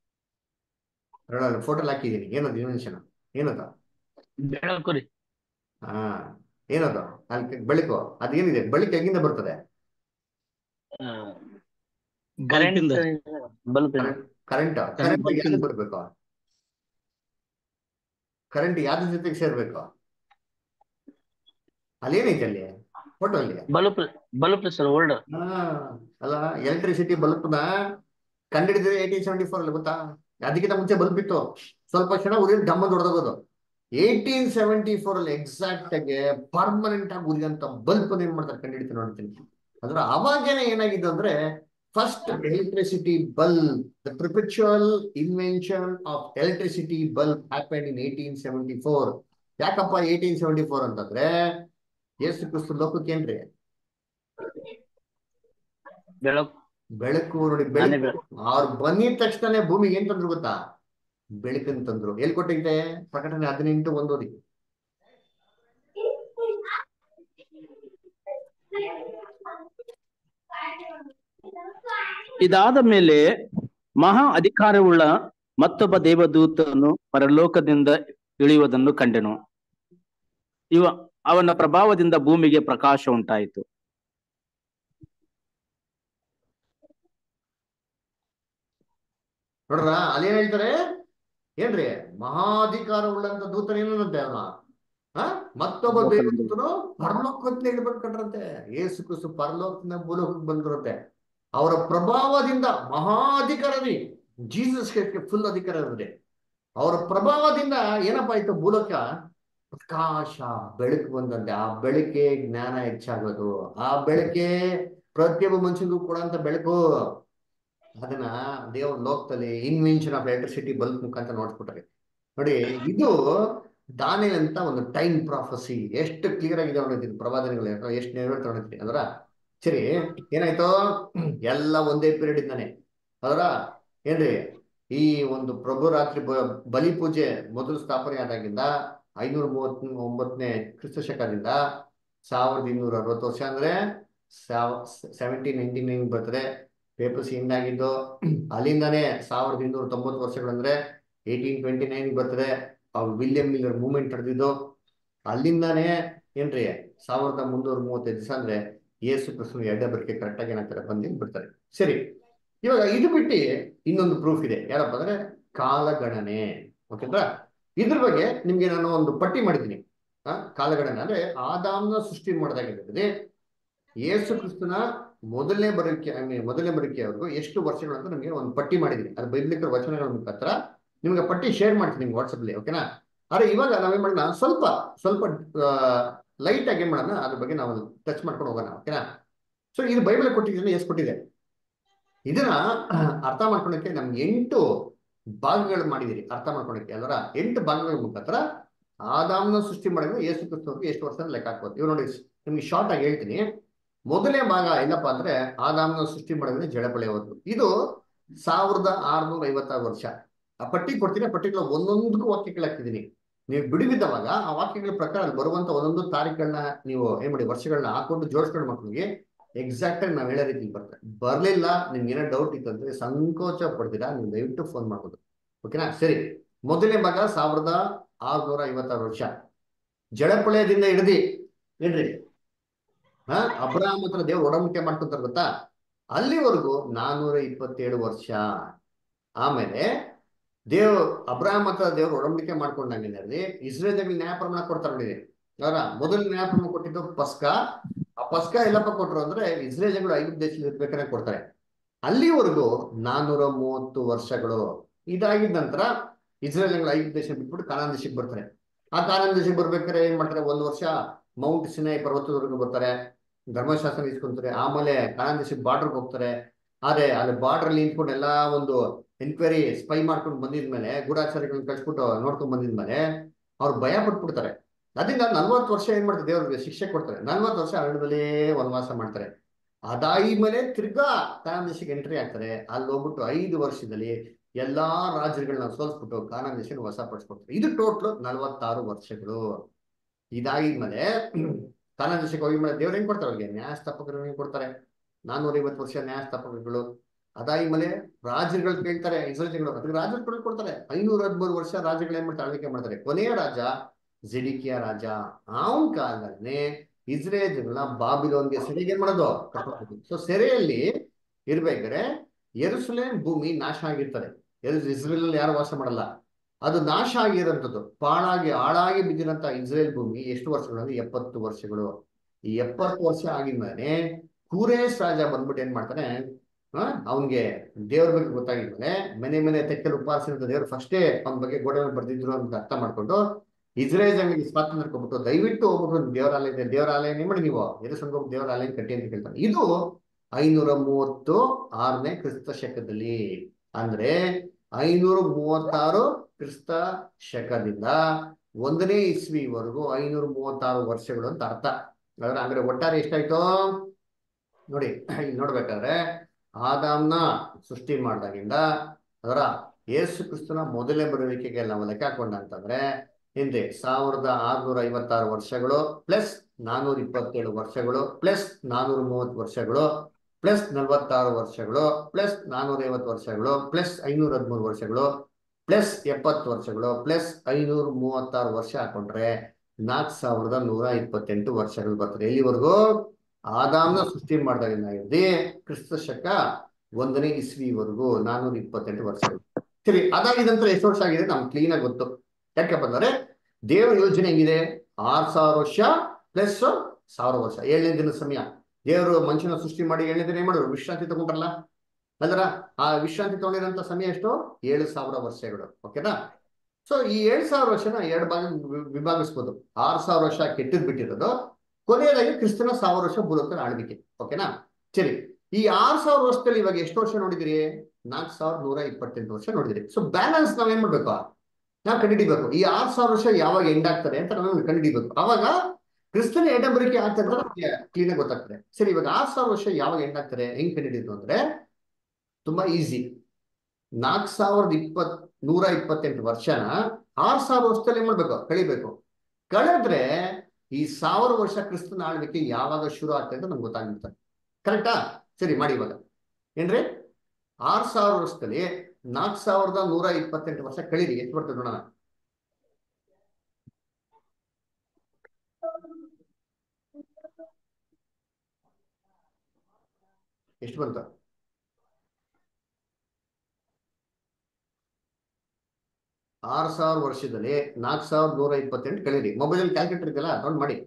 ಫೋಟೋ ಹಾಕಿದೀನಿ ಏನದು ಇನ್ವೆನ್ಷನ್ ಏನದು ಬೆಳಕು ರೀ ಹಾ ಏನದು ಅಲ್ಲಿ ಬೆಳಕು ಅದೇನಿದೆ ಬೆಳಕು ಹೆಂಗಿಂದ ಬರ್ತದೆ ಕರೆಂಟ್ ಬಲ್ಪಿಂದ ಬಲ್ಪ್ ಕರೆಂಟ್ ಕರೆಂಟ್ ಯಾವ್ದು ಬರ್ಬೇಕು ಕರೆಂಟ್ ಯಾವ್ದ್ರ ಜೊತೆಗೆ ಸೇರ್ಬೇಕು ಅಲ್ಲೇನೈತೆ ಅಲ್ಲಿ ಫೋಟೋ ಅಲ್ಲಿ ಬಲ್ಪ್ ಬಲ್ಪ್ ಸರ್ ಓಲ್ಡ್ ಹಾ ಅಲ್ಲ ಎಲೆಕ್ಟ್ರಿಸಿಟಿ ಬಲ್ಬ್ನ ಕಂಡಿಡಿದ್ರೆ ಏಯ್ಟೀನ್ ಸೆವೆಂಟಿ ಫೋರ್ ಅಲ್ಲಿ ಗೊತ್ತಾ ಅದಕ್ಕಿಂತ ಮುಂಚೆ ಬಲ್ಬ್ ಇತ್ತು ಸ್ವಲ್ಪ ಕ್ಷಣ ಉರಿ ಡಮ್ಮ ದೊಡ್ಡದಾಗೋದು ಏಯ್ಟೀನ್ ಸೆವೆಂಟಿ ಫೋರ್ ಅಲ್ಲಿ ಎಕ್ಸಾಕ್ಟ್ ಆಗಿ ಪರ್ಮನೆಂಟ್ ಆಗಿ ಉರಿದಂತ ಬಲ್ಬ್ ಏನ್ ಮಾಡ್ತಾರೆ ಕಂಡಿಡಿತೀನಿ ನೋಡ್ತೀನಿ ಅಂದ್ರೆ ಅವಾಗೇನೆ ಏನಾಗಿದ್ದು ಅಂದ್ರೆ first electricity bulb the perpetual invention of electricity bulb happen in eighteen seventy four ಯಾಕಪ್ಪ ಏಯ್ಟೀನ್ ಸೆವೆಂಟಿ ಫೋರ್ ಅಂತಂದ್ರೆ ಯೇಸು ಕ್ರಿಸ್ತು ಲೋಕಕ್ಕೇನ್ರಿ ಬೆಳಕು ಬೆಳಕು ನೋಡಿ ನಾನೇ ಬೆಳಕು ಅವ್ರು ಬಂದಿದ ತಕ್ಷಣ ಭೂಮಿಗೆ ಏನ್ ತಂದ್ರು ಗೊತ್ತಾ ಬೆಳಕನ್ ತಂದ್ರು ಎಲ್ಲಿ ಕೊಟ್ಟಿದ್ದೆ ಪ್ರಕಟಣೆ ಹದಿನೆಂಟು ಒಂದೋದಿ ಇದಾದ ಮೇಲೆ ಮಹಾ ಅಧಿಕಾರವುಳ್ಳ ಮತ್ತೊಬ್ಬ ದೇವದೂತನು ಪರಲೋಕದಿಂದ ಇಳಿಯುವುದನ್ನು ಕಂಡೆನು ಇವ ಅವನ ಪ್ರಭಾವದಿಂದ ಭೂಮಿಗೆ ಪ್ರಕಾಶ ಉಂಟಾಯಿತು ನೋಡ್ರ ಅಲ್ಲೇನ್ ಹೇಳ್ತಾರೆ ಏನ್ರಿ ಮಹಾಧಿಕಾರ ಉಳ್ಳಂತ ದೂತನ ಏನಂತೆ ಅವನ ಹ ಮತ್ತೊಬ್ಬ ದೇವದೂತನು ಪರಲೋಕದಿಂದ ಇಳ್ಬೇಕಂಡ್ರಂತೆ ಏಸು ಕ್ರಿಸ್ತು ಪರಲೋಕದಿಂದ ಭೂಲೋಕಕ್ಕೆ ಬಂದಿರುತ್ತೆ ಅವರ ಪ್ರಭಾವದಿಂದ ಮಹಾಧಿಕಾರವಿ ಜೀಸಸ್ ಫುಲ್ ಅಧಿಕಾರ ಇರುತ್ತೆ ಅವರ ಪ್ರಭಾವದಿಂದ ಏನಪ್ಪಾ ಆಯ್ತು ಭೂಲೋಕ ಪ್ರಕಾಶ ಬೆಳಕು ಬಂದಂತೆ ಆ ಬೆಳಕೆ ಜ್ಞಾನ ಹೆಚ್ಚಾಗೋದು ಆ ಬೆಳಕೆ ಪ್ರತಿಯೊಬ್ಬ ಮನುಷ್ಯನಿಗೂ ಕೊಡುವಂತ ಬೆಳಕು ಅದನ್ನ ದೇವ್ರ ಲೋಕದಲ್ಲಿ ಇನ್ವೆನ್ಷನ್ ಆಫ್ ಎಲೆಕ್ಟ್ರಿಸಿಟಿ ಬಲ್ಬ್ ಮುಖಾಂತರ ನೋಡ್ಬಿಟ್ರಿ ನೋಡಿ ಇದು ದಾನೆ ಅಂತ ಒಂದು ಟೈಮ್ ಪ್ರಾಫಸಿ ಎಷ್ಟು ಕ್ಲಿಯರ್ ಆಗಿದೆ ನೋಡಿದ್ದೀನಿ ಪ್ರವಾದನೆಗಳು ಎಷ್ಟು ನೆರವೇರ್ತಾ ನೋಡಿದ್ರಿ ಅದರ ಸರಿ ಏನಾಯ್ತು ಎಲ್ಲ ಒಂದೇ ಪೀರಿಯಡ್ ಇಂದಾನೆ ಅದರ ಏನ್ರಿ ಈ ಒಂದು ಪ್ರಭು ರಾತ್ರಿ ಬ- ಬಲಿ ಪೂಜೆ ಮೊದಲು ಸ್ಥಾಪನೆ ಆದಾಗಿಂದ ಐನೂರ ಮೂವತ್ ಒಂಬತ್ತನೇ ಕ್ರಿಸ್ತ ಶಕದಿಂದ ಸಾವಿರದ ಇನ್ನೂರ ಅರವತ್ತು ವರ್ಷ ಅಂದ್ರೆ ಸೆವೆಂಟೀನ್ ನೈನ್ಟಿ ನೈನ್ ಬರ್ತದೆ ಪೇಪರ್ಸ್ ಎಂಡ್ ಆಗಿದ್ದು ಅಲ್ಲಿಂದಾನೇ ಸಾವಿರದ ಇನ್ನೂರ ತೊಂಬತ್ತು ವರ್ಷಗಳಂದ್ರೆ ಏಯ್ಟೀನ್ ಟ್ವೆಂಟಿ ನೈನ್ ಬರ್ತದೆ ಅವ್ರು ವಿಲಿಯಂ ಮಿಲ್ಲರ್ ಮೂವ್ಮೆಂಟ್ ನಡೆದಿದ್ದು ಅಲ್ಲಿಂದಾನೇ ಏನ್ರಿ ಸಾವಿರದ ಮುನ್ನೂರ ಮೂವತ್ತೈದು ದಿವಸ ಅಂದ್ರೆ ಯೇಸು ಕ್ರಿಸ್ತನ ಎಡ್ಡೆ ಬರಕೆ ಕರೆಕ್ಟಾಗಿ ಏನಾಗ್ತಾರೆ ಬಂದು ಬಿಡ್ತಾರೆ ಸರಿ ಇವಾಗ ಇದು ಬಿಟ್ಟು ಇನ್ನೊಂದು ಪ್ರೂಫ್ ಇದೆ ಯಾರಪ್ಪ ಅಂದ್ರೆ ಕಾಲಗಣನೆ ಓಕೆನಾ ಇದ್ರ ಬಗ್ಗೆ ನಿಮ್ಗೆ ನಾನು ಒಂದು ಪಟ್ಟಿ ಮಾಡಿದ್ದೀನಿ ಆ ಕಾಲಗಣನೆ ಅಂದ್ರೆ ಆದಾಮ್ನ ಸೃಷ್ಟಿ ಮಾಡಿದಾಗಿರ್ತದೆ ಯೇಸು ಕ್ರಿಸ್ತನ ಮೊದಲನೇ ಬರೋಕೆ I mean, ಮೊದಲನೇ ಬರೋಕೆವರೆಗೂ ಎಷ್ಟು ವರ್ಷಗಳು ಅಂತ ನಿಮಗೆ ಒಂದು ಪಟ್ಟಿ ಮಾಡಿದ್ದೀನಿ ಅದು ಬೈಬ್ಲಿಕಲ್ ವಚನಗಳ ಮುಖಾಂತರ ನಿಮ್ಗೆ ಪಟ್ಟಿ ಶೇರ್ ಮಾಡ್ತೀನಿ ನಿಮ್ಗೆ ವಾಟ್ಸಪ್ಲಿ ಓಕೆನಾ ಆದ್ರೆ ಇವಾಗ ನಾವೇನ್ ಮಾಡೋಣ ಸ್ವಲ್ಪ ಸ್ವಲ್ಪ ಲೈಟ್ ಆಗಿ ಏನ್ ಮಾಡೋಣ ಅದ್ರ ಬಗ್ಗೆ ನಾವು ಟಚ್ ಮಾಡ್ಕೊಂಡು ಹೋಗೋಣ ಓಕೆನಾ ಸೊ ಇದು ಬೈಬಲ್ ಕೊಟ್ಟಿದ್ದೀನಿ ಎಷ್ಟು ಕೊಟ್ಟಿದೆ ಇದನ್ನ ಅರ್ಥ ಮಾಡ್ಕೊಳಕ್ಕೆ ನಮ್ಗೆ ಎಂಟು ಭಾಗಗಳು ಮಾಡಿದಿರಿ ಅರ್ಥ ಮಾಡ್ಕೊಳಕ್ಕೆ ಅದರ ಎಂಟು ಭಾಗಗಳ ಮುಖಾಂತರ ಆದಾಮ್ನ ಸೃಷ್ಟಿ ಮಾಡಿದ್ರೆ ಯೇಸು ಕ್ರಿಸ್ತವ್ರಿಗೆ ಎಷ್ಟು ವರ್ಷ ಲೆಕ್ಕ ಹಾಕ್ಬೋದು ಇವ್ ನೋಡಿ ನಿಮ್ಗೆ ಶಾರ್ಟ್ ಆಗಿ ಹೇಳ್ತೀನಿ ಮೊದಲನೇ ಭಾಗ ಏನಪ್ಪ ಅಂದ್ರೆ ಆದಾಮ್ನ ಸೃಷ್ಟಿ ಮಾಡಿದ್ರೆ ಜಡಬಳೆಯವರೆಗೂ ಇದು ಸಾವಿರದ ಆರ್ನೂರ ಐವತ್ತಾರು ವರ್ಷ ಆ ಪಟ್ಟಿ ಕೊಡ್ತೀನಿ ಆ ಪಟ್ಟಿಗಳ ಒಂದೊಂದಕ್ಕೂ ವಾಕ್ಯಗಳು ಹಾಕಿದ್ದೀನಿ ನೀವು ಬಿಡುವಿದ್ದವಾಗ ಆ ವಾಕ್ಯಗಳ ಪ್ರಕಾರ ಅಲ್ಲಿ ಬರುವಂತ ಒಂದೊಂದು ತಾರೀಖುಗಳನ್ನ ನೀವು ಏನ್ ಮಾಡಿ ವರ್ಷಗಳನ್ನ ಹಾಕೊಂಡು ಜೋಡಿಸ್ಕೊಂಡು ಮಕ್ಕಳಿಗೆ ಎಕ್ಸಾಕ್ಟ್ ಆಗಿ ನಾವು ಹೇಳೋ ರೀತಿ ಬರ್ತದೆ ಬರ್ಲಿಲ್ಲ ನಿಮ್ಗೆ ಏನೋ ಡೌಟ್ ಇತ್ತಂದ್ರೆ ಸಂಕೋಚ ಪಡ್ತೀರಾ ನೀವು ದಯವಿಟ್ಟು ಫೋನ್ ಮಾಡ್ಬೋದು ಓಕೆನಾ ಸರಿ ಮೊದಲನೇ ಭಾಗ ಸಾವಿರದ ಆರ್ನೂರ ಐವತ್ತಾರು ವರ್ಷ ಜಡಪಳಯದಿಂದ ಹಿಡಿದು ಏನ್ರಿ ಹಾ ಅಬ್ರಾಹಂ ಹತ್ರ ದೇವ್ರು ಒಡಂಬಡಿಕೆ ಮಾಡ್ಕೊಂತಾರೆ ಗೊತ್ತಾ ಅಲ್ಲಿವರೆಗೂ ನಾನೂರ ಇಪ್ಪತ್ತೇಳು ವರ್ಷ ಆಮೇಲೆ ದೇವ್ ಅಬ್ರಾಹಂ ಹತ್ರ ದೇವ್ರು ಒಡಂಬಡಿಕೆ ಮಾಡ್ಕೊಂಡಂಗೆ ಇಸ್ರೇಲ್ಗಳಿಗೆ ನ್ಯಾಯ ಪ್ರಮಾಣ ಕೊಡ್ತಾರೆ ನೋಡಿ ಅವರ ಮೊದಲ ನ್ಯಾಯ ಪ್ರಮಾಣ ಕೊಟ್ಟಿದ್ದು ಪಸ್ಕ ಆ ಪಸ್ಕ ಎಲ್ಲಪ್ಪ ಕೊಟ್ರು ಅಂದ್ರೆ ಇಸ್ರೇಲ್ಗಳು ಐದು ದೇಶದಲ್ಲಿ ಇರ್ಬೇಕಾದ್ರೆ ಕೊಡ್ತಾರೆ ಅಲ್ಲಿವರೆಗೂ ನಾನೂರ ಮೂವತ್ತು ವರ್ಷಗಳು ಇದಾಗಿದ ನಂತರ ಇಸ್ರೇಲ್ ಐದು ದೇಶ ಬಿಟ್ಬಿಟ್ಟು ಕಾನಾನ್ ದೇಶಕ್ಕೆ ಬರ್ತಾರೆ ಆ ಕಾನಾನ್ ದೇಶಕ್ಕೆ ಬರ್ಬೇಕಾದ್ರೆ ಏನ್ ಮಾಡ್ತಾರೆ ಒಂದು ವರ್ಷ ಮೌಂಟ್ ಸಿನೈ ಪರ್ವತದವರೆಗೂ ಬರ್ತಾರೆ ಧರ್ಮಶಾಸ್ತ್ರ ಇಸ್ಕೊಂತಾರೆ ಆಮೇಲೆ ಕಾನಾನ್ ದೇಶಕ್ಕೆ ಬಾರ್ಡರ್ಗೆ ಹೋಗ್ತಾರೆ ಆದ್ರೆ ಅಲ್ಲಿ ಬಾರ್ಡರ್ ಅಲ್ಲಿ ನಿಂತ್ಕೊಂಡು ಎಲ್ಲಾ ಒಂದು ಎನ್ಕ್ವೈರಿ ಸ್ಪೈ ಮಾಡ್ಕೊಂಡು ಬಂದಿದ್ಮೇಲೆ ಗೂಢಾಚಾರಿಗಳನ್ನ ಕಳ್ಸ್ಬಿಟ್ಟು ನೋಡ್ಕೊಂಡ್ ಬಂದಿದ್ಮೇಲೆ ಅವ್ರು ಭಯ ಪಟ್ಬಿಡ್ತಾರೆ ಅದರಿಂದ ನಲ್ವತ್ತು ವರ್ಷ ಏನ್ ಮಾಡ್ತಾರೆ ದೇವ್ರಿಗೆ ಶಿಕ್ಷೆ ಕೊಡ್ತಾರೆ ನಲ್ವತ್ತು ವರ್ಷ ಅರಣ್ಯದಲ್ಲೇ ವನವಾಸ ಮಾಡ್ತಾರೆ ಅದಾಗಿ ಮೇಲೆ ತಿರ್ಗಾ ಕಾನಾನ್ ದೇಶಕ್ಕೆ ಎಂಟ್ರಿ ಆಗ್ತಾರೆ ಅಲ್ಲಿ ಹೋಗ್ಬಿಟ್ಟು ಐದು ವರ್ಷದಲ್ಲಿ ಎಲ್ಲಾ ರಾಜ್ಯಗಳನ್ನ ಸೋಲ್ಸ್ಬಿಟ್ಟು ಕಾನಾನ್ ದೇಶಕ್ಕೆ ವಶಪಡಿಸ್ಕೊಡ್ತಾರೆ ಇದು ಟೋಟ್ಲ್ ನಲ್ವತ್ತಾರು ವರ್ಷಗಳು ಇದಾಗಿದ್ಮೇಲೆ ಕಾನಾನ್ ದೇಶಕ್ಕೆ ಹೋಗಿ ಮೇಲೆ ದೇವ್ರು ಹೆಂಗ್ ಕೊಡ್ತಾರೆ ಅವ್ರಿಗೆ ನ್ಯಾಯಸ್ಥಾಪಕರು ಹೆಂಗ್ ಕೊಡ್ತಾರೆ ನಾನ್ನೂರ ಐವತ್ತು ವರ್ಷ ನ್ಯಾಯಸ್ಥಾಪಕರುಗಳು ಅದಾದ್ಮೇಲೆ ರಾಜ್ಯಗಳು ಕೇಳ್ತಾರೆ ಇಸ್ರೇಲ್ಗಳು ಅದಕ್ಕೆ ರಾಜ್ಯಗಳು ಕೊಡ್ತಾರೆ ಐನೂರ ಹದಿಮೂರು ವರ್ಷ ರಾಜ್ಯಗಳು ಏನ್ ಮಾಡ್ತಾರೆ ಆಳ್ವಿಕೆ ಮಾಡ್ತಾರೆ ಕೊನೆಯ ರಾಜ ಜೆಡಿಕಿಯ ರಾಜ ಅವನ ಕಾಲದಲ್ಲಿ ಇಸ್ರೇಲ್ಗಳನ್ನ ಬಾಬಿಲೋನ್ಗೆ ಸೆರೆಗೆ ಏನ್ ಮಾಡೋದು ಸೊ ಸೆರೆಯಲ್ಲಿ ಇರ್ಬೇಕಾದ್ರೆ ಯೆರೂಸಲೇಮ್ ಭೂಮಿ ನಾಶ ಆಗಿರ್ತದೆ ಇಸ್ರೇಲ್ ಅಲ್ಲಿ ಯಾರು ವಾಸ ಮಾಡಲ್ಲ ಅದು ನಾಶ ಆಗಿರೋಂಥದ್ದು ಪಾಳಾಗಿ ಹಾಳಾಗಿ ಬಿದ್ದಿರಂತ ಇಸ್ರೇಲ್ ಭೂಮಿ ಎಷ್ಟು ವರ್ಷಗಳು ಅಂದ್ರೆ ಎಪ್ಪತ್ತು ವರ್ಷಗಳು ಈ ಎಪ್ಪತ್ತು ವರ್ಷ ಆಗಿದ್ಮೇಲೆ ಕೂರೇಶ್ ರಾಜ ಬಂದ್ಬಿಟ್ಟು ಏನ್ ಮಾಡ್ತಾನೆ ಆ ಅವನ್ಗೆ ದೇವ್ರ ಬಗ್ಗೆ ಗೊತ್ತಾಗಿದ್ಮೇಲೆ ಮನೆ ಮನೆ ತೆಕ್ಕಲು ಉಪಾಸನೆ ದೇವ್ರು ಫಸ್ಟೇ ಅವನ ಬಗ್ಗೆ ಗೋಡೆ ಮೇಲೆ ಬರ್ದಿದ್ರು ಅಂತ ಅರ್ಥ ಮಾಡ್ಕೊಂಡು ಇಸ್ರೇಲ್ ಜನಗಳಿಗೆ ಸ್ವಾತಂತ್ರ್ಯ ಕೊಟ್ಬಿಟ್ಟು ದಯವಿಟ್ಟು ಹೋಗ್ಬಿಟ್ಟು ದೇವರಾಲಯ ಇದೆ ದೇವರಾಲಯ ಏನ್ ಮಾಡಿ ನೀವು ಎದುರು ದೇವರಾಲಯ ಕಟ್ಟಿ ಅಂತ ಕೇಳ್ತಾನೆ ಇದು ಐನೂರ ಮೂವತ್ತು ಆರನೇ ಕ್ರಿಸ್ತ ಶಕದಲ್ಲಿ ಅಂದ್ರೆ ಐನೂರ ಮೂವತ್ತಾರು ಕ್ರಿಸ್ತ ಶಕದಿಂದ ಒಂದನೇ ಇಸ್ವಿವರೆಗೂ ಐನೂರ ಮೂವತ್ತಾರು ವರ್ಷಗಳು ಅಂತ ಅರ್ಥ ಅಂದ್ರೆ ಅಂದ್ರೆ ಒಟ್ಟಾರೆ ಎಷ್ಟಾಯ್ತು ನೋಡಿ ಇಲ್ಲಿ ನೋಡ್ಬೇಕಾದ್ರೆ ಆದಾಮ್ನ ಸೃಷ್ಟಿ ಮಾಡಿದಾಗಿಂದ ಅದರ ಯೇಸು ಕ್ರಿಸ್ತನ ಮೊದಲನೇ ಬರುವಿಕೆಗೆ ನಾವು ಲೆಕ್ಕ ಹಾಕೊಂಡ ಅಂತಂದ್ರೆ ಹಿಂದೆ ಸಾವಿರದ ಆರ್ನೂರ ಐವತ್ತಾರು ವರ್ಷಗಳು ಪ್ಲಸ್ ನಾನೂರ ಇಪ್ಪತ್ತೇಳು ವರ್ಷಗಳು ಪ್ಲಸ್ ನಾನೂರ ಮೂವತ್ತು ವರ್ಷಗಳು ಪ್ಲಸ್ ನಲವತ್ತಾರು ವರ್ಷಗಳು ಪ್ಲಸ್ ನಾನೂರ ಐವತ್ತು ವರ್ಷಗಳು ಪ್ಲಸ್ ಐನೂರ ಹದಿಮೂರು ವರ್ಷಗಳು ಪ್ಲಸ್ ಎಪ್ಪತ್ತು ವರ್ಷಗಳು ಪ್ಲಸ್ ಐನೂರ ಮೂವತ್ತಾರು ವರ್ಷ ಹಾಕೊಂಡ್ರೆ ನಾಲ್ಕು ಸಾವಿರದ ನೂರ ಇಪ್ಪತ್ತೆಂಟು ವರ್ಷಗಳು ಬರ್ತದೆ ಎಲ್ಲಿವರೆಗೂ ಆದಾಮ್ನ ಸೃಷ್ಟಿ ಮಾಡಿದಾಗಿಂದ ಹಿಡಿದು ಕ್ರಿಸ್ತ ಶಕ ಒಂದನೇ ಇಸ್ವಿವರೆಗೂ ನಾನೂರ ಇಪ್ಪತ್ತೆಂಟು ವರ್ಷಗಳು ಸರಿ ಅದಾಗಿದ ನಂತರ ಎಷ್ಟು ವರ್ಷ ಆಗಿದೆ ನಮ್ಗೆ ಕ್ಲೀನ್ ಆಗಿ ಗೊತ್ತು ಯಾಕಪ್ಪ ಅಂದ್ರೆ ದೇವರ ಯೋಜನೆ ಹೆಂಗಿದೆ ಆರ್ ಸಾವಿರ ವರ್ಷ ಪ್ಲಸ್ ಸಾವಿರ ವರ್ಷ ಏಳನೇ ದಿನದ ಸಮಯ ದೇವರು ಮನುಷ್ಯನ ಸೃಷ್ಟಿ ಮಾಡಿ ಏಳನೇ ದಿನ ಏನ್ ಮಾಡಿದ್ರು ವಿಶ್ರಾಂತಿ ತಗೊಂಡ್ರಲ್ಲ ಅಲ್ದ್ರ ಆ ವಿಶ್ರಾಂತಿ ತಗೊಂಡಿರೋಂಥ ಸಮಯ ಎಷ್ಟು ಏಳು ಸಾವಿರ ವರ್ಷಗಳು ಓಕೆನಾ ಸೊ ಈ ಏಳು ಸಾವಿರ ವರ್ಷನ ಎರಡು ಭಾಗ ವಿಭಾಗಿಸ್ಬೋದು ಆರು ಸಾವಿರ ವರ್ಷ ಕೆಟ್ಟದ್ ಬಿಟ್ಟಿರೋದು ಕೊನೆಯದಾಗಿ ಕ್ರಿಸ್ತನ ಸಾವಿರ ವರ್ಷ ಭೂಲೋಕದ ಆಳ್ವಿಕೆ ಓಕೆನಾ ಸರಿ ಈ ಆರು ಸಾವಿರ ವರ್ಷದಲ್ಲಿ ಇವಾಗ ಎಷ್ಟು ವರ್ಷ ನೋಡಿದಿರಿ ನಾಲ್ಕು ಸಾವಿರದ ನೂರ ಇಪ್ಪತ್ತೆಂಟು ವರ್ಷ ನೋಡಿದಿರಿ ಸೊ ಬ್ಯಾಲೆನ್ಸ್ ನಾವ್ ಏನ್ ಮಾಡ್ಬೇಕು ನಾವು ಕಂಡುಹಿಡಿಬೇಕು ಈ ಆರು ಸಾವಿರ ವರ್ಷ ಯಾವಾಗ ಎಂಡ್ ಆಗ್ತದೆ ಅಂತ ನಾವು ಕಂಡುಹಿಡಿಬೇಕು ಅವಾಗ ಕ್ರಿಸ್ತನ ಎಡಂಬರಿಕೆ ಆಗ್ತದೆ ಅಂತ ನಮ್ಗೆ ಕ್ಲೀನ್ ಆಗಿ ಗೊತ್ತಾಗ್ತದೆ ಸರಿ ಇವಾಗ ಆರು ಸಾವಿರ ವರ್ಷ ಯಾವಾಗ ಎಂಡ್ ಆಗ್ತಾರೆ ಹೆಂಗ್ ಕಂಡುಹಿಡಿದು ಅಂದ್ರೆ ತುಂಬಾ ಈಸಿ ನಾಲ್ಕು ಸಾವಿರದ ಇಪ್ಪತ್ ನೂರ ಇಪ್ಪತ್ತೆಂಟು ವರ್ಷನ ಆರು ಸಾವಿರ ವರ್ಷದಲ್ಲಿ ಏನ್ ಮಾಡ್ಬೇಕು ಕಳಿಬೇಕು ಕಳೆದ್ರೆ ಈ ಸಾವಿರ ವರ್ಷ ಕ್ರಿಸ್ತನ ಆಳ್ವಿಕೆ ಯಾವಾಗ ಶುರು ಆಗ್ತದೆ ಅಂತ ನಮ್ಗೆ ಗೊತ್ತಾಗ್ಬಿಡ್ತದೆ ಕರೆಕ್ಟಾ ಸರಿ ಮಾಡಿ ಇವಾಗ ಏನ್ರಿ ಆರ್ ಸಾವಿರ ವರ್ಷದಲ್ಲಿ ನಾಲ್ಕು ಸಾವಿರದ ನೂರ ಇಪ್ಪತ್ತೆಂಟು ವರ್ಷ ಕಳೀರಿ ಎಷ್ಟು ಬರ್ತದೆ ನೋಡೋಣ ಎಷ್ಟು ಬಂತು ಆರು ಸಾವಿರ ವರ್ಷದಲ್ಲಿ ನಾಲ್ಕು ಸಾವಿರದ ನೂರ ಇಪ್ಪತ್ತೆಂಟು ಕಳೀರಿ ಮೊಬೈಲ್ ಕ್ಯಾಲ್ಕುಲೇಟರ್ ಇದೆಯಲ್ಲ ತೊಗೊಂಡು ಮಾಡಿ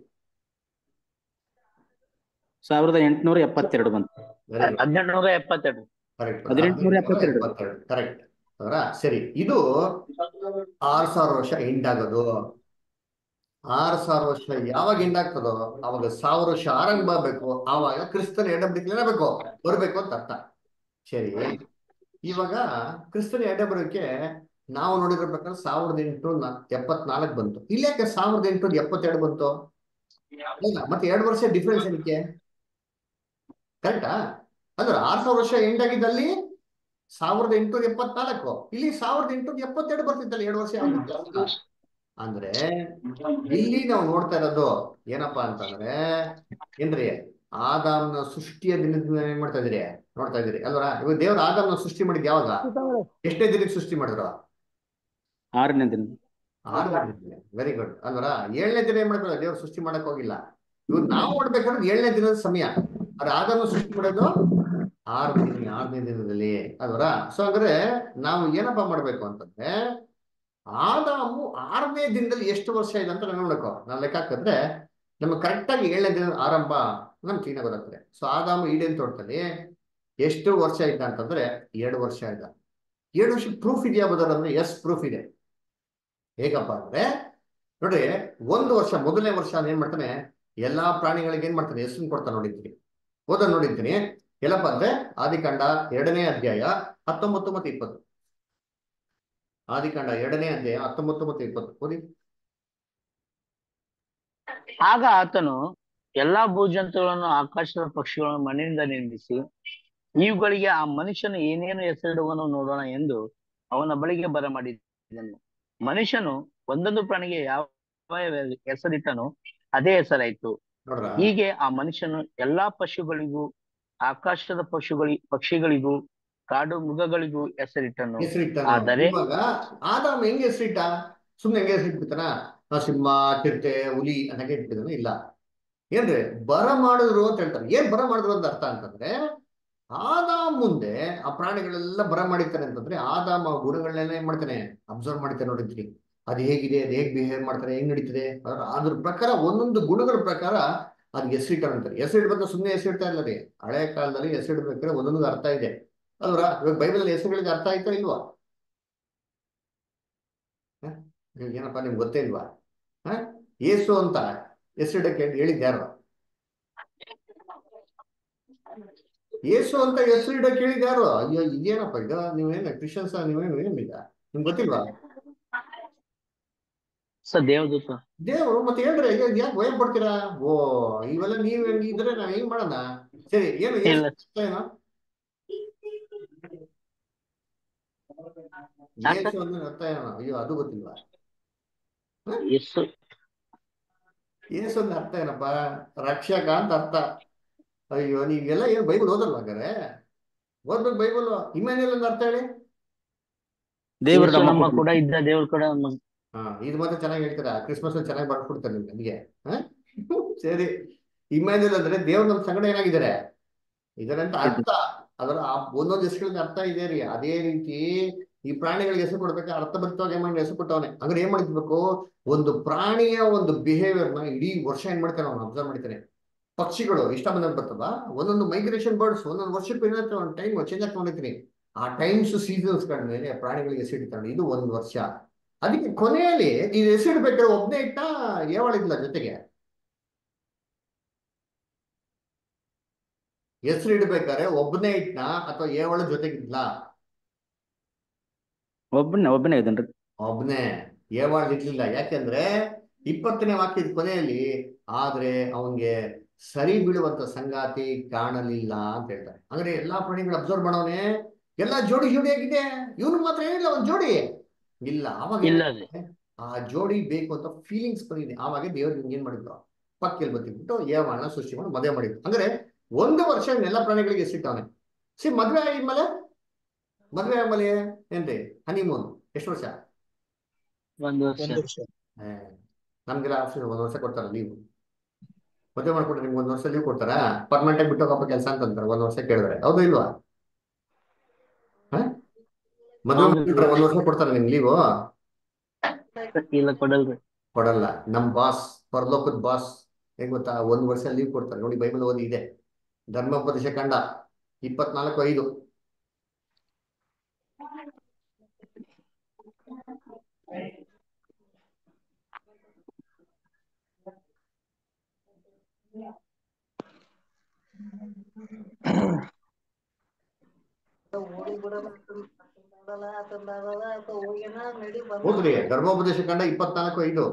ಸಾವಿರದ ಎಂಟುನೂರ ಎಪ್ಪತ್ತೆರಡು ಬಂತು ವೆರಿ ಗುಡ್ ಹದಿನೆಂಟುನೂರ ಎಪ್ಪತ್ತೆರಡು ಕರೆಕ್ಟ್ ಹದಿನೆಂಟುನೂರ ಎಪ್ಪತ್ತೆರಡು. ಕರೆಕ್ಟ್ ಅವರ ಸರಿ ಇದು ಆರು ಸಾವಿರ ವರ್ಷ ಎಂಡ್ ಆಗೋದು ಆರು ಸಾವಿರ ವರ್ಷ ಯಾವಾಗ ಎಂಡ್ ಆಗ್ತದೋ ಅವಾಗ ಸಾವಿರ ವರ್ಷ ಆರಂಭ ಆಗ್ಬೇಕು ಆವಾಗ ಕ್ರಿಸ್ತನ ಎಡಬಡಿಕೆ ಬೇಕು ಬರ್ಬೇಕು ಅಂತ ಅರ್ಥ ಸರಿ ಇವಾಗ ಕ್ರಿಸ್ತನ ಎಡಬರೋಕೆ ನಾವು ನೋಡಿರೋ ಪ್ರಕಾರ ಸಾವಿರದ ಎಂಟುನೂರ ಎಪ್ಪತ್ನಾಲ್ಕು ಬಂತು ಇಲ್ಲಿ ಯಾಕೆ ಸಾವಿರದ ಎಂಟುನೂರ ಎಪ್ಪತ್ತೆರಡು ಬಂತು ಇಲ್ಲ ಮತ್ತೆ ಎರಡು ವರ್ಷ ಡಿಫ್ರೆನ್ಸ್ ಏನಕ್ಕೆ ಕರೆಕ್ಟಾ ಅಂದ್ರೆ ಆರ್ ಸಾವಿರ ವರ್ಷ ಎಂಡ್ ಆಗಿದ್ದಲ್ಲಿ ಸಾವಿರದ ಎಂಟುನೂರ ಎಪ್ಪತ್ನಾಲ್ಕು ಇಲ್ಲಿ ಸಾವಿರದ ಎಂಟುನೂರ ಎಪ್ಪತ್ತೆರಡು ಬರ್ತಿತ್ತಲ್ಲ ಎರಡು ವರ್ಷ ಯಾವ್ದು? ಅಂದ್ರೆ ಇಲ್ಲಿ ನಾವು ನೋಡ್ತಾ ಇರೋದು ಏನಪ್ಪಾ ಅಂತಂದ್ರೆ ಏನ್ರಿ ಆದಾಮ್ನ ಸೃಷ್ಟಿಯ ದಿನದಿಂದ ಏನ್ ಮಾಡ್ತಾ ಇದೀರಿ ನೋಡ್ತಾ ಇದೀರಿ ಅಲ್ವರ ಇವಾಗ ದೇವ್ರ ಆದಾಮ್ನ ಸೃಷ್ಟಿ ಮಾಡಿದ್ ಯಾವಾಗ ಎಷ್ಟನೇ ದಿನಕ್ಕೆ ಸೃಷ್ಟಿ ಮಾಡಿದ್ರು ಆರನೇ ದಿನ ವೆರಿ ಗುಡ್ ಅಲ್ವರ ಏಳನೇ ದಿನ ಏನ್ ಮಾಡ್ತಾರೆ ದೇವ್ರು ಸೃಷ್ಟಿ ಮಾಡಕ್ ಹೋಗಿಲ್ಲ ಇವ್ ನಾವು ನೋಡ್ಬೇಕಾದ್ರೆ ಏಳನೇ ದಿನದ ಸಮಯ ಆದ್ರೆ ಆದಾಮ್ನ ಸೃಷ್ಟಿ ಮಾಡೋದು ಆರನೇ ದಿನ ಆರನೇ ದಿನದಲ್ಲಿ ಅಲ್ವರ ಸೊ ಅಂದ್ರೆ ನಾವು ಏನಪ್ಪಾ ಮಾಡ್ಬೇಕು ಅಂತಂದ್ರೆ ಆದಾಮು ಆರನೇ ದಿನದಲ್ಲಿ ಎಷ್ಟು ವರ್ಷ ಇದೆ ಅಂತ ನಾವು ನೋಡ್ಬೇಕು ನಾವು ಲೆಕ್ಕ ಹಾಕಿದ್ರೆ ನಮ್ಗೆ ಕರೆಕ್ಟ್ ಆಗಿ ಏಳನೇ ದಿನ ಆರಂಭ ನಮ್ಗೆ ಕ್ಲೀನಾಗಿ ಗೊತ್ತಾಗ್ತದೆ ಸೊ ಆದಾಮು ಈಡೇನ್ ತೋಟದಲ್ಲಿ ಎಷ್ಟು ವರ್ಷ ಇದ್ದ ಅಂತಂದ್ರೆ ಎರಡು ವರ್ಷ ಇದ್ದ ಎರಡು ವರ್ಷ ಪ್ರೂಫ್ ಇದೆಯಾ ಬದರ್ ಅಂದ್ರೆ ಎಸ್ ಪ್ರೂಫ್ ಇದೆ ಹೇಗಪ್ಪ ಅಂದ್ರೆ ನೋಡ್ರಿ ಒಂದು ವರ್ಷ ಮೊದಲನೇ ವರ್ಷ ಏನ್ ಮಾಡ್ತಾನೆ ಎಲ್ಲಾ ಪ್ರಾಣಿಗಳಿಗೆ ಏನ್ ಮಾಡ್ತಾನೆ ಹೆಸರು ಕೊಡ್ತಾನೆ ನೋಡಿದ್ದೀನಿ ಓದ ನೋಡಿದ್ದೀನಿ ಎಲ್ಲಪ್ಪ ಅಂದ್ರೆ ಆದಿಕಾಂಡ ಎರಡನೇ ಅಧ್ಯಾಯ ಹತ್ತೊಂಬತ್ತು ಮತ್ತೆ ಇಪ್ಪತ್ತು ಆದಿಕಾಂಡ ಎರಡನೇ ಅಧ್ಯಾಯ ಹತ್ತೊಂಬತ್ತು ಮತ್ತೆ ಇಪ್ಪತ್ತು ಓದಿ ಆಗ ಆತನು ಎಲ್ಲಾ ಭೂಜಂತುಗಳನ್ನು ಆಕಾಶದ ಪಕ್ಷಿಗಳನ್ನು ಮಣ್ಣಿನಿಂದ ನಿರ್ಮಿಸಿ ಇವುಗಳಿಗೆ ಆ ಮನುಷ್ಯನು ಏನೇನು ಹೆಸರಿಡುವನು ನೋಡೋಣ ಎಂದು ಅವನ ಬಳಿಗೆ ಬರಮಾಡಿದನು ಮನುಷ್ಯನು ಒಂದೊಂದು ಪ್ರಾಣಿಗೆ ಯಾವ ಯಾವ ಹೆಸರಿಟ್ಟನು ಅದೇ ಹೆಸರಾಯ್ತು ನೋಡ್ರ ಹೀಗೆ ಆ ಮನುಷ್ಯನು ಎಲ್ಲಾ ಪಶುಗಳಿಗೂ ಆಕಾಶದ ಪಶುಗಳಿ ಪಕ್ಷಿಗಳಿಗೂ ಕಾಡು ಮೃಗಗಳಿಗೂ ಹೆಸರಿಟ್ಟನು ಹೆಸರಿಟ್ಟ ಆದರೆ- ಇವಾಗ ಆದಾಮ ಹೆಂಗೆ ಹೆಸರಿಟ್ಟ ಸುಮ್ನೆ ಹೆಂಗೆ ಹೆಸರಿಟ್ಬಿಡ್ತಾನ ಆ ಸಿಂಹ ಚಿರತೆ ಹುಲಿ ಅನ್ನಂಗೆ ಇಟ್ಬಿದ್ದಾನ ಇಲ್ಲ ಏನ್ರಿ ಬರ ಮಾಡಿದ್ರು ಅಂತ ಹೇಳ್ತಾರೆ ಏನ್ ಬರ ಮಾಡಿದ್ರು ಅಂತ ಅರ್ಥ ಅಂತಂದ್ರೆ ಆದಾಮ್ ಮುಂದೆ ಆ ಪ್ರಾಣಿಗಳೆಲ್ಲ ಬರ ಮಾಡಿರ್ತಾರೆ ಅಂತಂದ್ರೆ ಆದಾಮ ಆ ಗುಣಗಳನ್ನೆಲ್ಲ ಏನ್ ಮಾಡ್ತಾನೆ ಅಬ್ಸರ್ವ್ ಮಾಡ್ತಾನೆ ನೋಡಿದ್ರಿ ಅದು ಹೇಗಿದೆ ಅದು ಹೇಗ್ ಬಿಹೇವ್ ಮಾಡ್ತಾರೆ ಹೆಂಗ್ ನಡೀತದೆ ಅದ್ರ ಅದ್ರ ಪ್ರಕಾರ ಒಂದೊಂದು ಗುಣಗಳ ಪ್ರಕಾರ ಅದ್ ಹೆಸರಿಟ್ಟಾರೆ ಅಂತಾರೆ ಹೆಸರಿಡ್ಬೇಕು ಸುಮ್ಮನೆ ಹೆಸರಿಡ್ತಾ ಇಲ್ಲ ರೀ ಹಳೆ ಕಾಲದಲ್ಲಿ ಹೆಸರಿಡ್ಬೇಕಾದ್ರೆ ಒಂದೊಂದು ಅರ್ಥ ಇದೆ ಅಲ್ವಾ ಇವಾಗ ಬೈಬಲ್ ಹೆಸರುಗಳಿಗೆ ಅರ್ಥ ಆಯ್ತಾ ಇಲ್ವಾ ಹ? ಇವಾಗ ಏನಪ್ಪ ನಿಮ್ಗೆ ಗೊತ್ತೇ ಇಲ್ವಾ ಹ ಏಸು ಅಂತ ಹೆಸರಿಡಕ್ಕೆ ಹೇಳಿದ್ ಯಾರು ಏಸು ಅಂತ ಹೆಸರಿಡಕ್ಕೆ ಹೇಳಿದ್ ಯಾರು ಅಯ್ಯೋ ಇದೇನಪ್ಪ ಇದು ನೀವೇನ ಕ್ರಿಶ್ಚಿಯನ್ಸ್ ನೀವೇನು ಏನಿಲ್ಲ ನಿಮ್ಗೆ ಗೊತ್ತಿಲ್ವಾ ಸ ದೇವದೂತ ದೇವರು ಮತ್ತೆ ಹೇಳ್ರಿ ಅಯ್ಯೋ ಯಾಕೆ ಭಯ ಪಡ್ತೀರಾ ಓ ಇವೆಲ್ಲ ನೀವ್ ಹೆಂಗಿದ್ರೆ ನಾವ್ ಹೆಂಗ್ ಮಾಡೋಣ ಸರಿ ಏನು ಏಸು ಇಲ್ಲ ಅರ್ಥ ಏನು ಯಾಕೆ? ಏಸು ಅಂದ್ರೆ ಅರ್ಥ ಏನು ಅಯ್ಯೋ ಅದು ಗೊತ್ತಿಲ್ವಾ ಎಸ್ಸು ಏಸು ಅಂದ್ರೆ ಅರ್ಥ ಏನಪ್ಪ ರಕ್ಷಕ ಅಂತ ಅರ್ಥ ಅಯ್ಯೋ ನೀವೆಲ್ಲ ಏನು ಬೈಬಲ್ ಓದಲ್ವಾ ಹಾಗಾದ್ರೆ ಓದ್ಬೇಕು ಬೈಬಲ್ ಇಮ್ಯಾನ್ಯಲ್ ಅಂದ್ರೆ ಅರ್ಥ ಹೇಳಿ ದೇವರು ಯೇಸು ನಮ್ಮ ನಮ್ಮ ಕುಟುಂಬ. ಕೂಡ ಇದ್ದ ದೇವ್ರ ಕೂಡ ನಮ್ಮ ಹಾ ಇದು ಮಾತ್ರ ಚೆನ್ನಾಗಿ ಹೇಳ್ತೀರಾ ಕ್ರಿಸ್ಮಸ್ ಅಲ್ಲಿ ಚೆನ್ನಾಗಿ ಬರ್ಕೊಡ್ತಾರೆ ನಿಮ್ಗೆ ನನಗೆ ಹಾ ಸರಿ ಇಮ್ಯಾನ್ಯಲ್ ಅಂದ್ರೆ ದೇವ್ರು ನಮ್ಮ ಸಂಗಡ ಏನಾಗಿದ್ದಾರೆ ಇದರಂತ ಅರ್ಥ ಅದರ ಆ ಒಂದೊಂದು ಹೆಸರುಗಳಿಗೆ ಅರ್ಥ ಇದೆ ರೀ ಅದೇ ರೀತಿ ಈ ಪ್ರಾಣಿಗಳಿಗೆ ಹೆಸರು ಕೊಡ್ಬೇಕಾದ್ರೆ ಅರ್ಥಭರಿತವಾಗಿ ಏನ್ ಮಾಡಿ ಹೆಸರು ಕೊಟ್ಟವನೆ ಹಂಗಾರೆ ಏನ್ ಮಾಡಿರ್ಬೇಕು ಒಂದು ಪ್ರಾಣಿಯ ಒಂದು ಬಿಹೇವಿಯರ್ ನ ಇಡೀ ವರ್ಷ ಏನ್ ಮಾಡ್ತಾನೆ ಅವ್ನು ಅಬ್ಸರ್ವ್ ಮಾಡ್ತಾನೆ ಪಕ್ಷಿಗಳು ಇಷ್ಟ ಬಂದಂಗೆ ಬರ್ತದ ಒಂದೊಂದು ಮೈಗ್ರೇಷನ್ ಬರ್ಡ್ಸ್ ಒಂದೊಂದು ವರ್ಷಕ್ಕೆ ಏನಾಗ್ತದೆ ಒಂದು ಟೈಮ್ ಚೇಂಜ್ ಆಗ್ತಾ ಹೊಂದಿರ್ತೀನಿ ಆ ಟೈಮ್ಸ್ ಸೀಸನ್ಸ್ ಮೇಲೆ ಪ್ರಾಣಿಗಳಿಗೆ ಹೆಸರಿಡ್ತಾನೆ ಇದು ಒಂದು ವರ್ಷ ಅದಕ್ಕೆ ಕೊನೆಯಲ್ಲಿ ಈ ಹೆಸರಿಡ್ಬೇಕಾದ್ರೆ ಒಬ್ಬನೇ ಇಟ್ಟ ಏವಳಿದ್ಲ ಜೊತೆಗೆ ಹೆಸರು ಇಡ್ಬೇಕಾದ್ರೆ ಒಬ್ಬನೇ ಇಟ್ನ ಅಥವಾ ಏವಳ ಜೊತೆಗಿದ್ಲ ಒಬ್ಬನೇ ಒಬ್ಬನೇ ಇದ್ದಾನ್ರಿ ಒಬ್ನೇ ಏವಾಳ್ ಇರ್ಲಿಲ್ಲ ಯಾಕೆಂದ್ರೆ ಇಪ್ಪತ್ತನೇ ವಾಕ್ಯದ ಕೊನೆಯಲ್ಲಿ ಆದ್ರೆ ಅವನ್ಗೆ ಸರಿ ಬೀಳುವಂತ ಸಂಗಾತಿ ಕಾಣಲಿಲ್ಲ ಅಂತ ಹೇಳ್ತಾರೆ ಅಂದ್ರೆ ಎಲ್ಲಾ ಪ್ರಾಣಿಗಳು ಅಬ್ಸರ್ವ್ ಮಾಡವನೆ ಎಲ್ಲಾ ಜೋಡಿ ಜೋಡಿಯಾಗಿದೆ ಇವನು ಮಾತ್ರ ಏನಿಲ್ಲ ಒಂದ್ ಜೋಡಿ ಇಲ್ಲ ಅವಾಗ ಇಲ್ಲ ಏನಾಗುತ್ತೆ? ಆ ಜೋಡಿ ಬೇಕು ಅಂತ ಫೀಲಿಂಗ್ಸ್ ಬಂದಿದೆ ಆವಾಗ ದೇವ್ರು ನಿಮ್ಗೆ ಏನ್ ಮಾಡಿದ್ರು ಪಕ್ಕದಲ್ಲಿ ಬತ್ತಿಬಿಟ್ಟು ಏವಾಳನ್ನ ಸೃಷ್ಟಿ ಮಾಡಿ ಮದುವೆ ಮಾಡಿದ್ರು ಅಂದ್ರೆ ಒಂದು ವರ್ಷ ಎಲ್ಲ ಪ್ರಾಣಿಗಳಿಗೆ ಸಿಟ್ಟವನೆ ಸಿ ಮದ್ವೆ ಆಗಿದ್ಮೇಲೆ ಮದ್ವೆ ಆದ್ಮೇಲೆ ಏನ್ರಿ ಹನಿಮೂನ್ ಎಷ್ಟು ವರ್ಷ ಒಂದು ವರ್ಷ ಒಂದು ವರ್ಷ ಏ, ನಮ್ಗೆಲ್ಲ ಆಫೀಸ್ ಒಂದ್ ವರ್ಷ ಕೊಡ್ತಾರ ಲೀವ್ ಮದುವೆ ಮಾಡ್ಕೊಟ್ರೆ ನಿಮ್ಗೆ ಒಂದ್ ವರ್ಷ ಲೀವ್ ಕೊಡ್ತಾರಾ ಪರ್ಮನೆಂಟ್ ಆಗಿ ಬಿಟ್ಟು ಹೋಗಪ್ಪ ಕೆಲಸ ಅಂತ ಅಂತಾರೆ ಒಂದ್ ವರ್ಷ ಕೇಳಿದ್ರೆ ಹೌದು ಇಲ್ವಾ ಹ? ಮದುವೆ ಹೌದು. ಮಾಡ್ಬಿಟ್ರೆ ಒಂದ್ ವರ್ಷ ಕೊಡ್ತಾರ ನಿಮ್ ಲೀವು ಇಲ್ಲ ಕೊಡಲ್ರಿ ಕೊಡಲ್ಲ ನಮ್ ಬಾಸ್ ಪರಲೋಕದ ಬಾಸ್ ಹೆಂಗ್ ಗೊತ್ತಾ ಒಂದ್ ವರ್ಷ ಲೀವ್ ಕೊಡ್ತಾರೆ ನೋಡಿ ಬೈಬಲ್ ಓದಿ ಇದೆ ಧರ್ಮೋಪದೇಶ ಕಂಡ ಇಪ್ಪತ್ನಾಲ್ಕು ಐದು ಹೌದ್ರಿ ಧರ್ಮೋಪದೇಶ ಕಂಡ ಇಪ್ಪತ್ನಾಲ್ಕು ಐದು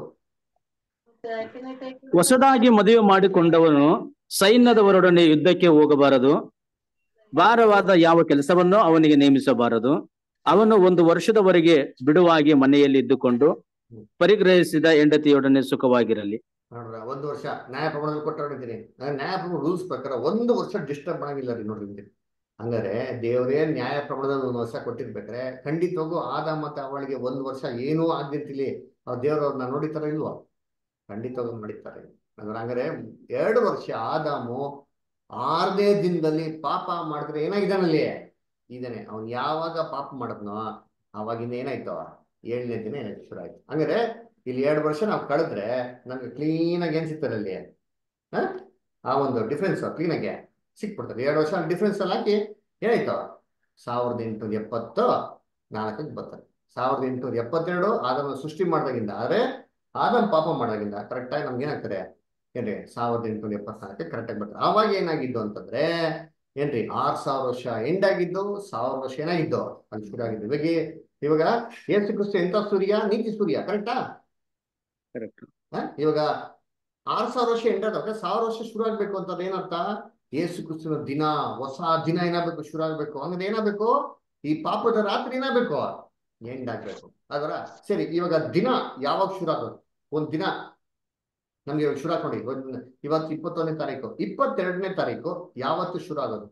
ಹೊಸದಾಗಿ ಮದುವೆ ಮಾಡಿಕೊಂಡವನು ಸೈನ್ಯದವರೊಡನೆ ಯುದ್ಧಕ್ಕೆ ಹೋಗಬಾರದು ಭಾರವಾದ ಯಾವ ಕೆಲಸವನ್ನು ಅವನಿಗೆ ನೇಮಿಸಬಾರದು ಅವನು ಒಂದು ವರ್ಷದವರೆಗೆ ಬಿಡುವಾಗಿ ಮನೆಯಲ್ಲಿ ಇದ್ದುಕೊಂಡು ಪರಿಗ್ರಹಿಸಿದ ಹೆಂಡತಿಯೊಡನೆ ಸುಖವಾಗಿರಲಿ ನೋಡ್ರ ಒಂದು ವರ್ಷ ನ್ಯಾಯ ಪ್ರಮಾಣದಲ್ಲಿ ಕೊಟ್ಟಿದ್ದೀನಿ ನ್ಯಾಯ ಪ್ರಮಾಣ ರೂಲ್ಸ್ ಪ್ರಕಾರ ಒಂದು ವರ್ಷ ಡಿಸ್ಟರ್ಬ್ ಮಾಡಂಗಿಲ್ಲ ರೀ ನೋಡ್ರಿ ಇಲ್ಲಿ ಹಂಗಾರೆ ದೇವರೇ ನ್ಯಾಯ ಪ್ರಮಾಣದಲ್ಲಿ ಒಂದು ವರ್ಷ ಕೊಟ್ಟಿರ್ಬೇಕಾರೆ ಖಂಡಿತವಾಗೂ ಆದ ಮತ್ತೆ ಅವಳಿಗೆ ಒಂದು ವರ್ಷ ಏನೂ ಆಗ್ದಿರ್ತಿಲಿ ಅವ್ರ ದೇವ್ರು ಅವ್ರನ್ನ ನೋಡಿತಾರ ಇಲ್ವಾ ಖಂಡಿತವಾಗೂ ನೋಡಿತಾರೆ ಅಂದ್ರೆ ಹಂಗಾರೆ ಎರಡು ವರ್ಷ ಆದಾಮು ಆರನೇ ದಿನದಲ್ಲಿ ಪಾಪ ಮಾಡಿದ್ರೆ ಏನಾಗಿದ್ದಾನಲ್ಲಿ ಇದಾನೆ ಅವ್ನು ಯಾವಾಗ ಪಾಪ ಮಾಡದ್ನೋ ಅವಾಗಿಂದ ಏನಾಯ್ತು ಏಳನೇ ದಿನ ಏನಾಯ್ತು ಶುರು ಆಯ್ತು ಹಂಗಾರೆ ಇಲ್ಲಿ ಎರಡು ವರ್ಷ ನಾವು ಕಳೆದ್ರೆ ನಮ್ಗೆ ಕ್ಲೀನ್ ಆಗಿ ಏನ್ ಸಿಗ್ತದೆ ಅಲ್ಲಿ ಹ? ಆ ಒಂದು ಡಿಫ್ರೆನ್ಸ್ ಕ್ಲೀನ್ ಆಗಿ ಸಿಕ್ಬಿಡ್ತದೆ ಎರಡು ವರ್ಷ ಡಿಫ್ರೆನ್ಸ್ ಅಲ್ಲಿ ಹಾಕಿ ಏನಾಯ್ತು ಸಾವಿರದ ಎಂಟುನೂರ ಎಪ್ಪತ್ತು ನಾಲ್ಕಕ್ಕೆ ಬರ್ತಾರೆ ಸಾವಿರದ ಎಂಟುನೂರ ಎಪ್ಪತ್ತೆರಡು ಆದಮ ಸೃಷ್ಟಿ ಮಾಡಿದಾಗಿಂದ ಆದ್ರೆ ಆದಮ್ ಪಾಪ ಮಾಡಿದಾಗಿಂದ ಕರೆಕ್ಟಾಗಿ ನಮ್ಗೆ ಏನಾಗ್ತದೆ ಏನ್ರಿ ಸಾವಿರದ ಎಂಟುನೂರ ಎಪ್ಪತ್ನಾಲ್ಕು ಕರೆಕ್ಟಾಗಿ ಬರ್ತಾರೆ ಆವಾಗ ಏನಾಗಿದ್ದು ಅಂತಂದ್ರೆ ಏನ್ರಿ ಆರ್ ಸಾವಿರ ವರ್ಷ ಎಂಡ್ ಆಗಿದ್ದು ಸಾವಿರ ವರ್ಷ ಏನಾಗಿದ್ದು ಅಲ್ಲಿ ಶುರು ಆಗಿದ್ದು ಇವಾಗ ಇವಾಗ ಏಸು ಕ್ರಿಸ್ತು ಎಂತ ಸೂರ್ಯ ನೀತಿ ಸೂರ್ಯ ಕರೆಕ್ಟಾ ಕರೆಕ್ಟ್ ಇವಾಗ ಆರ್ ಸಾವಿರ ವರ್ಷ ಎಂಡ್ ಆದಾಗ ಸಾವಿರ ವರ್ಷ ಶುರು ಆಗ್ಬೇಕು ಅಂತಂದ್ರೆ ಏನರ್ಥ ಏಸು ಕ್ರಿಸ್ತನ ದಿನ ಹೊಸ ದಿನ ಏನಾಗಬೇಕು ಶುರು ಆಗ್ಬೇಕು ಹಂಗಂದ್ರೆ ಏನಾಗಬೇಕು ಈ ಪಾಪದ ರಾತ್ರಿ ಏನಾಗಬೇಕು ಎಂಡ್ ಆಗ್ಬೇಕು ಅದರ ಸರಿ ಇವಾಗ ದಿನ ಯಾವಾಗ ಶುರು ಆಗೋದು ಒಂದ್ ದಿನ ನಮ್ಗೆ ಇವಾಗ ಶುರು ಹಾಕೊಂಡಿ ಒಂದ್ ಇವತ್ತು ಇಪ್ಪತ್ತೊಂದನೇ ತಾರೀಕು ಇಪ್ಪತ್ತೆರಡನೇ ತಾರೀಕು ಯಾವತ್ತು ಶುರು ಆಗೋದು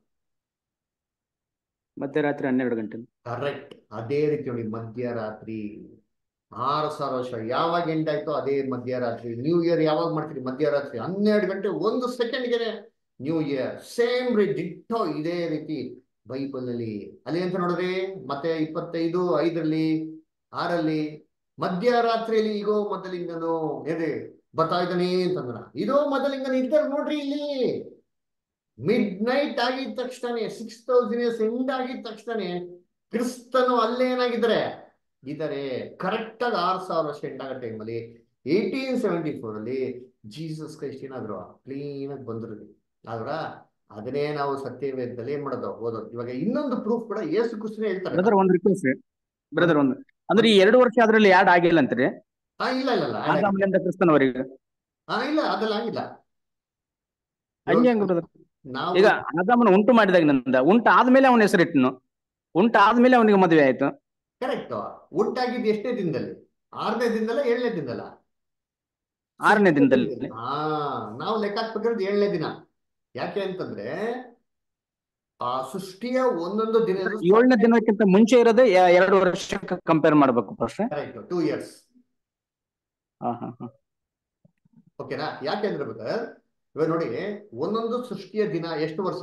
ಮಧ್ಯರಾತ್ರಿ ಹನ್ನೆರಡು ಗಂಟೆ ಕರೆಕ್ಟ್ ಅದೇ ರೀತಿ ನೋಡಿ ಮಧ್ಯರಾತ್ರಿ ಆರು ಸಾವಿರ ವರ್ಷ ಯಾವಾಗ ಎಂಡ್ ಆಯ್ತೋ ಅದೇ ಮಧ್ಯರಾತ್ರಿ ನ್ಯೂ ಇಯರ್ ಯಾವಾಗ ಮಾಡ್ತೀರಿ ಮಧ್ಯರಾತ್ರಿ ಹನ್ನೆರಡು ಗಂಟೆ ಒಂದು ಸೆಕೆಂಡ್ಗೆ ನ್ಯೂ ಇಯರ್ ಸೇಮ್ ರೀ ಡಿಟ್ಟೋ ಇದೇ ರೀತಿ ಬೈಬಲ್ ಅಲ್ಲಿ ಅಲ್ಲಿ ಅಂತ ನೋಡಿದ್ರೆ ಮತ್ತೆ ಇಪ್ಪತ್ತೈದು ಐದರಲ್ಲಿ ಆರಲ್ಲಿ ಮಧ್ಯರಾತ್ರಿಯಲ್ಲಿ ಈಗೋ ಮೊದಲಿಂಗನು ಏನೇ ಬರ್ತಾ ಇದ್ದಾನೆ ಅಂತಂದ್ರ ಇದೋ ಮೊದಲಿಂಗನ ಇದ್ದಾರೆ ನೋಡ್ರಿ ಇಲ್ಲಿ ಮಿಡ್ ನೈಟ್ ಆಗಿದ ತಕ್ಷಣ ಸಿಕ್ಸ್ ತೌಸಂಡ್ ಇಯರ್ಸ್ ಎಂಡ್ ಆಗಿದ ತಕ್ಷಣ ಕ್ರಿಸ್ತನು ಅಲ್ಲೇ ಏನಾಗಿದ್ದಾರೆ ಇದ್ದಾರೆ ಕರೆಕ್ಟ್ ಆಗಿ ಆರು ಸಾವಿರ ವರ್ಷ ಎಂಡ್ ಆಗೋ ಟೈಮಲ್ಲಿ ಏಯ್ಟೀನ್ ಸೆವೆಂಟಿ ಫೋರ್ ಅಲ್ಲಿ ಜೀಸಸ್ ಕ್ರೈಸ್ಟ್ ಏನಾದ್ರು ಕ್ಲೀನ್ ಆಗಿ ಬಂದ್ರು ಆದ್ರ ಅದನ್ನೇ ನಾವು ಸತ್ಯವೇದದಲ್ಲಿ ಏನ್ ಮಾಡೋದು ಓದೋದು ಇವಾಗ ಇನ್ನೊಂದು ಪ್ರೂಫ್ ಕೂಡ ಯೇಸು ಕ್ರಿಸ್ತನೇ ಹೇಳ್ತಾರೆ ಬ್ರದರ್ ಒಂದ್ ರಿಕ್ವೆಸ್ಟ್ ಬ್ರದರ್ ಒಂದು ಅಂದ್ರೆ ಈ ಎರಡು ವರ್ಷ ಅದ್ರಲ್ಲಿ ಯಾಡ್ ಆಗಿಲ್ಲ ಅಂತೀರಿ ಹಾ ಇಲ್ಲ ಇಲ್ಲ ಇಲ್ಲ ಅಲ್ಲ. ಆದಾಮನಿಂದ ಕ್ರಿಸ್ತನವರೆಗೆ ಹಾ ಇಲ್ಲ ಅದೆಲ್ಲ ಆಗಿಲ್ಲ ಹಂಗೆ ಹೆಂಗ್ ಬ್ರದರ್ ನಾವು ಈಗ ಆದಾಮನ ಉಂಟು ಮಾಡಿದಾಗಿನಿಂದ ಉಂಟು ಆದ್ಮೇಲೆ ಅವನ ಹೆಸರಿಟ್ಟನು ಉಂಟು ಆದ್ಮೇಲೆ ಅವನಿಗೆ ಮದುವೆ ಆಯ್ತು ಕರೆಕ್ಟ್ ಉಂಟಾಗಿದ್ದು ಎಷ್ಟನೇ ದಿನದಲ್ಲಿ ಆರನೇ ದಿನದಲ್ಲ ಏಳನೇ ದಿನದಲ್ಲ ಆರನೇ ದಿನದಲ್ಲಿ ಹಾ ನಾವು ಲೆಕ್ಕ ಹಾಕ್ಬೇಕಾದ್ರೆ ಏಳನೇ ದಿನ ಯಾಕೆ ಅಂತಂದ್ರೆ ಆ ಸೃಷ್ಟಿಯ ಒಂದೊಂದು ದಿನ ಏಳನೇ ದಿನಕ್ಕಿಂತ ಮುಂಚೆ ಇರೋದೇ ಎ- ಎರಡು ವರ್ಷಕ್ಕೆ ಕಂಪೇರ್ ಮಾಡ್ಬೇಕು ಫಸ್ಟ್ ಕರೆಕ್ಟ್ ಟೂ ಇಯರ್ಸ್ ಹಾ ಹಾ ಹಾ ಓಕೆನಾ ಯಾಕೆಂದ್ರೆ ಬೇಕಾದ್ರೆ ಇವಾಗ ನೋಡಿ ಒಂದೊಂದು ಸೃಷ್ಟಿಯ ದಿನ ಎಷ್ಟು ವರ್ಷ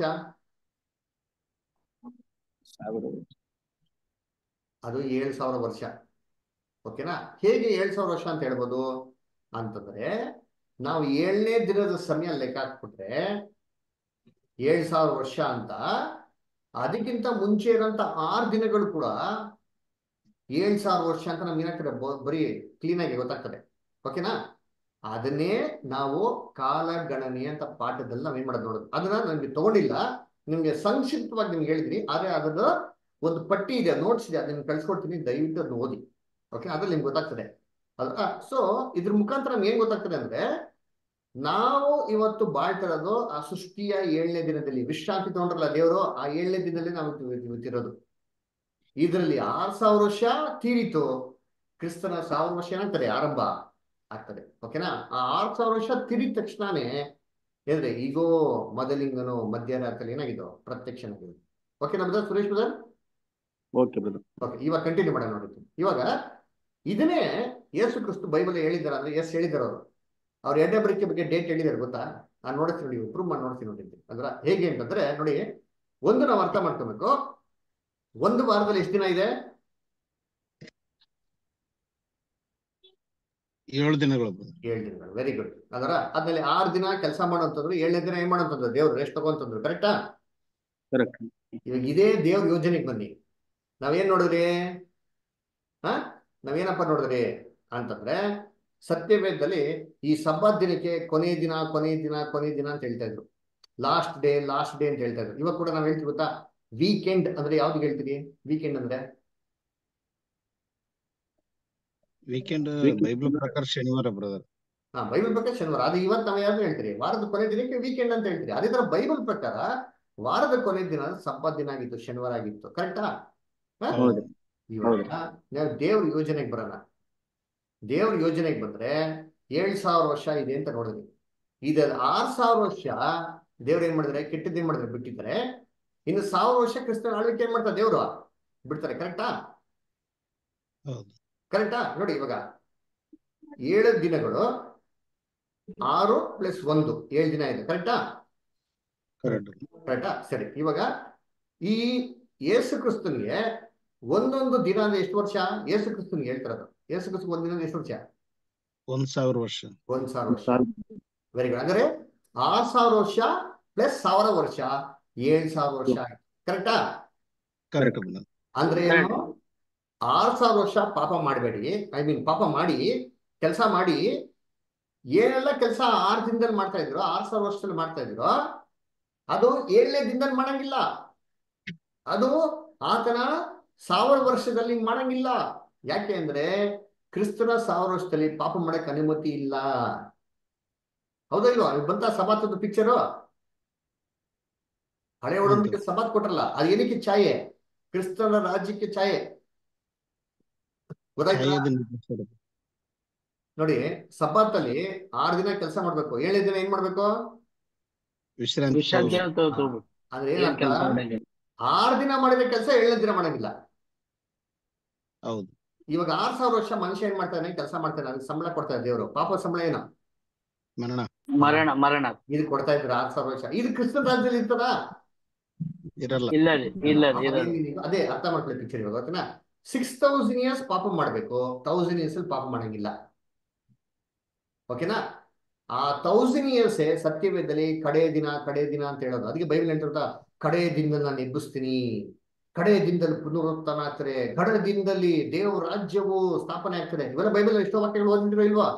ಅದು ಏಳು ಸಾವಿರ ವರ್ಷ ಓಕೆನಾ ಹೇಗೆ ಏಳು ಸಾವಿರ ವರ್ಷ ಅಂತ ಹೇಳ್ಬೋದು ಅಂತಂದ್ರೆ ನಾವು ಏಳನೇ ದಿನದ ಸಮಯ ಲೆಕ್ಕ ಹಾಕ್ಬಿಟ್ರೆ ಏಳು ಸಾವಿರ ವರ್ಷ ಅಂತ ಅದಕ್ಕಿಂತ ಮುಂಚೆ ಇರೋಂಥ ಆರು ದಿನಗಳು ಕೂಡ ಏಳು ಸಾವಿರ ವರ್ಷ ಅಂತ ನಮ್ಗೆ ಏನಾಗ್ತದೆ ಬ- ಬರೀ ಕ್ಲೀನಾಗಿ ಗೊತ್ತಾಗ್ತದೆ ಓಕೆನಾ ಅದನ್ನೇ ನಾವು ಕಾಲಗಣನೆ ಅಂತ ಪಾಠದಲ್ಲಿ ನಾವೇನ್ ಮಾಡೋದು ನೋಡೋದು ಅದನ್ನ ನಮ್ಗೆ ತಗೊಂಡಿಲ್ಲ ನಿಮ್ಗೆ ಸಂಕ್ಷಿಪ್ತವಾಗಿ ನಿಮ್ಗೆ ಹೇಳಿದ್ರಿ ಆದ್ರೆ ಅದರ ಒಂದು ಪಟ್ಟಿ ಇದೆ ನೋಟ್ಸ್ ಇದೆ ಅದನ್ನ ಕಳ್ಸ್ಕೊಡ್ತೀನಿ ದಯವಿಟ್ಟು ಅದನ್ನ ಓದಿ ಓಕೆ ಅದ್ರಲ್ಲಿ ನಿಮ್ಗೆ ಗೊತ್ತಾಗ್ತದೆ ಅಲ್ವಾ ಸೊ ಇದ್ರ ಮುಖಾಂತರ ನಮ್ಗೆ ಏನ್ ಗೊತ್ತಾಗ್ತದೆ ಅಂದ್ರೆ ನಾವು ಇವತ್ತು ಬಾಳ್ತಿರೋದು ಆ ಸೃಷ್ಟಿಯ ಏಳನೇ ದಿನದಲ್ಲಿ ವಿಶ್ರಾಂತಿ ತಗೊಂಡ್ರಲ್ಲ ದೇವರು ಆ ಏಳನೇ ದಿನದಲ್ಲಿ ನಾವು ಇವತ್ತು- ಇವತ್ತಿರೋದು ಇದರಲ್ಲಿ ಆರ್ ಸಾವಿರ ವರ್ಷ ತೀರಿತು ಕ್ರಿಸ್ತನ ಸಾವಿರ ವರ್ಷ ಏನಾಗ್ತದೆ ಆರಂಭ ಆಗ್ತದೆ ಓಕೆನಾ ಆ ಆರ್ ಸಾವಿರ ವರ್ಷ ತಿರಿದ ತಕ್ಷಣನೇ ಏನ್ರಿ ಈಗೋ ಮೊದಲಿಂಗನು ಮಧ್ಯರಾತ್ರಿ ಏನಾಗಿದ್ದು ಪ್ರತ್ಯಕ್ಷನಾಗಿದೆ ಓಕೆನಾ brother Suresh brother okay brother okay ಇವಾಗ ಕಂಟಿನ್ಯೂ ಮಾಡೋಣ ನೋಡಿ ಇವಾಗ ಇದನ್ನೇ ಯೇಸು ಕ್ರಿಸ್ತು ಬೈಬಲ್ ಹೇಳಿದಾರೆ ಅಂದ್ರೆ ಎಸ್ ಹೇಳಿದಾರೆ ಅವರು ಅವ್ರ ಎರಡನೇ ಬರಿಕೆ ಬಗ್ಗೆ ಡೇಟ್ ಹೇಳಿದಾರೆ ಗೊತ್ತಾ ನಾನು ನೋಡ್ತೀನಿ ನೋಡಿ ಪ್ರೂವ್ ಮಾಡಿ ನೋಡ್ತೀನಿ ನೋಡಿ ಅಂದ್ರ ಹೇಗೆ ಅಂತಂದ್ರೆ ನೋಡಿ ಒಂದು ನಾವು ಅರ್ಥ ಮಾಡ್ಕೋಬೇಕು ಒಂದು ವಾರದಲ್ಲಿ ಎಷ್ಟು ದಿನ ಇದೆ ಏಳು ದಿನಗಳು brother. ಏಳು ದಿನಗಳು ವೆರಿ ಗುಡ್ ಅದರ ಆದ್ಮೇಲೆ ಆರು ದಿನ ಕೆಲಸ ಮಾಡೋಂಥದ್ರು ಏಳನೇ ದಿನ ಏನ್ ಮಾಡೋಂಥದ್ದು ದೇವ್ರು ರೆಸ್ಟ್ ತಗೋಂತಂದ್ರು ಕರೆಕ್ಟಾ ಕರೆಕ್ಟ್ ಇವಾಗ ಇದೇ ದೇವ್ರ ಯೋಜನೆಗೆ ಬನ್ನಿ ನಾವೇನ್ ನೋಡಿದ್ರಿ ಹಾ ನಾವೇನಪ್ಪ ನೋಡಿದ್ರಿ ಅಂತಂದ್ರೆ ಸತ್ಯವೇದದಲ್ಲಿ ಈ ಸಬ್ಬತ್ ದಿನಕ್ಕೆ ಕೊನೆಯ ದಿನ ಕೊನೆಯ ದಿನ ಕೊನೆಯ ದಿನ ಅಂತ ಹೇಳ್ತಾ ಇದ್ರು ಲಾಸ್ಟ್ ಡೇ ಲಾಸ್ಟ್ ಡೇ ಅಂತ ಹೇಳ್ತಾ ಇದ್ರು ಇವಾಗ ಕೂಡ ನಾವ್ ಹೇಳ್ತೀವಿ ಗೊತ್ತಾ ವೀಕೆಂಡ್ ಅಂದ್ರೆ ಯಾವ್ದು ಹೇಳ್ತೀವಿ ವೀಕೆಂಡ್ ಅಂದ್ರೆ ವೀಕೆಂಡ್ Weekend ಬೈಬಲ್ ಪ್ರಕಾರ ಶನಿವಾರ ಬ್ರದರ್ ಹಾ ಬೈಬಲ್ ಪ್ರಕಾರ ಶನಿವಾರ ಅದು ಇವತ್ತು ನಾವು ಯಾರು ಹೇಳ್ತೀರಿ ವಾರದ ಕೊನೆ ದಿನಕ್ಕೆ ವೀಕೆಂಡ್ ಅಂತ ಹೇಳ್ತೀರಿ ಅದೇ ತರ ಬೈಬಲ್ ಪ್ರಕಾರ ವಾರದ ಕೊನೆ ದಿನ ಸಬ್ಬತ್ ದಿನ ಆಗಿತ್ತು ಶನಿವಾರ ಆಗಿತ್ತು ಕರೆಕ್ಟಾ ಹೌದು ಇವಾಗ ನಾವು ದೇವ್ರ ಯೋಜನೆಗೆ ಬರೋಣ ದೇವ್ರ ಯೋಜನೆಗೆ ಬಂದ್ರೆ ಏಳ್ ಸಾವಿರ ವರ್ಷ ಇದೆ ಅಂತ ನೋಡಿದ್ವಿ ಇದ್ರಲ್ಲಿ ಆರ್ ಸಾವಿರ ವರ್ಷ ದೇವ್ರ ಏನ್ ಮಾಡಿದ್ರೆ ಕೆಟ್ಟದ್ದು ಏನ್ ಮಾಡಿದ್ರೆ ಬಿಟ್ಟಿದ್ದಾರೆ ಇನ್ನು ಸಾವಿರ ವರ್ಷ ಕ್ರಿಸ್ತನ ಆಳ್ವಿಕೆ ಏನ್ ಮಾಡ್ತಾರೆ ದೇವ್ರು ಬಿಡ್ತಾರೆ ಕರೆಕ್ಟಾ ಹೌದು ಕರೆಕ್ಟಾ ನೋಡಿ ಇವಾಗ ಏಳು ದಿನಗಳು ಆರು ಪ್ಲಸ್ ಒಂದು ಏಳು ದಿನ ಇದೆ ಕರೆಕ್ಟಾ ಕರೆಕ್ಟ್ ಕರೆಕ್ಟಾ ಸರಿ ಇವಾಗ ಈ ಯೇಸು ಕ್ರಿಸ್ತನ್ಗೆ ಒಂದೊಂದು ದಿನ ಅಂದ್ರೆ ಎಷ್ಟು ವರ್ಷ ಯೇಸು ಕ್ರಿಸ್ತನ್ಗೆ ಹೇಳ್ತಾರದು ಯೇಸು ಕ್ರಿಸ್ತನ್ ಒಂದ್ ದಿನ ಅಂದ್ರೆ ಎಷ್ಟು ವರ್ಷ ಒಂದ್ ಸಾವಿರ ವರ್ಷ ಒಂದ್ ಸಾವಿರ ವರ್ಷ ವೆರಿ ಗುಡ್ ಅಂದ್ರೆ ಆರ್ ಸಾವಿರ ವರ್ಷ ಪ್ಲಸ್ ಸಾವಿರ ವರ್ಷ ಏಳ್ ಸಾವಿರ ವರ್ಷ ಕರೆಕ್ಟಾ ಕರೆಕ್ಟ್ ಬ್ರದರ್ ಅಂದ್ರೆ ಏನು ಆರ್ ಸಾವಿರ ವರ್ಷ ಪಾಪ ಮಾಡಬೇಡಿ ಐ ಮೀನ್ ಪಾಪ ಮಾಡಿ ಕೆಲಸ ಮಾಡಿ ಏನೆಲ್ಲ ಕೆಲಸ ಆರು ದಿನದಲ್ಲಿ ಮಾಡ್ತಾ ಇದ್ರು ಆರ್ ಸಾವಿರ ವರ್ಷದಲ್ಲಿ ಮಾಡ್ತಾ ಇದ್ರು ಅದು ಏಳನೇ ದಿನದಲ್ಲಿ ಮಾಡಂಗಿಲ್ಲ ಅದು ಆತನ ಸಾವಿರ ವರ್ಷದಲ್ಲಿ ಮಾಡಂಗಿಲ್ಲ ಯಾಕೆ ಅಂದ್ರೆ ಕ್ರಿಸ್ತನ ಸಾವಿರ ವರ್ಷದಲ್ಲಿ ಪಾಪ ಮಾಡಕ್ ಅನುಮತಿ ಇಲ್ಲ ಹೌದಾ ಇಲ್ವಾ ಇವ್ ಬಂತ ಸಮಾತದ ಪಿಕ್ಚರು ಹಳೆ ಒಡಂಬಡಿಕೆ ಸಮಾತ್ ಕೊಟ್ರಲ್ಲ ಅದು ಏನಕ್ಕೆ ಛಾಯೆ ಕ್ರಿಸ್ತನ ರಾಜ್ಯಕ್ಕೆ ಛಾಯೆ ಗೊತ್ತಾಯ್ತಾ ಛಾಯೆದ ನಿರ್ದೇಶನ. ನೋಡಿ ಸಬ್ಬತ್ತಲ್ಲಿ ಆರು ದಿನ ಕೆಲಸ ಮಾಡ್ಬೇಕು ಏಳನೇ ದಿನ ಏನ್ ಮಾಡ್ಬೇಕು ವಿಶ್ರಾಂತಿ ವಿಶ್ರಾಂತಿ ತಗೋ. ಅಂತ ತಗೋಬೇಕು ಅಂದ್ರೆ ಏನ್ ಏನಂತ ಕೆಲಸ ಮಾಡಂಗಿಲ್ಲ ಆರು ದಿನ ಮಾಡಿದ ಕೆಲಸ ಏಳನೇ ದಿನ ಮಾಡಂಗಿಲ್ಲ ಹೌದು ಇವಾಗ ಆರ್ ಸಾವಿರ ವರ್ಷ ಮನುಷ್ಯ ಏನ್ ಮಾಡ್ತಾನೆ ಕೆಲಸ ಮಾಡ್ತಾನೆ ಅದಕ್ಕೆ ಸಂಬಳ ಕೊಡ್ತಾರೆ ದೇವರು ಪಾಪ ಸಂಬಳ ಏನು ಮರಣ ಮರಣ ಮರಣ ಇದು ಕೊಡ್ತಾ ಇದ್ರು ಆರ್ ಸಾವಿರ ವರ್ಷ ಇದು ಕ್ರಿಸ್ತನ ರಾಜ್ಯದಲ್ಲಿ ಇರ್ತದ ಇರಲ್ಲ ಇಲ್ಲ ರೀ ಇಲ್ಲ ರೀ ಇಲ್ಲ ರೀ. ಅದೇ ಅರ್ಥ ಮಾಡ್ಕೊಳ್ಳಿ ಪಿಕ್ಚರ್ ಇವಾಗ ಓಕೆನಾ ಸಿಕ್ಸ್ ತೌಸಂಡ್ ಇಯರ್ಸ್ ಪಾಪ ಮಾಡ್ಬೇಕು ತೌಸಂಡ್ ಇಯರ್ಸ್ ಅಲ್ಲಿ ಪಾಪ ಮಾಡಂಗಿಲ್ಲ ಓಕೆನಾ ಆ ತೌಸಂಡ್ ಇಯರ್ಸ್ ಸತ್ಯವೇದದಲ್ಲಿ ಕಡೆ ದಿನ ಕಡೆ ದಿನ ಅಂತ ಹೇಳೋದು ಅದಕ್ಕೆ ಬೈಬಲ್ ಎಂತ ಗೊತ್ತಾ ಕಡೆ ದಿನದಲ್ಲಿ ನಾನು ಎಬ್ಬಿಸ್ತೀನಿ ಕಡೆ ದಿನದಲ್ಲಿ ಪುನರುತ್ಥಾನ ಆಗ್ತಾರೆ ಕಡೆ ದಿನದಲ್ಲಿ ದೇವ ರಾಜ್ಯವು ಸ್ಥಾಪನೆ ಆಗ್ತದೆ ಇವೆಲ್ಲ ಬೈಬಲ್ ಎಷ್ಟೋ ವಾಕ್ಯಗಳು ಓದಿದ್ರು ಇಲ್ವಾ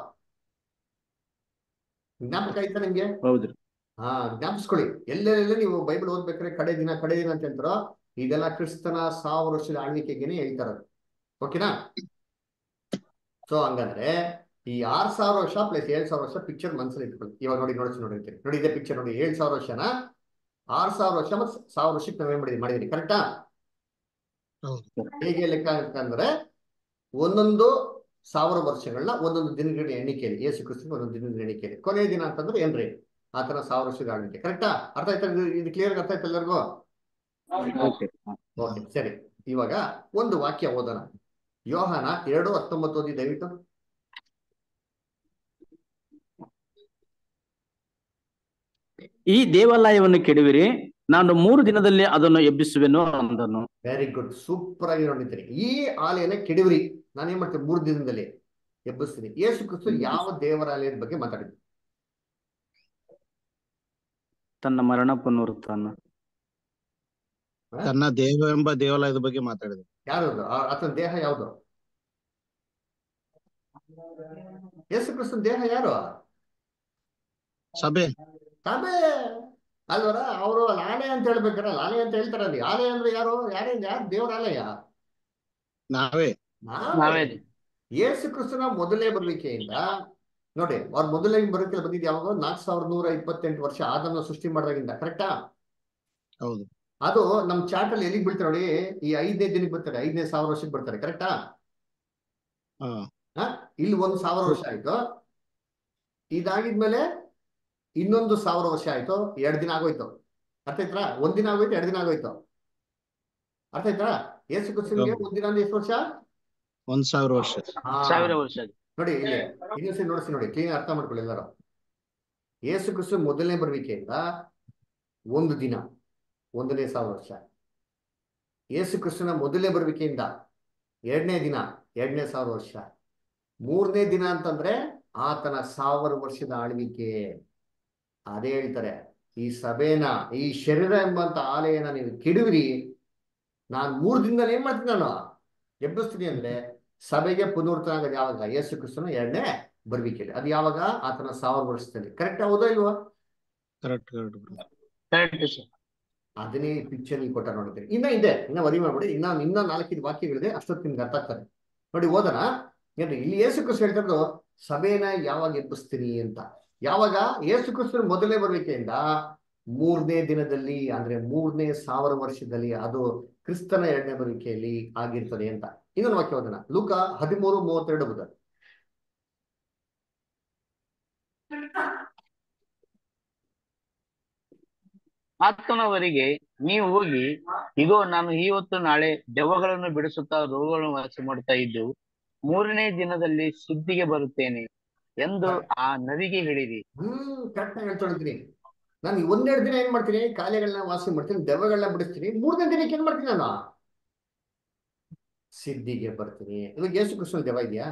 ಜ್ಞಾಪಕ ಆಯ್ತಾ ನಿಮ್ಗೆ ಹೌದ್ರಿ ಹಾ ಜ್ಞಾಪಿಸ್ಕೊಳ್ಳಿ ಎಲ್ಲೆಲ್ಲ ನೀವು ಬೈಬಲ್ ಓದ್ಬೇಕಾದ್ರೆ ಕಡೆ ದಿನ ಕಡೆ ದಿನ ಅಂತ ಹೇಳ್ತಾರೋ ಇದೆಲ್ಲ ಕ್ರಿಸ್ತನ ಸಾವಿರ ವರ್ಷದ ಆಳ್ವಿಕೆಗೆನೆ ಹೇಳ್ತಾರ ಓಕೆನಾ ಸೊ ಹಂಗಂದ್ರೆ ಈ ಆರ್ ಸಾವಿರ ವರ್ಷ ಪ್ಲಸ್ ಏಳ್ ಸಾವಿರ ವರ್ಷ ಪಿಕ್ಚರ್ ಮನ್ಸಲ್ಲಿ ಇಟ್ಕೊಳ್ಳಿ ಇವಾಗ ನೋಡಿ ನೋಡಿ ನೋಡಿರ್ತೀರಿ ನೋಡಿ ಇದೇ ಪಿಕ್ಚರ್ ನೋಡಿ ಏಳ್ ಸಾವಿರ ವರ್ಷನ ಆರ್ ಸಾವಿರ ವರ್ಷ ಮತ್ತೆ ಸಾವಿರ ವರ್ಷಕ್ಕೆ ನಾವೇನ್ ಮಾಡಿದ್ವಿ ಮಾಡಿದೀನಿ ಕರೆಕ್ಟಾ ಹೌದು ಹೇಗೆ ಲೆಕ್ಕ ಅಂದ್ರೆ ಒಂದೊಂದು ಸಾವಿರ ವರ್ಷಗಳನ್ನ ಒಂದೊಂದು ದಿನಗಳ ಎಣಿಕೆಯಲ್ಲಿ ಯೇಸು ಕ್ರಿಸ್ತನ ಒಂದೊಂದು ದಿನದ ಎಣಿಕೆಯಲ್ಲಿ ಕೊನೆಯ ದಿನ ಅಂತಂದ್ರೆ ಏನ್ರಿ ಆತನ ಸಾವಿರ ವರ್ಷದ ಆಳ್ವಿಕೆ ಕರೆಕ್ಟಾ ಅರ್ಥ ಆಯ್ತಾ ಇದು- ಇದು ಕ್ಲಿಯರ್ ಅರ್ಥ ಆಯ್ತಾ ಎಲ್ಲರಿಗೂ ಓಕೆ ಓಕೆ ಸರಿ ಇವಾಗ ಒಂದು ವಾಕ್ಯ ಓದೋಣ ಯೋಹಾನ ಎರಡು ಹತ್ತೊಂಬತ್ತು ಓದಿ ದಯವಿಟ್ಟು ಈ ದೇವಾಲಯವನ್ನು ಕೆಡವಿರಿ ನಾನು ಮೂರು ದಿನದಲ್ಲಿ ಅದನ್ನು ಎಬ್ಬಿಸುವೆನು ಅಂದನು ವೆರಿ ಗುಡ್ ಸೂಪರ್ ಆಗಿ ನೋಡಿದ್ದೀರಿ ಈ ಆಲಯನ ಕೆಡವ್ರಿ ನಾನು ಏನ್ ಮಾಡ್ತೀನಿ ಮೂರು ದಿನದಲ್ಲಿ ಎಬ್ಬಿಸ್ತೀನಿ ಯೇಸು ಕ್ರಿಸ್ತು ಯಾವ ದೇವರಾಲಯದ ಬಗ್ಗೆ ಮಾತಾಡಿದ್ರು ತನ್ನ ಮರಣ ಪುನರುತ್ಥಾನ ತನ್ನ ದೇಹ ಎಂಬ ದೇವಾಲಯದ ಬಗ್ಗೆ ಮಾತಾಡಿದೆ ಯಾರು ಆತನ ದೇಹ ಯಾವುದು ಯೇಸು ಕ್ರಿಸ್ತನ ದೇಹ ಯಾರು ಸಭೆ ಸಭೆ ಅಲ್ವರ ಅವರು ಆಲಯ ಅಂತ ಹೇಳ್ಬೇಕಾರೆ ಆಲಯ ಅಂತ ಹೇಳ್ತಾರ ಅಲ್ಲಿ ಆಲಯ ಅಂದ್ರೆ ಯಾರು ಯಾರೇ ಯಾರು ದೇವರ ಆಲಯ ನಾವೇ ನಾವೇ ರೀ. ಯೇಸು ಕ್ರಿಸ್ತನ ಮೊದಲನೇ ಬರುವಿಕೆಯಿಂದ ನೋಡಿ ಅವ್ರ ಮೊದಲನೇ ಬರುವಿಕೆ ಬಂದಿದ್ದು ಯಾವಾಗ ನಾಲ್ಕು ಸಾವಿರದ ನೂರ ಇಪ್ಪತ್ತೆಂಟು ವರ್ಷ ಆದನ್ನ ಸೃಷ್ಟಿ ಮಾಡಿದಾಗಿಂದ ಕರೆಕ್ಟಾ ಹೌದು ಅದು ನಮ್ ಚಾರ್ಟ್ ಅಲ್ಲಿ ಎಲ್ಲಿಗೆ ಬೀಳ್ತಾರೆ ನೋಡಿ ಈ ಐದನೇ ದಿನಕ್ಕೆ ಬರ್ತಾರೆ ಐದನೇ ಸಾವಿರ ವರ್ಷಕ್ಕೆ ಬರ್ತಾರೆ ಕರೆಕ್ಟಾ ಹಾ ಇಲ್ಲಿ ಒಂದು ಸಾವಿರ ವರ್ಷ ಆಯ್ತು ಇದಾಗಿದ್ಮೇಲೆ ಇನ್ನೊಂದು ಸಾವಿರ ವರ್ಷ ಆಯ್ತು ಎರಡ್ ದಿನ ಆಗೋಯ್ತು ಅರ್ಥ ಆಯ್ತಾ ಒಂದ್ ದಿನ ಆಗೋಯ್ತು ಎರಡ್ ದಿನ ಆಗೋಯ್ತು ಅರ್ಥ ಆಯ್ತಾ ಯೇಸು ಕ್ರಿಸ್ತನಿಗೆ ಒಂದ್ ದಿನ ಅಂದ್ರೆ ಎಷ್ಟು ವರ್ಷ ಒಂದ್ ಸಾವಿರ ವರ್ಷ ಹಾ. ಸಾವಿರ ವರ್ಷ ರೀ. ನೋಡಿ ಇಲ್ಲಿ ಇನ್ನೊಂದ್ಸರಿ ನೋಡಿಸಿ ನೋಡಿ ಕ್ಲೀನ್ ಅರ್ಥ ಮಾಡ್ಕೊಳ್ಳಿ ಎಲ್ಲರೂ ಯೇಸು ಕ್ರಿಸ್ತು ಮೊದಲನೇ ಬರುವಿಕೆಯಿಂದ ಒಂದು ದಿನ ಒಂದನೇ ಸಾವಿರ ವರ್ಷ ಯೇಸು ಕ್ರಿಸ್ತನ ಮೊದಲನೇ ಬರುವಿಕೆಯಿಂದ ಎರಡನೇ ದಿನ ಎರಡನೇ ಸಾವಿರ ವರ್ಷ ಮೂರನೇ ದಿನ ಅಂತಂದ್ರೆ ಆತನ ಸಾವಿರ ವರ್ಷದ ಆಳ್ವಿಕೆ ಅದೇ ಹೇಳ್ತಾರೆ ಈ ಸಭೆನ ಈ ಶರೀರ ಎಂಬಂತ ಆಲಯನ ನೀವು ಕೆಡುವಿರಿ ನಾನ್ ಮೂರ್ ದಿನದಲ್ಲಿ ಏನ್ ಮಾಡ್ತೀನಿ ನಾನು ಎಬ್ಬಿಸ್ತೀನಿ ಅಂದ್ರೆ ಸಭೆಗೆ ಪುನರುತ್ಥಾನ ಆಗೋದು ಯಾವಾಗ ಯೇಸು ಕ್ರಿಸ್ತನ ಎರಡನೇ ಬರುವಿಕೆಯಲ್ಲಿ ಅದು ಯಾವಾಗ ಆತನ ಸಾವಿರ ವರ್ಷದಲ್ಲಿ ಕರೆಕ್ಟ್ ಹೌದಾ ಇಲ್ವಾ ಕರೆಕ್ಟ್ ಕರೆಕ್ಟ್ ಕರೆಕ್ಟ್ ಸರ್ ಅದನ್ನೇ ಪಿಕ್ಚರ್ ಕೊಟ್ಟ ನೋಡಿದ್ರಿ ಇನ್ನ ಇದೆ ಇನ್ನ ವರಿ ಮಾಡ್ಬಿಡಿ ಇನ್ನ ಇನ್ನ ನಾಲ್ಕೈದು ವಾಕ್ಯಗಳಿದೆ ಅಷ್ಟೊತ್ತು ನಿಮ್ಗೆ ಅರ್ಥ ಆಗ್ತದೆ ನೋಡಿ ಓದೋಣ ಏನ್ರಿ ಇಲ್ಲಿ ಯೇಸು ಕ್ರಿಸ್ತು ಹೇಳ್ತಾ ಇರೋದು ಸಭೆನ ಯಾವಾಗ ಎಬ್ಬಿಸ್ತೀನಿ ಅಂತ ಯಾವಾಗ ಯೇಸು ಕ್ರಿಸ್ತನ ಮೊದಲನೇ ಬರುವಿಕೆಯಿಂದ ಮೂರನೇ ದಿನದಲ್ಲಿ ಅಂದ್ರೆ ಮೂರನೇ ಸಾವಿರ ವರ್ಷದಲ್ಲಿ ಅದು ಕ್ರಿಸ್ತನ ಎರಡನೇ ಬರುವಿಕೆಯಲ್ಲಿ ಆಗಿರ್ತದೆ ಅಂತ ಇನ್ನೊಂದು ವಾಕ್ಯ ಓದೋಣ ಲೂಕ ಹದಿಮೂರು ಮೂವತ್ತೆರಡು ಬುಧ ಆತನವರಿಗೆ ನೀವು ಹೋಗಿ ಇಗೋ ನಾನು ಇವತ್ತು ನಾಳೆ ದೆವ್ವಗಳನ್ನು ಬಿಡಿಸುತ್ತಾ ರೋಗಗಳನ್ನು ವಾಸಿ ಮಾಡ್ತಾ ಇದ್ದು ಮೂರನೇ ದಿನದಲ್ಲಿ ಸುದ್ದಿಗೆ ಬರುತ್ತೇನೆ ಎಂದು ಆ ನದಿಗೆ ಹೇಳಿರಿ ಹ್ಮ್ ಕರೆಕ್ಟ್ ಆಗಿ ಹೇಳ್ಕೊಂಡಿದ್ದೀನಿ ನಾನು ಒಂದೆರಡು ದಿನ ಏನ್ ಮಾಡ್ತೀನಿ ಕಾಯಿಲೆಗಳನ್ನ ವಾಸಿ ಮಾಡ್ತೀನಿ ದೆವ್ವಗಳನ್ನ ಬಿಡಿಸ್ತೀನಿ ಮೂರನೇ ದಿನಕ್ಕೆ ಏನ್ ಮಾಡ್ತೀನಿ ನಾನು ಸಿದ್ಧಿಗೆ ಬರ್ತೀನಿ ಇವಾಗ ಯೇಸು ಕೃಷ್ಣ ದೆವ್ವ ಇದೆಯಾ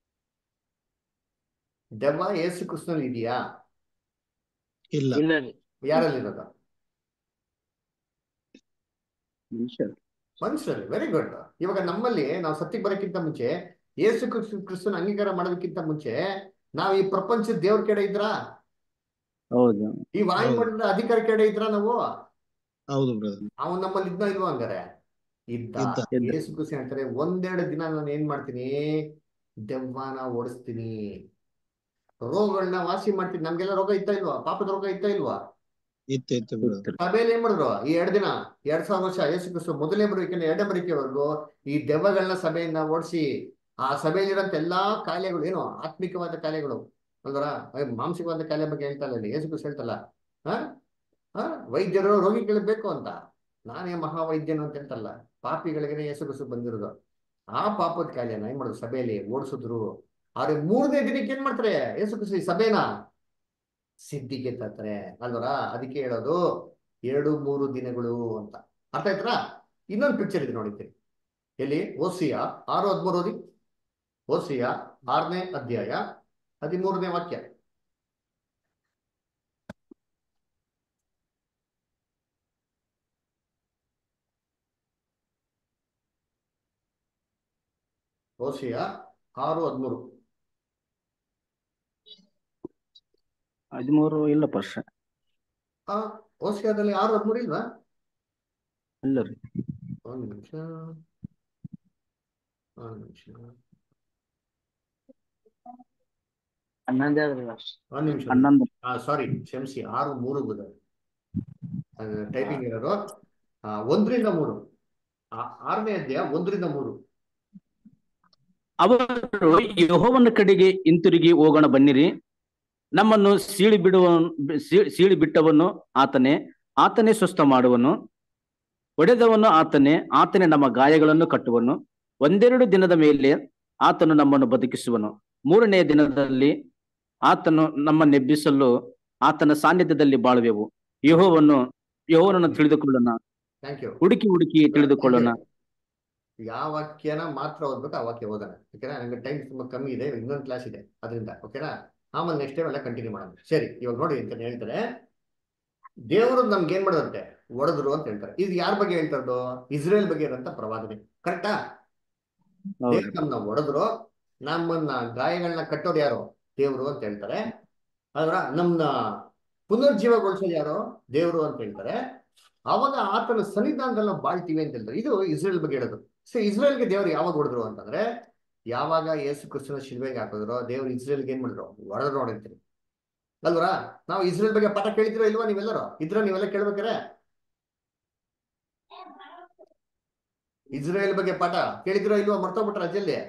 ದೆವ್ವ ಯೇಸು ಕೃಷ್ಣಲ್ಲಿ ಇದೆಯಾ ಇಲ್ಲ ಇಲ್ಲ ರೀ ಯಾರಲ್ಲಿರೋದು ಮನುಷ್ಯ ಮನುಷ್ಯರಲ್ಲಿ ವೆರಿ ಗುಡ್ ಇವಾಗ ನಮ್ಮಲ್ಲಿ ನಾವು ಸತ್ಯಕ್ಕೆ ಬರೋಕ್ಕಿಂತ ಮುಂಚೆ ಯೇಸು ಕ್ರಿಸ್ತ ಕ್ರಿಸ್ತನ ಅಂಗೀಕಾರ ಮಾಡೋದಕ್ಕಿಂತ ಮುಂಚೆ ನಾವು ಈ ಪ್ರಪಂಚದ ದೇವ್ರ ಕಡೆ ಇದ್ರಾ ಹೌದು ಈ ವಾಯುಮಂಡಲದ ಅಧಿಕಾರ ಕಡೆ ಇದ್ರಾ ನಾವು ಹೌದು ಬ್ರದರ್ ಅವನ್ ನಮ್ಮಲ್ಲಿ ಇದ್ದ ಇಲ್ವಾ ಹಂಗಾರೆ ಇದ್ದ ಇದ್ದ. ಇದ್ದ. ಯೇಸು ಕ್ರಿಸ್ತ ಹೇಳ್ತಾರೆ ಒಂದೆರಡು ದಿನ ನಾನು ಏನ್ ಮಾಡ್ತೀನಿ ದೆವ್ವನ ಓಡಿಸ್ತೀನಿ ರೋಗಗಳನ್ನ ವಾಸಿ ಮಾಡ್ತೀನಿ ನಮ್ಗೆಲ್ಲ ರೋಗ ಇತ್ತ ಇಲ್ವಾ ಪಾಪದ ರೋಗ ಇತ್ತ ಇಲ್ವಾ ಇತ್ತು ಇತ್ತು ಬ್ರದರ್ ಸಭೆಯಲ್ಲಿ ಏನ್ ಮಾಡಿದ್ರು ಈ ಎರಡ್ ದಿನ ಎರಡ್ ಸಾವಿರ ವರ್ಷ ಯೇಸು ಕ್ರಿಸ್ತ ಮೊದಲನೇ ಬರುವಿಕೆಯಿಂದ ಎರಡನೇ ಬರುವಿಕೆವರೆಗೂ ಈ ದೆವ್ವಗಳನ್ನ ಸಭೆಯಿಂದ ಓಡಿಸಿ ಆ ಸಭೆಯಲ್ಲಿರೋಂಥ ಎಲ್ಲಾ ಕಾಯಿಲೆಗಳು ಏನು ಆತ್ಮಿಕವಾದ ಕಾಯಿಲೆಗಳು ಅಲ್ವರ ಮಾನಸಿಕವಾದ ಕಾಯಿಲೆ ಬಗ್ಗೆ ಹೇಳ್ತಾ ಇಲ್ಲ ಇಲ್ಲಿ ಯೇಸು ಕ್ರಿಸ್ತ ಹೇಳ್ತಲ್ಲ ಹ ಹ ವೈದ್ಯರು ರೋಗಿಗಳಿಗೆ ಬೇಕು ಅಂತ ನಾನೇ ಮಹಾವೈದ್ಯನು ಅಂತ ಹೇಳ್ತಲ್ಲ ಪಾಪಿಗಳಿಗೆ ಯೇಸು ಕ್ರಿಸ್ತ ಬಂದಿರೋದು ಆ ಪಾಪದ ಕಾಯಿಲೆನ ಏನ್ ಮಾಡೋದು ಸಭೆಯಲ್ಲಿ ಓಡಿಸಿದ್ರು ಆದ್ರೆ ಮೂರನೇ ದಿನಕ್ಕೆ ಏನ್ ಮಾಡ್ತಾರೆ ಯೇಸು ಕ್ರಿಸ್ತ ಈ ಸಭೆನ ಸಿದ್ಧಿಗೆ ತರ್ತಾರೆ ಅಲ್ವರ ಅದಕ್ಕೆ ಹೇಳೋದು ಎರಡು ಮೂರು ದಿನಗಳು ಅಂತ ಅರ್ಥ ಆಯ್ತಾ ಇನ್ನೊಂದು ಪಿಕ್ಚರ್ ಇದೆ ನೋಡಿದ್ದೀರಿ ಎಲ್ಲಿ ಓಸಿಯ ಆರು ಹದಿಮೂರು ಓದಿ ಓಸಿಯ ಆರನೇ ಅಧ್ಯಾಯ ಹದಿಮೂರನೇ ವಾಕ್ಯ ಓಸಿಯ ಆರು ಹದಿಮೂರು ಹದಿಮೂರು ಇಲ್ಲ ಪರ್ಷ ಆ ಓಸಿಯಾದಲ್ಲಿ ಆರು ಹದಿಮೂರು ಇಲ್ವಾ ಇಲ್ಲ ರೀ ಒಂದು ನಿಮಿಷ ಒಂದು ನಿಮಿಷ ಹನ್ನೊಂದೇ ಆದ್ರಲ್ಲ ಒಂದು ನಿಮಿಷ ಹನ್ನೊಂದು ಆ ಸಾರಿ ಕ್ಷಮಿಸಿ ಆರು ಮೂರು ಬುಧ ಟೈಪಿಂಗ್ ಇರೋದು ಆ, ಒಂದರಿಂದ ಮೂರು ಆ- ಆರನೇ ಅಧ್ಯಾಯ ಒಂದರಿಂದ ಮೂರು ಅವರು ಯೆಹೋವನ ಕಡೆಗೆ ಹಿಂತಿರುಗಿ ಹೋಗೋಣ ಬನ್ನಿರಿ ನಮ್ಮನ್ನು ಸೀಳಿ ಬಿಡುವ ಸೀ- ಸೀಳಿ ಬಿಟ್ಟವನು ಆತನೇ ಆತನೇ ಸ್ವಸ್ಥ ಮಾಡುವನು ಒಡೆದವನು ಆತನೇ ಆತನೇ ನಮ್ಮ ಗಾಯಗಳನ್ನು ಕಟ್ಟುವನು ಒಂದೆರಡು ದಿನದ ಮೇಲೆ ಆತನು ನಮ್ಮನ್ನು ಬದುಕಿಸುವನು ಮೂರನೆಯ ದಿನದಲ್ಲಿ ಆತನು ನಮ್ಮ ನೆಬ್ಬಿಸಲು ಆತನ ಸಾನ್ನಿಧ್ಯದಲ್ಲಿ ಬಾಳುವೆವು ಯೆಹೋವನ್ನು ಯೆಹೋವನನ್ನು ತಿಳಿದುಕೊಳ್ಳೋಣ ಥ್ಯಾಂಕ್ ಯು ಹುಡುಕಿ ಹುಡುಕಿ ತಿಳಿದುಕೊಳ್ಳೋಣ ಯಾವ ವಾಕ್ಯನ ಮಾತ್ರ ಓದ್ಬೇಕು ಆ ವಾಕ್ಯ ಓದೋಣ ಓಕೆನಾ ನಂಗೆ ಟೈಮ್ ತುಂಬಾ ಕಮ್ಮಿ ಇದೆ ಇನ್ನೊಂದು ಕ್ಲಾಸ್ ಇದೆ ಅದರಿಂದ ಓಕೆನಾ ಆಮೇಲೆ ನೆಕ್ಸ್ಟ್ ಟೈಮ್ ಎಲ್ಲ ಕಂಟಿನ್ಯೂ ಮಾಡೋಣ ಸರಿ ಇವಾಗ ನೋಡಿ ಅಂತ ಹೇಳ್ತಾರೆ ದೇವರು ನಮ್ಗೆ ಏನ್ ಮಾಡೋದಂತೆ ಒಡೆದ್ರು ಅಂತ ಹೇಳ್ತಾರೆ ಇದು ಯಾರ ಬಗ್ಗೆ ಹೇಳ್ತಾರದು ಇಸ್ರೇಲ್ ಬಗ್ಗೆ ಇರೋಂಥ ಪ್ರವಾದನೆ ಕರೆಕ್ಟಾ ಹೌದು ದೇವ್ರು ನಮ್ಮನ್ನ ಹೊಡೆದ್ರು ನಮ್ಮನ್ನ ಗಾಯಗಳನ್ನ ಕಟ್ಟೋರು ಯಾರು ದೇವ್ರು ಅಂತ ಹೇಳ್ತಾರೆ ಅದ್ರ ನಮ್ನ ಪುನರ್ಜೀವಗೊಳಿಸೋದು ಯಾರು ದೇವ್ರು ಅಂತ ಹೇಳ್ತಾರೆ ಅವಾಗ ಆತನ ಸನ್ನಿಧಾನದಲ್ಲಿ ನಾವು ಬಾಳ್ತೀವಿ ಅಂತ ಹೇಳ್ತಾರೆ ಇದು ಇಸ್ರೇಲ್ ಬಗ್ಗೆ ಹೇಳೋದು ಸೊ ಇಸ್ರೇಲ್ಗೆ ದೇವ್ರು ಯಾವಾಗ ಹೊಡೆದ್ರು ಅಂತಂದ್ರೆ ಯಾವಾಗ ಯೇಸು ಕ್ರಿಸ್ತನ ಶಿಲ್ವೆಗೆ ಹಾಕಿದ್ರು ದೇವ್ರು ಇಸ್ರೇಲ್ಗೆ ಏನ್ ಮಾಡಿದ್ರು ಹೊಡೆದ್ರು ನೋಡಿರ್ತೀರಿ ಅಲ್ವರಾ ನಾವು ಇಸ್ರೇಲ್ ಬಗ್ಗೆ ಪಾಠ ಕೇಳಿದಿರೋ ಇಲ್ವಾ ನೀವೆಲ್ಲರೂ ಇದ್ರ ನೀವೆಲ್ಲ ಕೇಳ್ಬೇಕಾರೆ ಇಸ್ರೇಲ್ ಬಗ್ಗೆ ಪಾಠ ಕೇಳಿದಿರೋ ಇಲ್ವಾ ಮರ್ತೋಗ್ಬಿಟ್ರ ಅಜ್ಜಲ್ಲಿ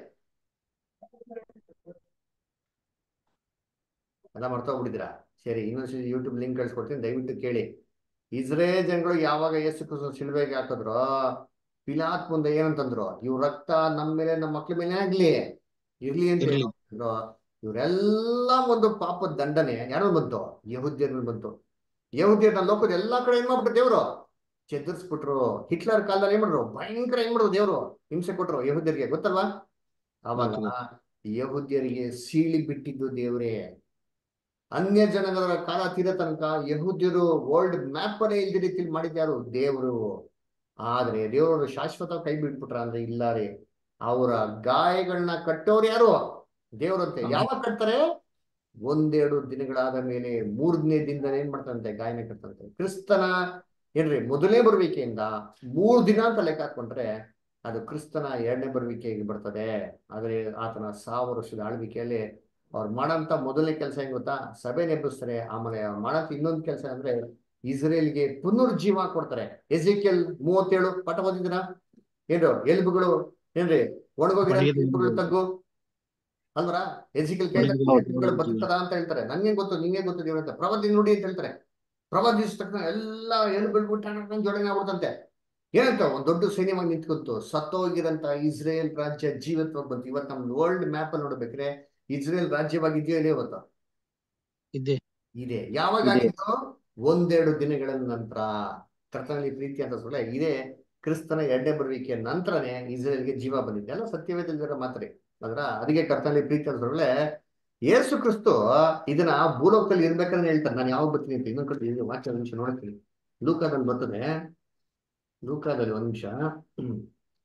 ಎಲ್ಲ ಮರ್ತೋಗ್ಬಿಟ್ಟಿದ್ದೀರಾ ಸರಿ ಇನ್ನೊಂದ್ಸರಿ ಯೂಟ್ಯೂಬ್ ಲಿಂಕ್ ಕಳ್ಸ್ಕೊಡ್ತೀನಿ ದಯವಿಟ್ಟು ಕೇಳಿ ಇಸ್ರೇಲ್ ಜನಗಳು ಯಾವಾಗ ಯೇಸು ಕ್ರಿಸ್ತನ ಶಿಲ್ವೆಗೆ ಹಾಕಿದ್ರು ಪಿಲಾತ್ ಮುಂದೆ ಏನಂತಂದ್ರು ಇವ್ರ ರಕ್ತ ನಮ್ಮ ಮೇಲೆ ನಮ್ಮ ಮಕ್ಳ ಮೇಲೆ ಆಗ್ಲಿ ಇರ್ಲಿ ಅಂತ ಇರ್ಲಿ. ಹೇಳಿದ್ರು ಇವರೆಲ್ಲ ಒಂದು ಪಾಪದ ದಂಡನೆ ಯಾರು ಬಂತು ಯಹುದ್ಯರ ಮೇಲೆ ಬಂತು ಯಹುದ್ಯರನ್ನ ಲೋಕದ ಎಲ್ಲಾ ಕಡೆ ಏನ್ ಮಾಡ್ಬಿಟ್ರು ದೇವ್ರು ಚೆದರ್ಸ್ಬಿಟ್ರು ಹಿಟ್ಲರ್ ಕಾಲದಲ್ಲಿ ಏನ್ ಮಾಡಿದ್ರು ಭಯಂಕರ ಏನ್ ಮಾಡಿದ್ರು ದೇವ್ರು ಹಿಂಸೆ ಕೊಟ್ರು ಯಹುದ್ಯರಿಗೆ ಗೊತ್ತಲ್ವಾ ಅವಾಗ ಯಹುದ್ಯರಿಗೆ ಸೀಳಿ ಬಿಟ್ಟಿದ್ದು ದೇವ್ರೇ ಅನ್ಯ ಜನಗಳ ಕಾಲ ತೀರ ತನಕ ಯಹೂದ್ಯರು ವರ್ಲ್ಡ್ ಮ್ಯಾಪ್ ಅಲ್ಲೇ ಇಲ್ದ ರೀತಿಲಿ ಮಾಡಿದ್ಯಾರು ದೇವರು ಆದ್ರೆ ದೇವರು ಶಾಶ್ವತ ಕೈ ಬಿಟ್ಬಿಟ್ರ ಅಂದ್ರೆ ಇಲ್ಲ ರೀ ಅವರ ಗಾಯಗಳನ್ನ ಕಟ್ಟೋರು ಯಾರು ದೇವರಂತೆ ಹೌದು. ಯಾವಾಗ ಕಟ್ತಾರೆ ಒಂದೆರಡು ದಿನಗಳಾದ ಮೇಲೆ ಮೂರನೇ ದಿನದ ಏನ್ ಮಾಡ್ತಾರಂತೆ ಗಾಯನ ಕಟ್ತಂತೆ ಕ್ರಿಸ್ತನ ಏನ್ರಿ ಮೊದಲನೇ ಬರುವಿಕೆಯಿಂದ ಮೂರ್ ದಿನ ಅಂತ ಲೆಕ್ಕ ಹಾಕೊಂಡ್ರೆ ಅದು ಕ್ರಿಸ್ತನ ಎರಡನೇ ಬರುವಿಕೆಗೆ ಬರ್ತದೆ ಆದ್ರೆ ಆತನ ಸಾವಿರ ವರ್ಷದ ಆಳ್ವಿಕೆಯಲ್ಲಿ ಅವ್ರು ಮಾಡಂತ ಮೊದಲನೇ ಕೆಲಸ ಏನ್ ಗೊತ್ತಾ ಸಭೆ ನೆಬ್ಬಿಸ್ತಾರೆ ಆಮೇಲೆ ಅವ್ರು ಮಾಡಂತ ಇನ್ನೊಂದು ಕೆಲಸ ಅಂದ್ರೆ ಇಸ್ರೇಲ್ಗೆ ಪುನರ್ಜೀವ ಕೊಡ್ತಾರೆ ಎಜಿಕೆಲ್ ಮೂವತ್ತೇಳು ಪಾಠ ಓದಿದ್ದೀರಾ ಏನ್ರು ಎಲುಬುಗಳು ಏನ್ರಿ ಒಣಗೋಗಿರೋ ಒಣಗಿದ ಎಲುಬುಗಳು ತಗ್ಗು ಅಲ್ವರ ಎಜಿಕೆಲ್ ಕೇಳಿದ ಒಣಗಿದ ಎಲುಬುಗಳು ಬದುಕ್ತದ ಅಂತ ಹೇಳ್ತಾರೆ ನನ್ಗೆ ಗೊತ್ತು ನಿಂಗೆ ಗೊತ್ತು ದೇವ್ರ ಅಂತ ಪ್ರವಾದಿ ನೋಡಿ ಅಂತ ಹೇಳ್ತಾರೆ ಪ್ರವಾದಿಸಿದ ತಕ್ಷಣ ಎಲ್ಲ ಎಲುಬುಗಳು ಬಿಟ್ಟು ಜೋಡಣೆ ಆಗ್ಬಿಡ್ತಂತೆ ಏನಂತ ಒಂದ್ ದೊಡ್ಡ ಸೈನ್ಯವಾಗಿ ನಿಂತ್ಕೊಂತು ಸತ್ತೋಗಿರಂತ ಇಸ್ರೇಲ್ ರಾಜ್ಯ ಜೀವತ್ವಾಗಿ ಬಂತು ಇವತ್ತು ನಮ್ ವರ್ಲ್ಡ್ ಮ್ಯಾಪ್ ಅಲ್ಲಿ ನೋಡ್ಬೇಕ್ರೆ ಇಸ್ರೇಲ್ ರಾಜ್ಯವಾಗಿದೆಯೋ ಇಲ್ಲೇ ಇವತ್ತು ಇದೆ ಇದೆ ಯಾವಾಗ ಇದೆ. ಆಗಿತ್ತು ಒಂದೆರಡು ದಿನಗಳ ನಂತರ ಕರ್ತನಲ್ಲಿ ಪ್ರೀತಿ ಅಂತ ಸೊಳ್ಳೆ ಇದೇ ಕ್ರಿಸ್ತನ ಎರಡನೇ ಬರುವಿಕೆಯ ನಂತರನೇ ಇಸ್ರೇಲ್ಗೆ ಜೀವ ಬಂದಿದೆ ಎಲ್ಲ ಸತ್ಯವೇದಲ್ಲಿರೋ ಮಾತ್ರೆ ಅದ್ರ ಅದಕ್ಕೆ ಕರ್ತನಲ್ಲಿ ಪ್ರೀತಿ ಅಂತ ಸೊಳ್ಳೆ ಯೇಸು ಕ್ರಿಸ್ತು ಇದನ್ನ ಭೂಲೋಕದಲ್ಲಿ ಇರ್ಬೇಕಂತ ಹೇಳ್ತಾರೆ ನಾನು ಯಾವಾಗ ಬರ್ತೀನಿ ಅಂತ ಇನ್ನೊಂದು ಕಡೆ ವಾಕ್ಯ ನಿಮಿಷ ನೋಡ್ತೀನಿ ಲೂಕದಲ್ಲಿ ಬರ್ತದೆ ಲೂಕಾದಲ್ಲಿ ಒಂದು ನಿಮಿಷ ಹ್ಮ್.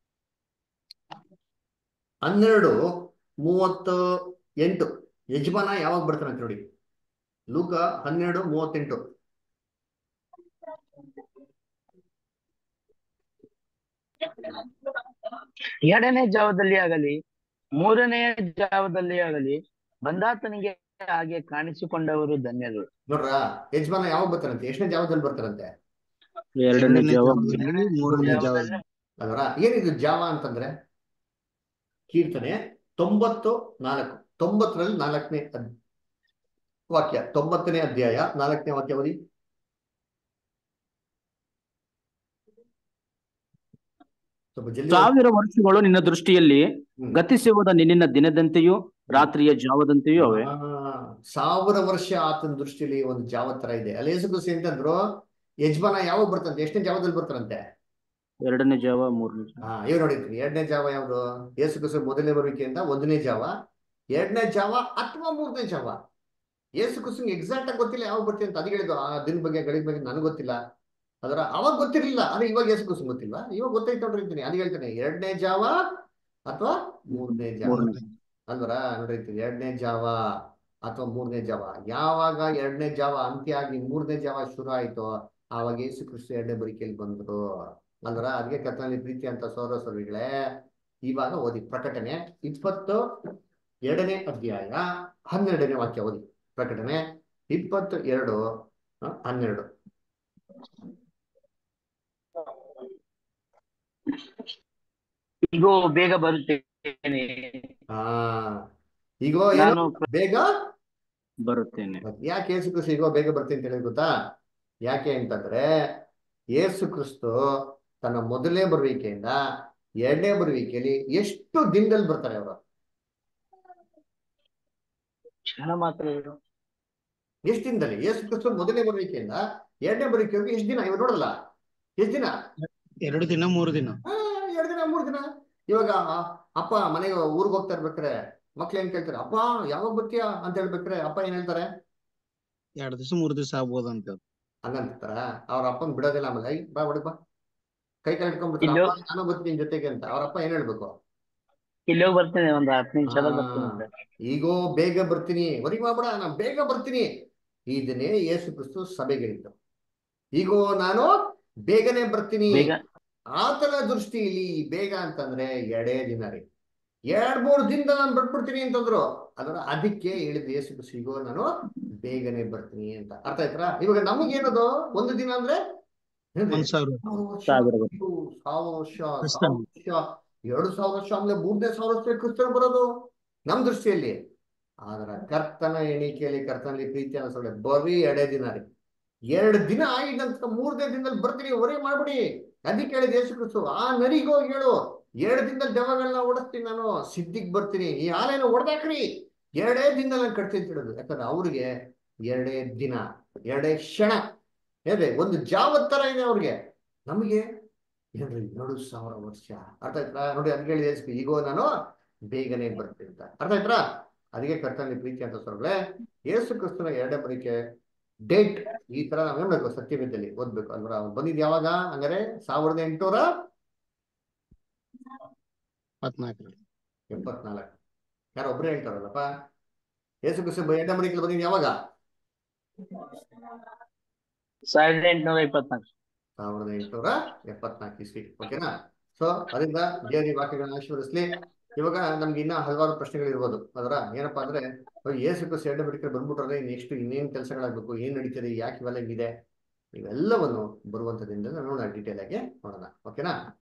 ಹನ್ನೆರಡು ಮೂವತ್ತು ಎಂಟು ಯಜಮಾನ ಯಾವಾಗ ಬರ್ತಾನಂತ ನೋಡಿ ಲೂಕ ಹನ್ನೆರಡು ಮೂವತ್ತೆಂಟು ಎರಡನೇ ಜಾವದಲ್ಲಿ ಆಗಲಿ ಮೂರನೇ ಜಾವದಲ್ಲಿ ಆಗಲಿ ಬಂದಾತನಿಗೆ ಹಾಗೆ ಕಾಣಿಸಿಕೊಂಡವರು ಧನ್ಯರು ನೋಡ್ರ ಯಜಮಾನ ಯಾವಾಗ ಬರ್ತಾರಂತೆ ಎಷ್ಟನೇ ಜಾವದಲ್ಲಿ ಬರ್ತಾರಂತೆ ಎರಡನೇ ಜಾವ ಜಾವದಲ್ಲಿ, ಮೂರನೇ ಜಾವದಲ್ಲಿ ಅದರ ಏನಿದು ಜಾವ ಅಂತಂದ್ರೆ ಕೀರ್ತನೆ ತೊಂಬತ್ತು ನಾಲ್ಕು ತೊಂಬತ್ತರಲ್ಲಿ ನಾಲ್ಕನೇ ಅದ್- ವಾಕ್ಯ ತೊಂಬತ್ತನೇ ಅಧ್ಯಾಯ ನಾಲ್ಕನೇ ವಾಕ್ಯ ಓದಿ ಸ್ವಲ್ಪ ಜಲ್ದಿ ಓದಿ. ಸಾವಿರ ವರ್ಷಗಳು ನಿನ್ನ ದೃಷ್ಟಿಯಲ್ಲಿ ಹ್ಮ್. ಗತಿಸುವುದ ನಿನ್ನಿನ ದಿನದಂತೆಯೂ ರಾತ್ರಿಯ ಜಾವದಂತೆಯೂ ಅವೆ ಆ, ಸಾವಿರ ವರ್ಷ ಆತನ ದೃಷ್ಟಿಯಲ್ಲಿ ಒಂದು ಜಾವ ತರ ಇದೆ ಅಲ್ಲಿ ಯೇಸು ಕ್ರಿಸ್ತ ಅಂತಂದ್ರು ಯಜಮಾನ ಯಾವಾಗ ಬರ್ತಾರಂತೆ ಎಷ್ಟನೇ ಜಾವದಲ್ಲಿ ಬರ್ತಾರಂತೆ ಎರಡನೇ ಜಾವ ಮೂರನೇ ಜಾವ ಹಾ ಇವ್ ನೋಡಿದ್ರಿ ಎರಡನೇ ಜಾವ ಯಾವ್ದು ಯೇಸು ಕ್ರಿಸ್ತ ಮೊದಲನೇ ಬರುವಿಕೆಯಿಂದ ಒಂದನೇ ಜಾವ ಎರಡನೇ ಜಾವ ಅಥವಾ ಮೂರನೇ ಜಾವ ಯೇಸು ಕ್ರಿಸ್ತಂಗೆ ಎಕ್ಸಾಕ್ಟ್ ಆಗಿ ಗೊತ್ತಿಲ್ಲ ಯಾವಾಗ ಬರ್ತೀನಿ ಅಂತ ಅದು ಹೇಳಿದ್ದು ಆ ದಿನ ಬಗ್ಗೆ ಗಳಿದ ಬಗ್ಗೆ ನನಗೆ ಗೊತ್ತಿಲ್ಲ ಅದರ ಅವಾಗ ಗೊತ್ತಿರಲಿಲ್ಲ ಆದ್ರೆ ಇವಾಗ ಯೇಸು ಕ್ರಿಸ್ತಂಗೆ ಗೊತ್ತಿಲ್ವಾ ಇವಾಗ ಗೊತ್ತಾಯ್ತು ನೋಡ್ರಿ ಅಂತೀನಿ ಅದು ಹೇಳ್ತೇನೆ ಎರಡನೇ ಜಾವ ಅಥವಾ ಮೂರನೇ ಜಾವ ಮೂರನೇ ಅಲ್ವರ ನೋಡಿರ್ತೀವಿ ಎರಡನೇ ಜಾವ ಅಥವಾ ಮೂರನೇ ಜಾವ ಯಾವಾಗ ಎರಡನೇ ಜಾವ ಅಂತ್ಯ ಆಗಿ ಮೂರನೇ ಜಾವ ಶುರು ಆಯ್ತೋ ಆವಾಗ ಯೇಸು ಕ್ರಿಸ್ತ ಎರಡನೇ ಬರಿಕೆಯಲ್ಲಿ ಬಂದ್ರು ಅಲ್ವರ ಅದಕ್ಕೆ ಕರ್ತನಲ್ಲಿ ಪ್ರೀತಿ ಅಂತ ಸೌರ ಸೌರಿಗಳೇ ಇವಾಗ ಓದಿ ಪ್ರಕಟಣೆ ಇಪ್ಪತ್ತು ಎರಡನೇ ಅಧ್ಯಾಯ ಹನ್ನೆರಡನೇ ವಾಕ್ಯ ಓದಿ ಪ್ರಕಟಣೆ ಇಪ್ಪತ್ತು ಎರಡು ಆ, ಹನ್ನೆರಡು ಈಗೋ ಬೇಗ ಬರುತ್ತೇನೆ ಆ ಈಗೋ ಏನು ನಾನು ಬೇಗ ಬರುತ್ತೇನೆ ಯಾಕೆ ಯೇಸು ಕ್ರಿಸ್ತು ಈಗ ಬೇಗ ಬರ್ತೀನಿ ಅಂತ ಹೇಳಿದ್ ಗೊತ್ತಾ ಯಾಕೆ ಅಂತಂದ್ರೆ ಯೇಸು ಕ್ರಿಸ್ತು ತನ್ನ ಮೊದಲನೇ ಬರುವಿಕೆಯಿಂದ ಎರಡನೇ ಬರುವಿಕೆಯಲ್ಲಿ ಎಷ್ಟು ದಿನದಲ್ಲಿ ಬರ್ತಾರೆ ಅವರು ಕ್ಷಣ ಮಾತ್ರ ಇರು. ಎಷ್ಟು ದಿನದಲ್ಲಿ ಯೇಸು ಕ್ರಿಸ್ತು ಮೊದಲನೇ ಬರುವಿಕೆಯಿಂದ ಎರಡನೇ ಬರುವಿಕೆವರೆಗೆ ಎಷ್ಟು ದಿನ ಇವಾಗ ನೋಡಲ್ಲ ಎಷ್ಟು ದಿನ ಎರಡು ದಿನ ಮೂರು ದಿನ ಆ, ಎರಡು ದಿನ ಮೂರು ದಿನ ಇವಾಗ ಅಪ್ಪ ಮನೆಗೆ ಊರಿಗೆ ಹೋಗ್ತಾ ಇರ್ಬೇಕಾರೆ ಮಕ್ಳು ಏನ್ ಕೇಳ್ತಾರೆ ಅಪ್ಪ ಯಾವಾಗ ಬರ್ತೀಯಾ ಅಂತ ಹೇಳ್ಬೇಕಾರೆ ಅಪ್ಪ ಏನ್ ಹೇಳ್ತಾರೆ ಎರಡು ದಿವಸ ಮೂರು ದಿವಸ ಆಗ್ಬೋದಂತ ಹಂಗಂತಾರ ಅವ್ರ ಅಪ್ಪನ್ ಬಿಡೋದಿಲ್ಲ ಆಮೇಲೆ ಐ ಬಾ ಹೊಡಕ್ ಬಾ ಕೈ ಕಾಲು ಇಟ್ಕೊಂಡ್ಬಿಡ್ತಾರೆ ಇಲ್ಲೋ- ಅಪ್ಪ ನಾನು ಬರ್ತೀನಿ ನಿನ್ ಜೊತೆಗೆ ಅಂತ ಅವ್ರ ಅಪ್ಪ ಏನ್ ಹೇಳ್ಬೇಕು ಇಲ್ಲಿ ಹೋಗಿ ಬರ್ತೇನೆ ಒಂದ್ ಹತ್ತು ನಿಮಿಷದ ಆ. ಬರ್ತೀನಿ ಅಂತ. ಈಗೋ ಬೇಗ ಬರ್ತೀನಿ ಹೊರಗೆ ಮಾಡ್ಬೇಡ ನಾನು ಬೇಗ ಬರ್ತೀನಿ ಇದನ್ನೇ ಯೇಸು ಕ್ರಿಸ್ತು ಸಭೆಗೆ ಹೇಳಿದ್ದು ಈಗೋ ನಾನು ಬೇಗನೆ ಬರ್ತೀನಿ ಬೇಗ ಆತನ ದೃಷ್ಟಿಯಲ್ಲಿ ಬೇಗ ಅಂತಂದ್ರೆ ಎರಡೇ ದಿನ ರೀ ಎರಡ್ ಮೂರು ದಿನದ ನಾನು ಬರ್ಬಿಡ್ತೀನಿ ಅಂತಂದ್ರು ಅದರ ಅದಕ್ಕೆ ಹೇಳಿದ ಯೇಸು ಕ್ರಿಸ್ತು ಈಗೋ ನಾನು ಬೇಗನೆ ಬರ್ತೀನಿ ಅಂತ ಅರ್ಥ ಆಯ್ತಾ ಇವಾಗ ನಮಗೇನದು ಒಂದು ದಿನ ಅಂದ್ರೆ ಏನ್ರಿ? ಒಂದ್ ಸಾವಿರ ಸಾವಿರ ವರ್ಷ ಸಾವಿರ ವರ್ಷ. ಇದು ಸಾವಿರ ವರ್ಷ ಕ್ರಿಸ್ತನ. ಸಾವಿರ ವರ್ಷ ಎರಡು ಸಾವಿರ ವರ್ಷ ಆಮೇಲೆ ಮೂರನೇ ಸಾವಿರ ವರ್ಷ ಕ್ರಿಸ್ತನ ಬರೋದು ನಮ್ ದೃಷ್ಟಿಯಲ್ಲಿ ಆದ್ರ ಕರ್ತನ ಎಣಿಕೆಯಲ್ಲಿ ಕರ್ತನಲ್ಲಿ ಪ್ರೀತಿ ಅನ್ಸೋಳೆ ಬರೀ ಎರಡೇ ದಿನ ರೀ ಎರಡು ದಿನ ಆಗಿದಂತ ಮೂರನೇ ದಿನದಲ್ಲಿ ಬರ್ತೀನಿ ಹೊರಗೆ ಮಾಡ್ಬಿಡಿ ಅದಕ್ಕೆ ಹೇಳಿದ ಯೇಸು ಕ್ರಿಸ್ತು ಆ ನರಿಗೆ ಹೋಗಿ ಹೇಳು ಎರಡು ದಿನದಲ್ಲಿ ದೆವ್ವಗಳನ್ನ ಓಡಿಸ್ತೀನಿ ನಾನು ಸಿದ್ಧಿಗೆ ಬರ್ತೀನಿ ಈ ಆಲೆಯನ್ನು ಹೊಡೆದಾಕ್ರಿ ಎರಡೇ ದಿನದಲ್ಲಿ ನಾನು ಕಟ್ತೀನಿ ಅಂತ ಹೇಳೋದು ಯಾಕಂದ್ರೆ ಅವ್ರಿಗೆ ಎರಡೇ ದಿನ ಎರಡೇ ಕ್ಷಣ ಏನ್ರಿ ಒಂದು ಜಾವದ ತರ ಇದೆ ಅವ್ರಿಗೆ ನಮಗೆ ಏನ್ರಿ ಎರಡು ಸಾವಿರ ವರ್ಷ ಅರ್ಥ ಆಯ್ತಾ ನೋಡಿ ಅದಕ್ಕೆ ಹೇಳಿ ಯೇಸು ಈಗೋ ನಾನು ಬೇಗನೆ ಬರ್ತೀನಿ ಅಂತ ಅರ್ಥ ಆಯ್ತಾ ಅದಕ್ಕೆ ಕರ್ತನಲ್ಲಿ ಪ್ರೀತಿ ಅಂತ ಸೊರಳೆ ಯೇಸು ಕ್ರಿಸ್ತನ ಎರಡನೇ ಬರಿಕೆ ಡೇಟ್ ಈ ತರ ನಾವ್ ಏನ್ ಮಾಡ್ಬೇಕು ಸತ್ಯವೇದದಲ್ಲಿ ಓದ್ಬೇಕು ಅಲ್ವಾ ಅವ್ನು ಬಂದಿದ್ ಯಾವಾಗ ಹಂಗಾರೆ ಸಾವಿರದ ಎಂಟುನೂರ ಇಪ್ಪತ್ನಾಲ್ಕರಲ್ಲಿ ಎಪ್ಪತ್ನಾಲ್ಕು ಯಾರೋ ಒಬ್ರೇ ಹೇಳ್ತಾರಲ್ಲಪ್ಪ ಯೇಸು ಕ್ರಿಸ್ತ ಎರಡನೇ ಬರಿಕೆಯಲ್ಲಿ ಬಂದಿದ್ ಯಾವಾಗ ಸಾವಿರದ ಎಂಟುನೂರ ಇಪ್ಪತ್ನಾಲ್ಕು ಸಾವಿರದ ಎಂಟುನೂರ ಎಪ್ಪತ್ನಾಲ್ಕು ಇಸ್ವಿ ಓಕೆನಾ ಸೊ ಅದರಿಂದ ದೇವರ ಈ ವಾಕ್ಯಗಳನ್ನ ಆಶೀರ್ವದಿಸ್ಲಿ ಇವಾಗ ನಮ್ಗೆ ಇನ್ನ ಹಲವಾರು ಪ್ರಶ್ನೆಗಳಿರ್ಬೋದು ಅದರ ಏನಪ್ಪಾ ಅಂದ್ರೆ ಇವಾಗ ಯೇಸು ಕ್ರಿಸ್ತ ಎರಡನೇ ಬರಿಕೆ ಬಂದ್ಬಿಟ್ರೆ ನೆಕ್ಸ್ಟ್ ಇನ್ನೇನ್ ಕೆಲಸಗಳಾಗಬೇಕು ಏನ್ ನಡೀತದೆ ಯಾಕೆ ಇವೆಲ್ಲ ಇದೆ ಇವೆಲ್ಲವನ್ನು ಬರುವಂತದಿಂದ ನೋಡೋಣ ಡೀಟೇಲ್ ಆಗಿ ನೋಡೋಣ ಓಕೆನಾ